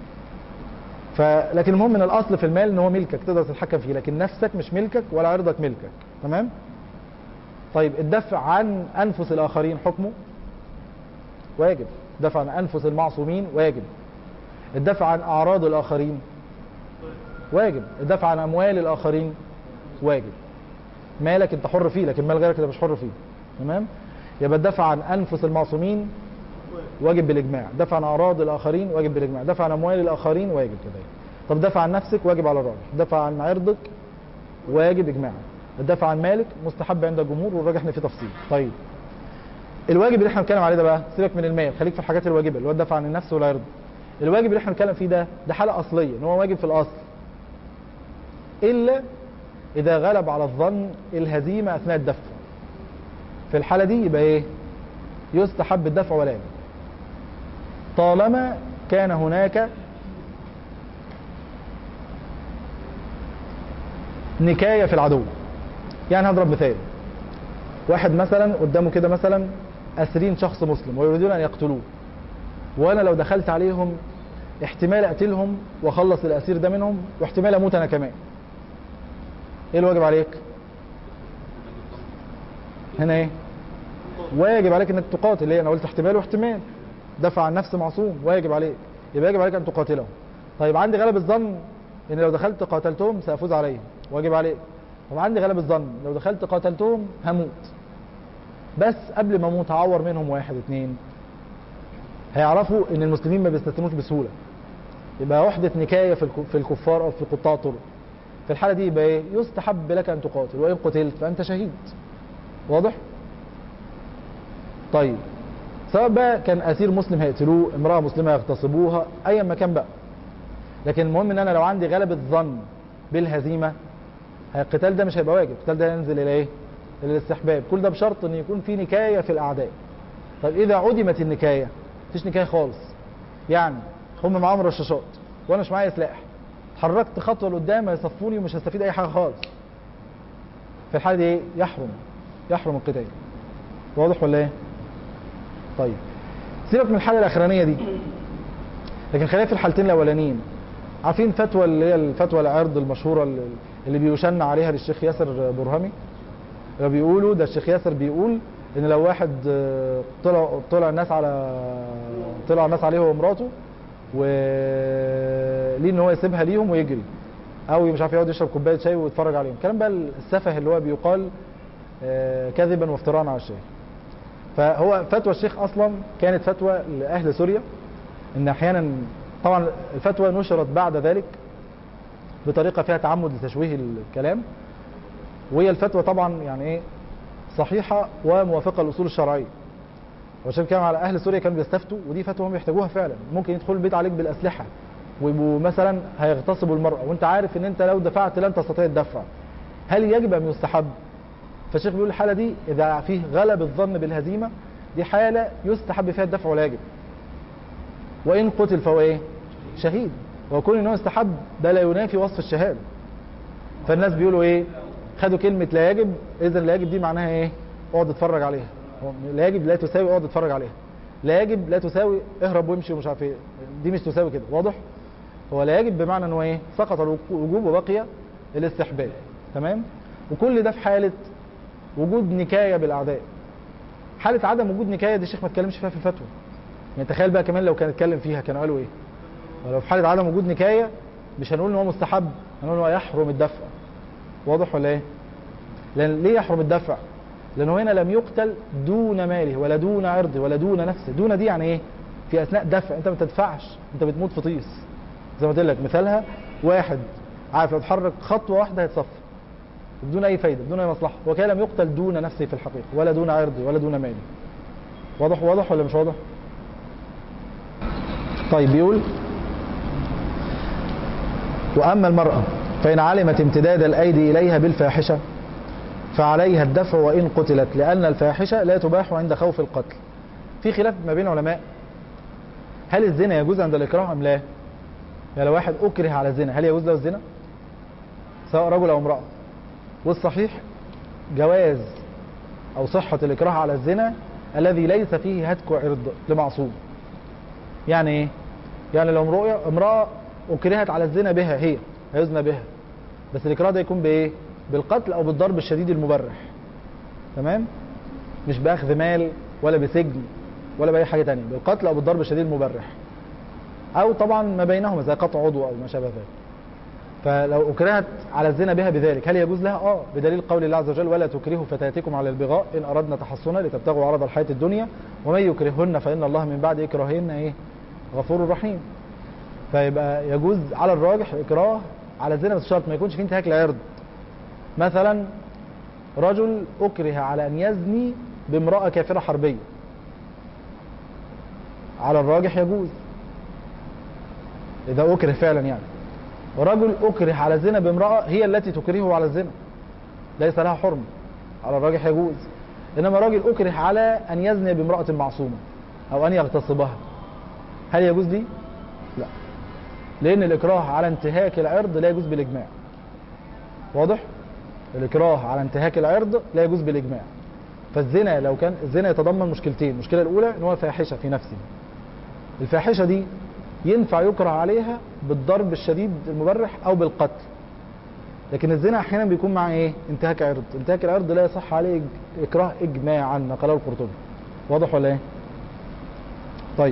فلكن المهم ان الاصل في المال ان هو ملكك تقدر تتحكم فيه لكن نفسك مش ملكك ولا عرضك ملكك تمام طيب الدفع عن انفس الاخرين حكمه واجب الدفع عن انفس المعصومين واجب الدفع عن اعراض الاخرين واجب الدفع عن اموال الاخرين واجب مالك انت حر فيه لكن مال غيرك انت مش حر فيه تمام يبقى الدفع عن انفس المعصومين واجب بالاجماع دفع عن اعراض الاخرين واجب بالاجماع دفع عن اموال الاخرين واجب كذلك طب دفع عن نفسك واجب على الراجح دفع عن عرضك واجب اجماعا الدفع عن مالك مستحب عند الجمهور والراجح ان في تفصيل طيب الواجب اللي احنا بنتكلم عليه ده بقى سيبك من المال خليك في الحاجات الواجبه اللي هو الدفع عن النفس والعرض الواجب اللي احنا بنتكلم فيه ده ده حاله اصليه ان هو واجب في الاصل الا اذا غلب على الظن الهزيمه اثناء الدفع في الحاله دي يبقى ايه يستحب الدفع ولا يجب طالما كان هناك نكايه في العدو يعني هضرب مثال واحد مثلا قدامه كده مثلا اسرين شخص مسلم ويريدون ان يقتلوه وانا لو دخلت عليهم احتمال اقتلهم واخلص الاسير ده منهم واحتمال اموت انا كمان ايه الواجب عليك هنا ايه واجب عليك انك تقاتل ليه انا قلت احتمال واحتمال دفع عن نفس معصوم واجب عليك يبقى يجب عليك ان تقاتلهم طيب عندي غلب الظن ان لو دخلت قاتلتهم سافوز عليهم واجب عليك طب عندي غلب الظن لو دخلت قاتلتهم هموت بس قبل ما اموت هعور منهم واحد اتنين هيعرفوا ان المسلمين ما بيستسلموش بسهوله يبقى وحده نكايه في الك- في الكفار او في قطاع الطرق في الحاله دي يبقى ايه يستحب لك ان تقاتل وان قتلت فانت شهيد واضح طيب سواء بقى كان اسير مسلم هيقتلوه امراه مسلمه يغتصبوها ايا ما كان بقى لكن المهم ان انا لو عندي غلبة ظن بالهزيمه القتال ده مش هيبقى واجب القتال ده ينزل الى ايه الى الاستحباب كل ده بشرط ان يكون في نكايه في الاعداء طيب اذا عدمت النكايه مفيش نكايه خالص يعني هم معاهم رشاشات وانا مش معايا سلاح اتحركت خطوه لقدام هيصفوني ومش هستفيد اي حاجه خالص في الحاله دي ايه يحرم يحرم القتال واضح ولا ايه طيب سيبك من الحاله الاخرانيه دي لكن خلينا في الحالتين الاولانيين عارفين فتوى اللي هي الفتوى العرض المشهوره اللي- اللي بيشن عليها للشيخ ياسر برهمي اللي بيقولوا ده الشيخ ياسر بيقول ان لو واحد آه، طلع طلع الناس على طلع الناس عليه هو ومراته و ليه ان هو يسيبها ليهم ويجري او مش عارف يقعد يشرب كوبايه شاي ويتفرج عليهم الكلام بقى السفه اللي هو بيقال آه، كذبا وافتراء على الشيخ فهو فتوى الشيخ اصلا كانت فتوى لاهل سوريا ان احيانا طبعا الفتوى نشرت بعد ذلك بطريقه فيها تعمد لتشويه الكلام وهي الفتوى طبعا يعني ايه صحيحه وموافقه للاصول الشرعيه وعشان كده على اهل سوريا كانوا بيستفتوا ودي فتوى هم بيحتاجوها فعلا ممكن يدخلوا البيت عليك بالاسلحه ويبقوا مثلا هيغتصبوا المراه وانت عارف ان انت لو دفعت لن تستطيع الدفع هل يجب ام يستحب فالشيخ بيقول الحاله دي اذا فيه غلب الظن بالهزيمه دي حاله يستحب فيها الدفع ولا يجب وان قتل فهو ايه شهيد وكون ان هو يستحب ده لا ينافي وصف الشهاده فالناس بيقولوا ايه خدوا كلمه لا يجب اذا لا يجب دي معناها ايه اقعد اتفرج عليها هو لا يجب لا تساوي اقعد اتفرج عليها لا يجب لا تساوي اهرب وامشي ومش عارف ايه دي مش تساوي كده واضح هو لا يجب بمعنى ان هو ايه سقط الوجوب وبقي الاستحباب تمام وكل ده في حاله وجود نكايه بالاعداء حاله عدم وجود نكايه دي الشيخ ما اتكلمش فيها في الفتوى يعني تخيل بقى كمان لو كان اتكلم فيها كانوا قالوا ايه ولو في حاله عدم وجود نكايه مش هنقول ان هو مستحب هنقول ان هو يحرم الدفع واضح ولا ايه لان ليه يحرم الدفع لانه هنا لم يقتل دون ماله ولا دون عرضه ولا دون نفسه دون دي يعني ايه في اثناء دفع انت ما تدفعش انت بتموت في طيس زي ما قلت لك مثالها واحد عارف لو اتحرك خطوه واحده هيتصفى بدون اي فايده بدون اي مصلحه وكان لم يقتل دون نفسه في الحقيقه ولا دون عرضه ولا دون ماله واضح واضح ولا مش واضح طيب بيقول واما المراه فان علمت امتداد الايدي اليها بالفاحشه فعليها الدفع وان قتلت لان الفاحشه لا تباح عند خوف القتل في خلاف ما بين علماء هل الزنا يجوز عند الاكراه ام لا يعني لو واحد اكره على الزنا هل يجوز له الزنا سواء رجل او امراه والصحيح جواز او صحه الاكراه على الزنا الذي ليس فيه هتك عرض لمعصوم يعني ايه يعني لو امراه امراه اكرهت على الزنا بها هي هيزنى بها بس الاكراه ده يكون بايه بالقتل او بالضرب الشديد المبرح تمام مش باخذ مال ولا بسجن ولا باي حاجه تانية بالقتل او بالضرب الشديد المبرح او طبعا ما بينهما زي قطع عضو او ما شابه ذلك فلو اكرهت على الزنا بها بذلك هل يجوز لها اه بدليل قول الله عز وجل ولا تكرهوا فتياتكم على البغاء ان اردنا تحصنا لتبتغوا عرض الحياه الدنيا ومن يكرههن فان الله من بعد اكراههن ايه غفور رحيم فيبقى يجوز على الراجح الاكراه على الزنا بس شرط ما يكونش فيه انتهاك العرض مثلا رجل اكره على ان يزني بامراه كافره حربيه على الراجح يجوز اذا اكره فعلا يعني رجل اكره على الزنا بامراه هي التي تكرهه على الزنا ليس لها حرم على الراجح يجوز انما راجل اكره على ان يزني بامراه معصومه او ان يغتصبها هل يجوز دي لا لان الاكراه على انتهاك العرض لا يجوز بالاجماع واضح الاكراه على انتهاك العرض لا يجوز بالاجماع فالزنا لو كان الزنا يتضمن مشكلتين المشكله الاولى ان هو فاحشه في نفسه الفاحشه دي ينفع يكره عليها بالضرب الشديد المبرح او بالقتل لكن الزنا احيانا بيكون مع ايه انتهاك عرض انتهاك العرض لا يصح عليه إج- اكراه اجماعا نقله القرطبي واضح ولا ايه طيب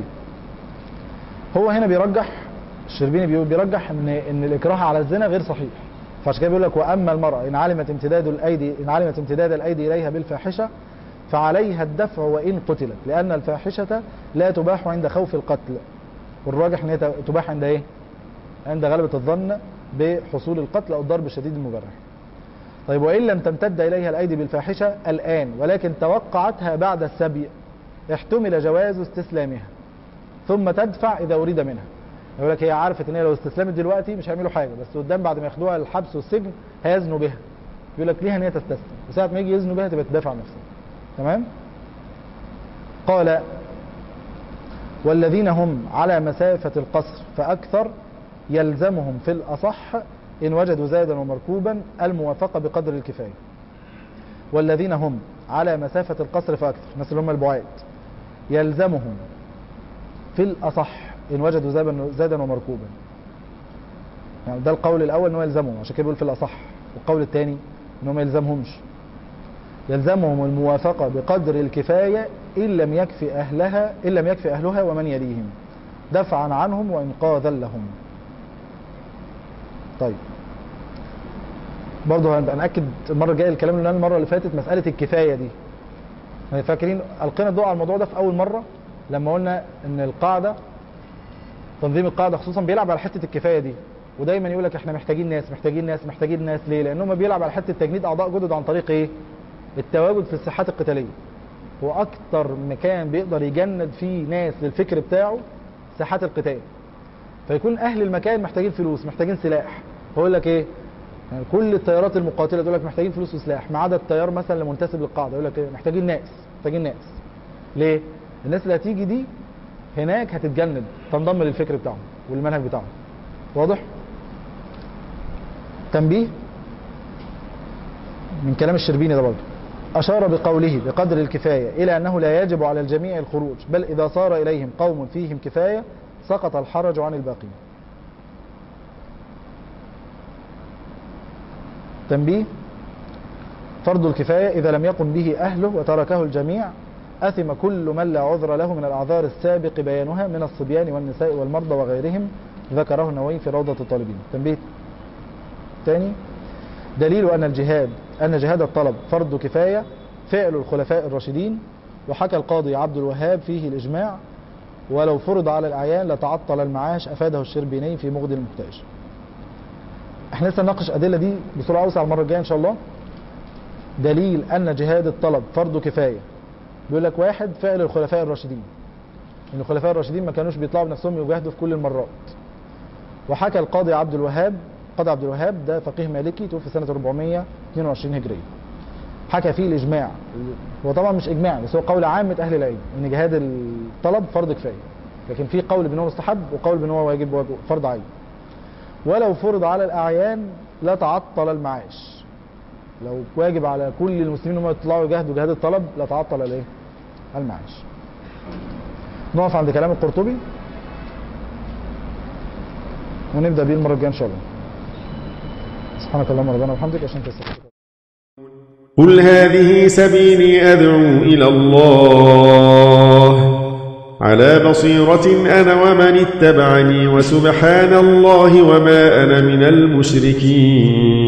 هو هنا بيرجح الشربيني بيقول بيرجح ان ان الاكراه على الزنا غير صحيح فعشان كده بيقول لك واما المراه ان علمت امتداد الايدي ان علمت امتداد الايدي اليها بالفاحشه فعليها الدفع وان قتلت لان الفاحشه لا تباح عند خوف القتل والراجح ان هي تباح عند ايه؟ عند غلبه الظن بحصول القتل او الضرب الشديد المبرح. طيب وان لم تمتد اليها الايدي بالفاحشه الان ولكن توقعتها بعد السبي احتمل جواز استسلامها ثم تدفع اذا اريد منها. يقول لك هي عرفت ان هي لو استسلمت دلوقتي مش هيعملوا حاجه بس قدام بعد ما ياخدوها الحبس والسجن هيزنوا بها. يقول لك ليها ان هي تستسلم وساعه ما يجي يزنوا بها تبقى تدافع عن نفسها. تمام؟ قال والذين هم على مسافة القصر فأكثر يلزمهم في الأصح إن وجدوا زادا ومركوبا الموافقة بقدر الكفاية والذين هم على مسافة القصر فأكثر الناس اللي هم البعاد يلزمهم في الأصح إن وجدوا زادا زادا ومركوبا يعني ده القول الأول إن هو يلزمهم عشان كده بيقول في الأصح والقول الثاني إن هو ما يلزمهمش يلزمهم الموافقة بقدر الكفاية إن لم يكفي أهلها إن لم يكفي أهلها ومن يليهم دفعا عنهم وإنقاذا لهم طيب برضه هنبقى ناكد المره الجايه الكلام اللي قلناه المره اللي فاتت مساله الكفايه دي يعني فاكرين القينا الضوء على الموضوع ده في اول مره لما قلنا ان القاعده تنظيم القاعده خصوصا بيلعب على حته الكفايه دي ودايما يقول لك احنا محتاجين ناس محتاجين ناس محتاجين ناس ليه لانهم بيلعب على حته تجنيد اعضاء جدد عن طريق ايه التواجد في الساحات القتاليه هو اكتر مكان بيقدر يجند فيه ناس للفكر بتاعه ساحات القتال فيكون اهل المكان محتاجين فلوس محتاجين سلاح فيقول لك ايه يعني كل التيارات المقاتله تقول لك محتاجين فلوس وسلاح ما عدا التيار مثلا اللي منتسب للقاعده يقول لك ايه محتاجين ناس محتاجين ناس ليه الناس اللي هتيجي دي هناك هتتجند تنضم للفكر بتاعهم والمنهج بتاعهم واضح تنبيه من كلام الشربيني ده برضه أشار بقوله بقدر الكفاية إلى أنه لا يجب على الجميع الخروج بل إذا صار إليهم قوم فيهم كفاية سقط الحرج عن الباقين تنبيه فرض الكفاية إذا لم يقم به أهله وتركه الجميع أثم كل من لا عذر له من الأعذار السابق بيانها من الصبيان والنساء والمرضى وغيرهم ذكره النووي في روضة الطالبين تنبيه ثاني دليل أن الجهاد أن جهاد الطلب فرض كفاية فعل الخلفاء الراشدين وحكى القاضي عبد الوهاب فيه الإجماع ولو فرض على الأعيان لتعطل المعاش أفاده الشربيني في مغدي المحتاج احنا لسه نناقش الأدلة دي بصورة أوسع المرة الجاية إن شاء الله دليل أن جهاد الطلب فرض كفاية بيقول لك واحد فعل الخلفاء الراشدين ان الخلفاء الراشدين ما كانوش بيطلعوا بنفسهم يجاهدوا في كل المرات وحكى القاضي عبد الوهاب قاضي عبد الوهاب ده فقيه مالكي توفي سنة 422 هجرية حكى فيه الإجماع هو طبعا مش إجماع بس هو قول عامة أهل العلم إن جهاد الطلب فرض كفاية لكن في قول بأنه مستحب وقول بأنه واجب واجب- فرض عين ولو فرض على الأعيان لا تعطل المعاش لو واجب على كل المسلمين هم يطلعوا يجاهدوا جهاد الطلب لا تعطل الايه المعاش نقف عند كلام القرطبي ونبدا بيه المره الجايه ان شاء الله سبحانك اللهم ربنا وبحمدك عشان تستغفر قل هذه سبيلي أدعو إلى الله على بصيرة أنا ومن اتبعني وسبحان الله وما أنا من المشركين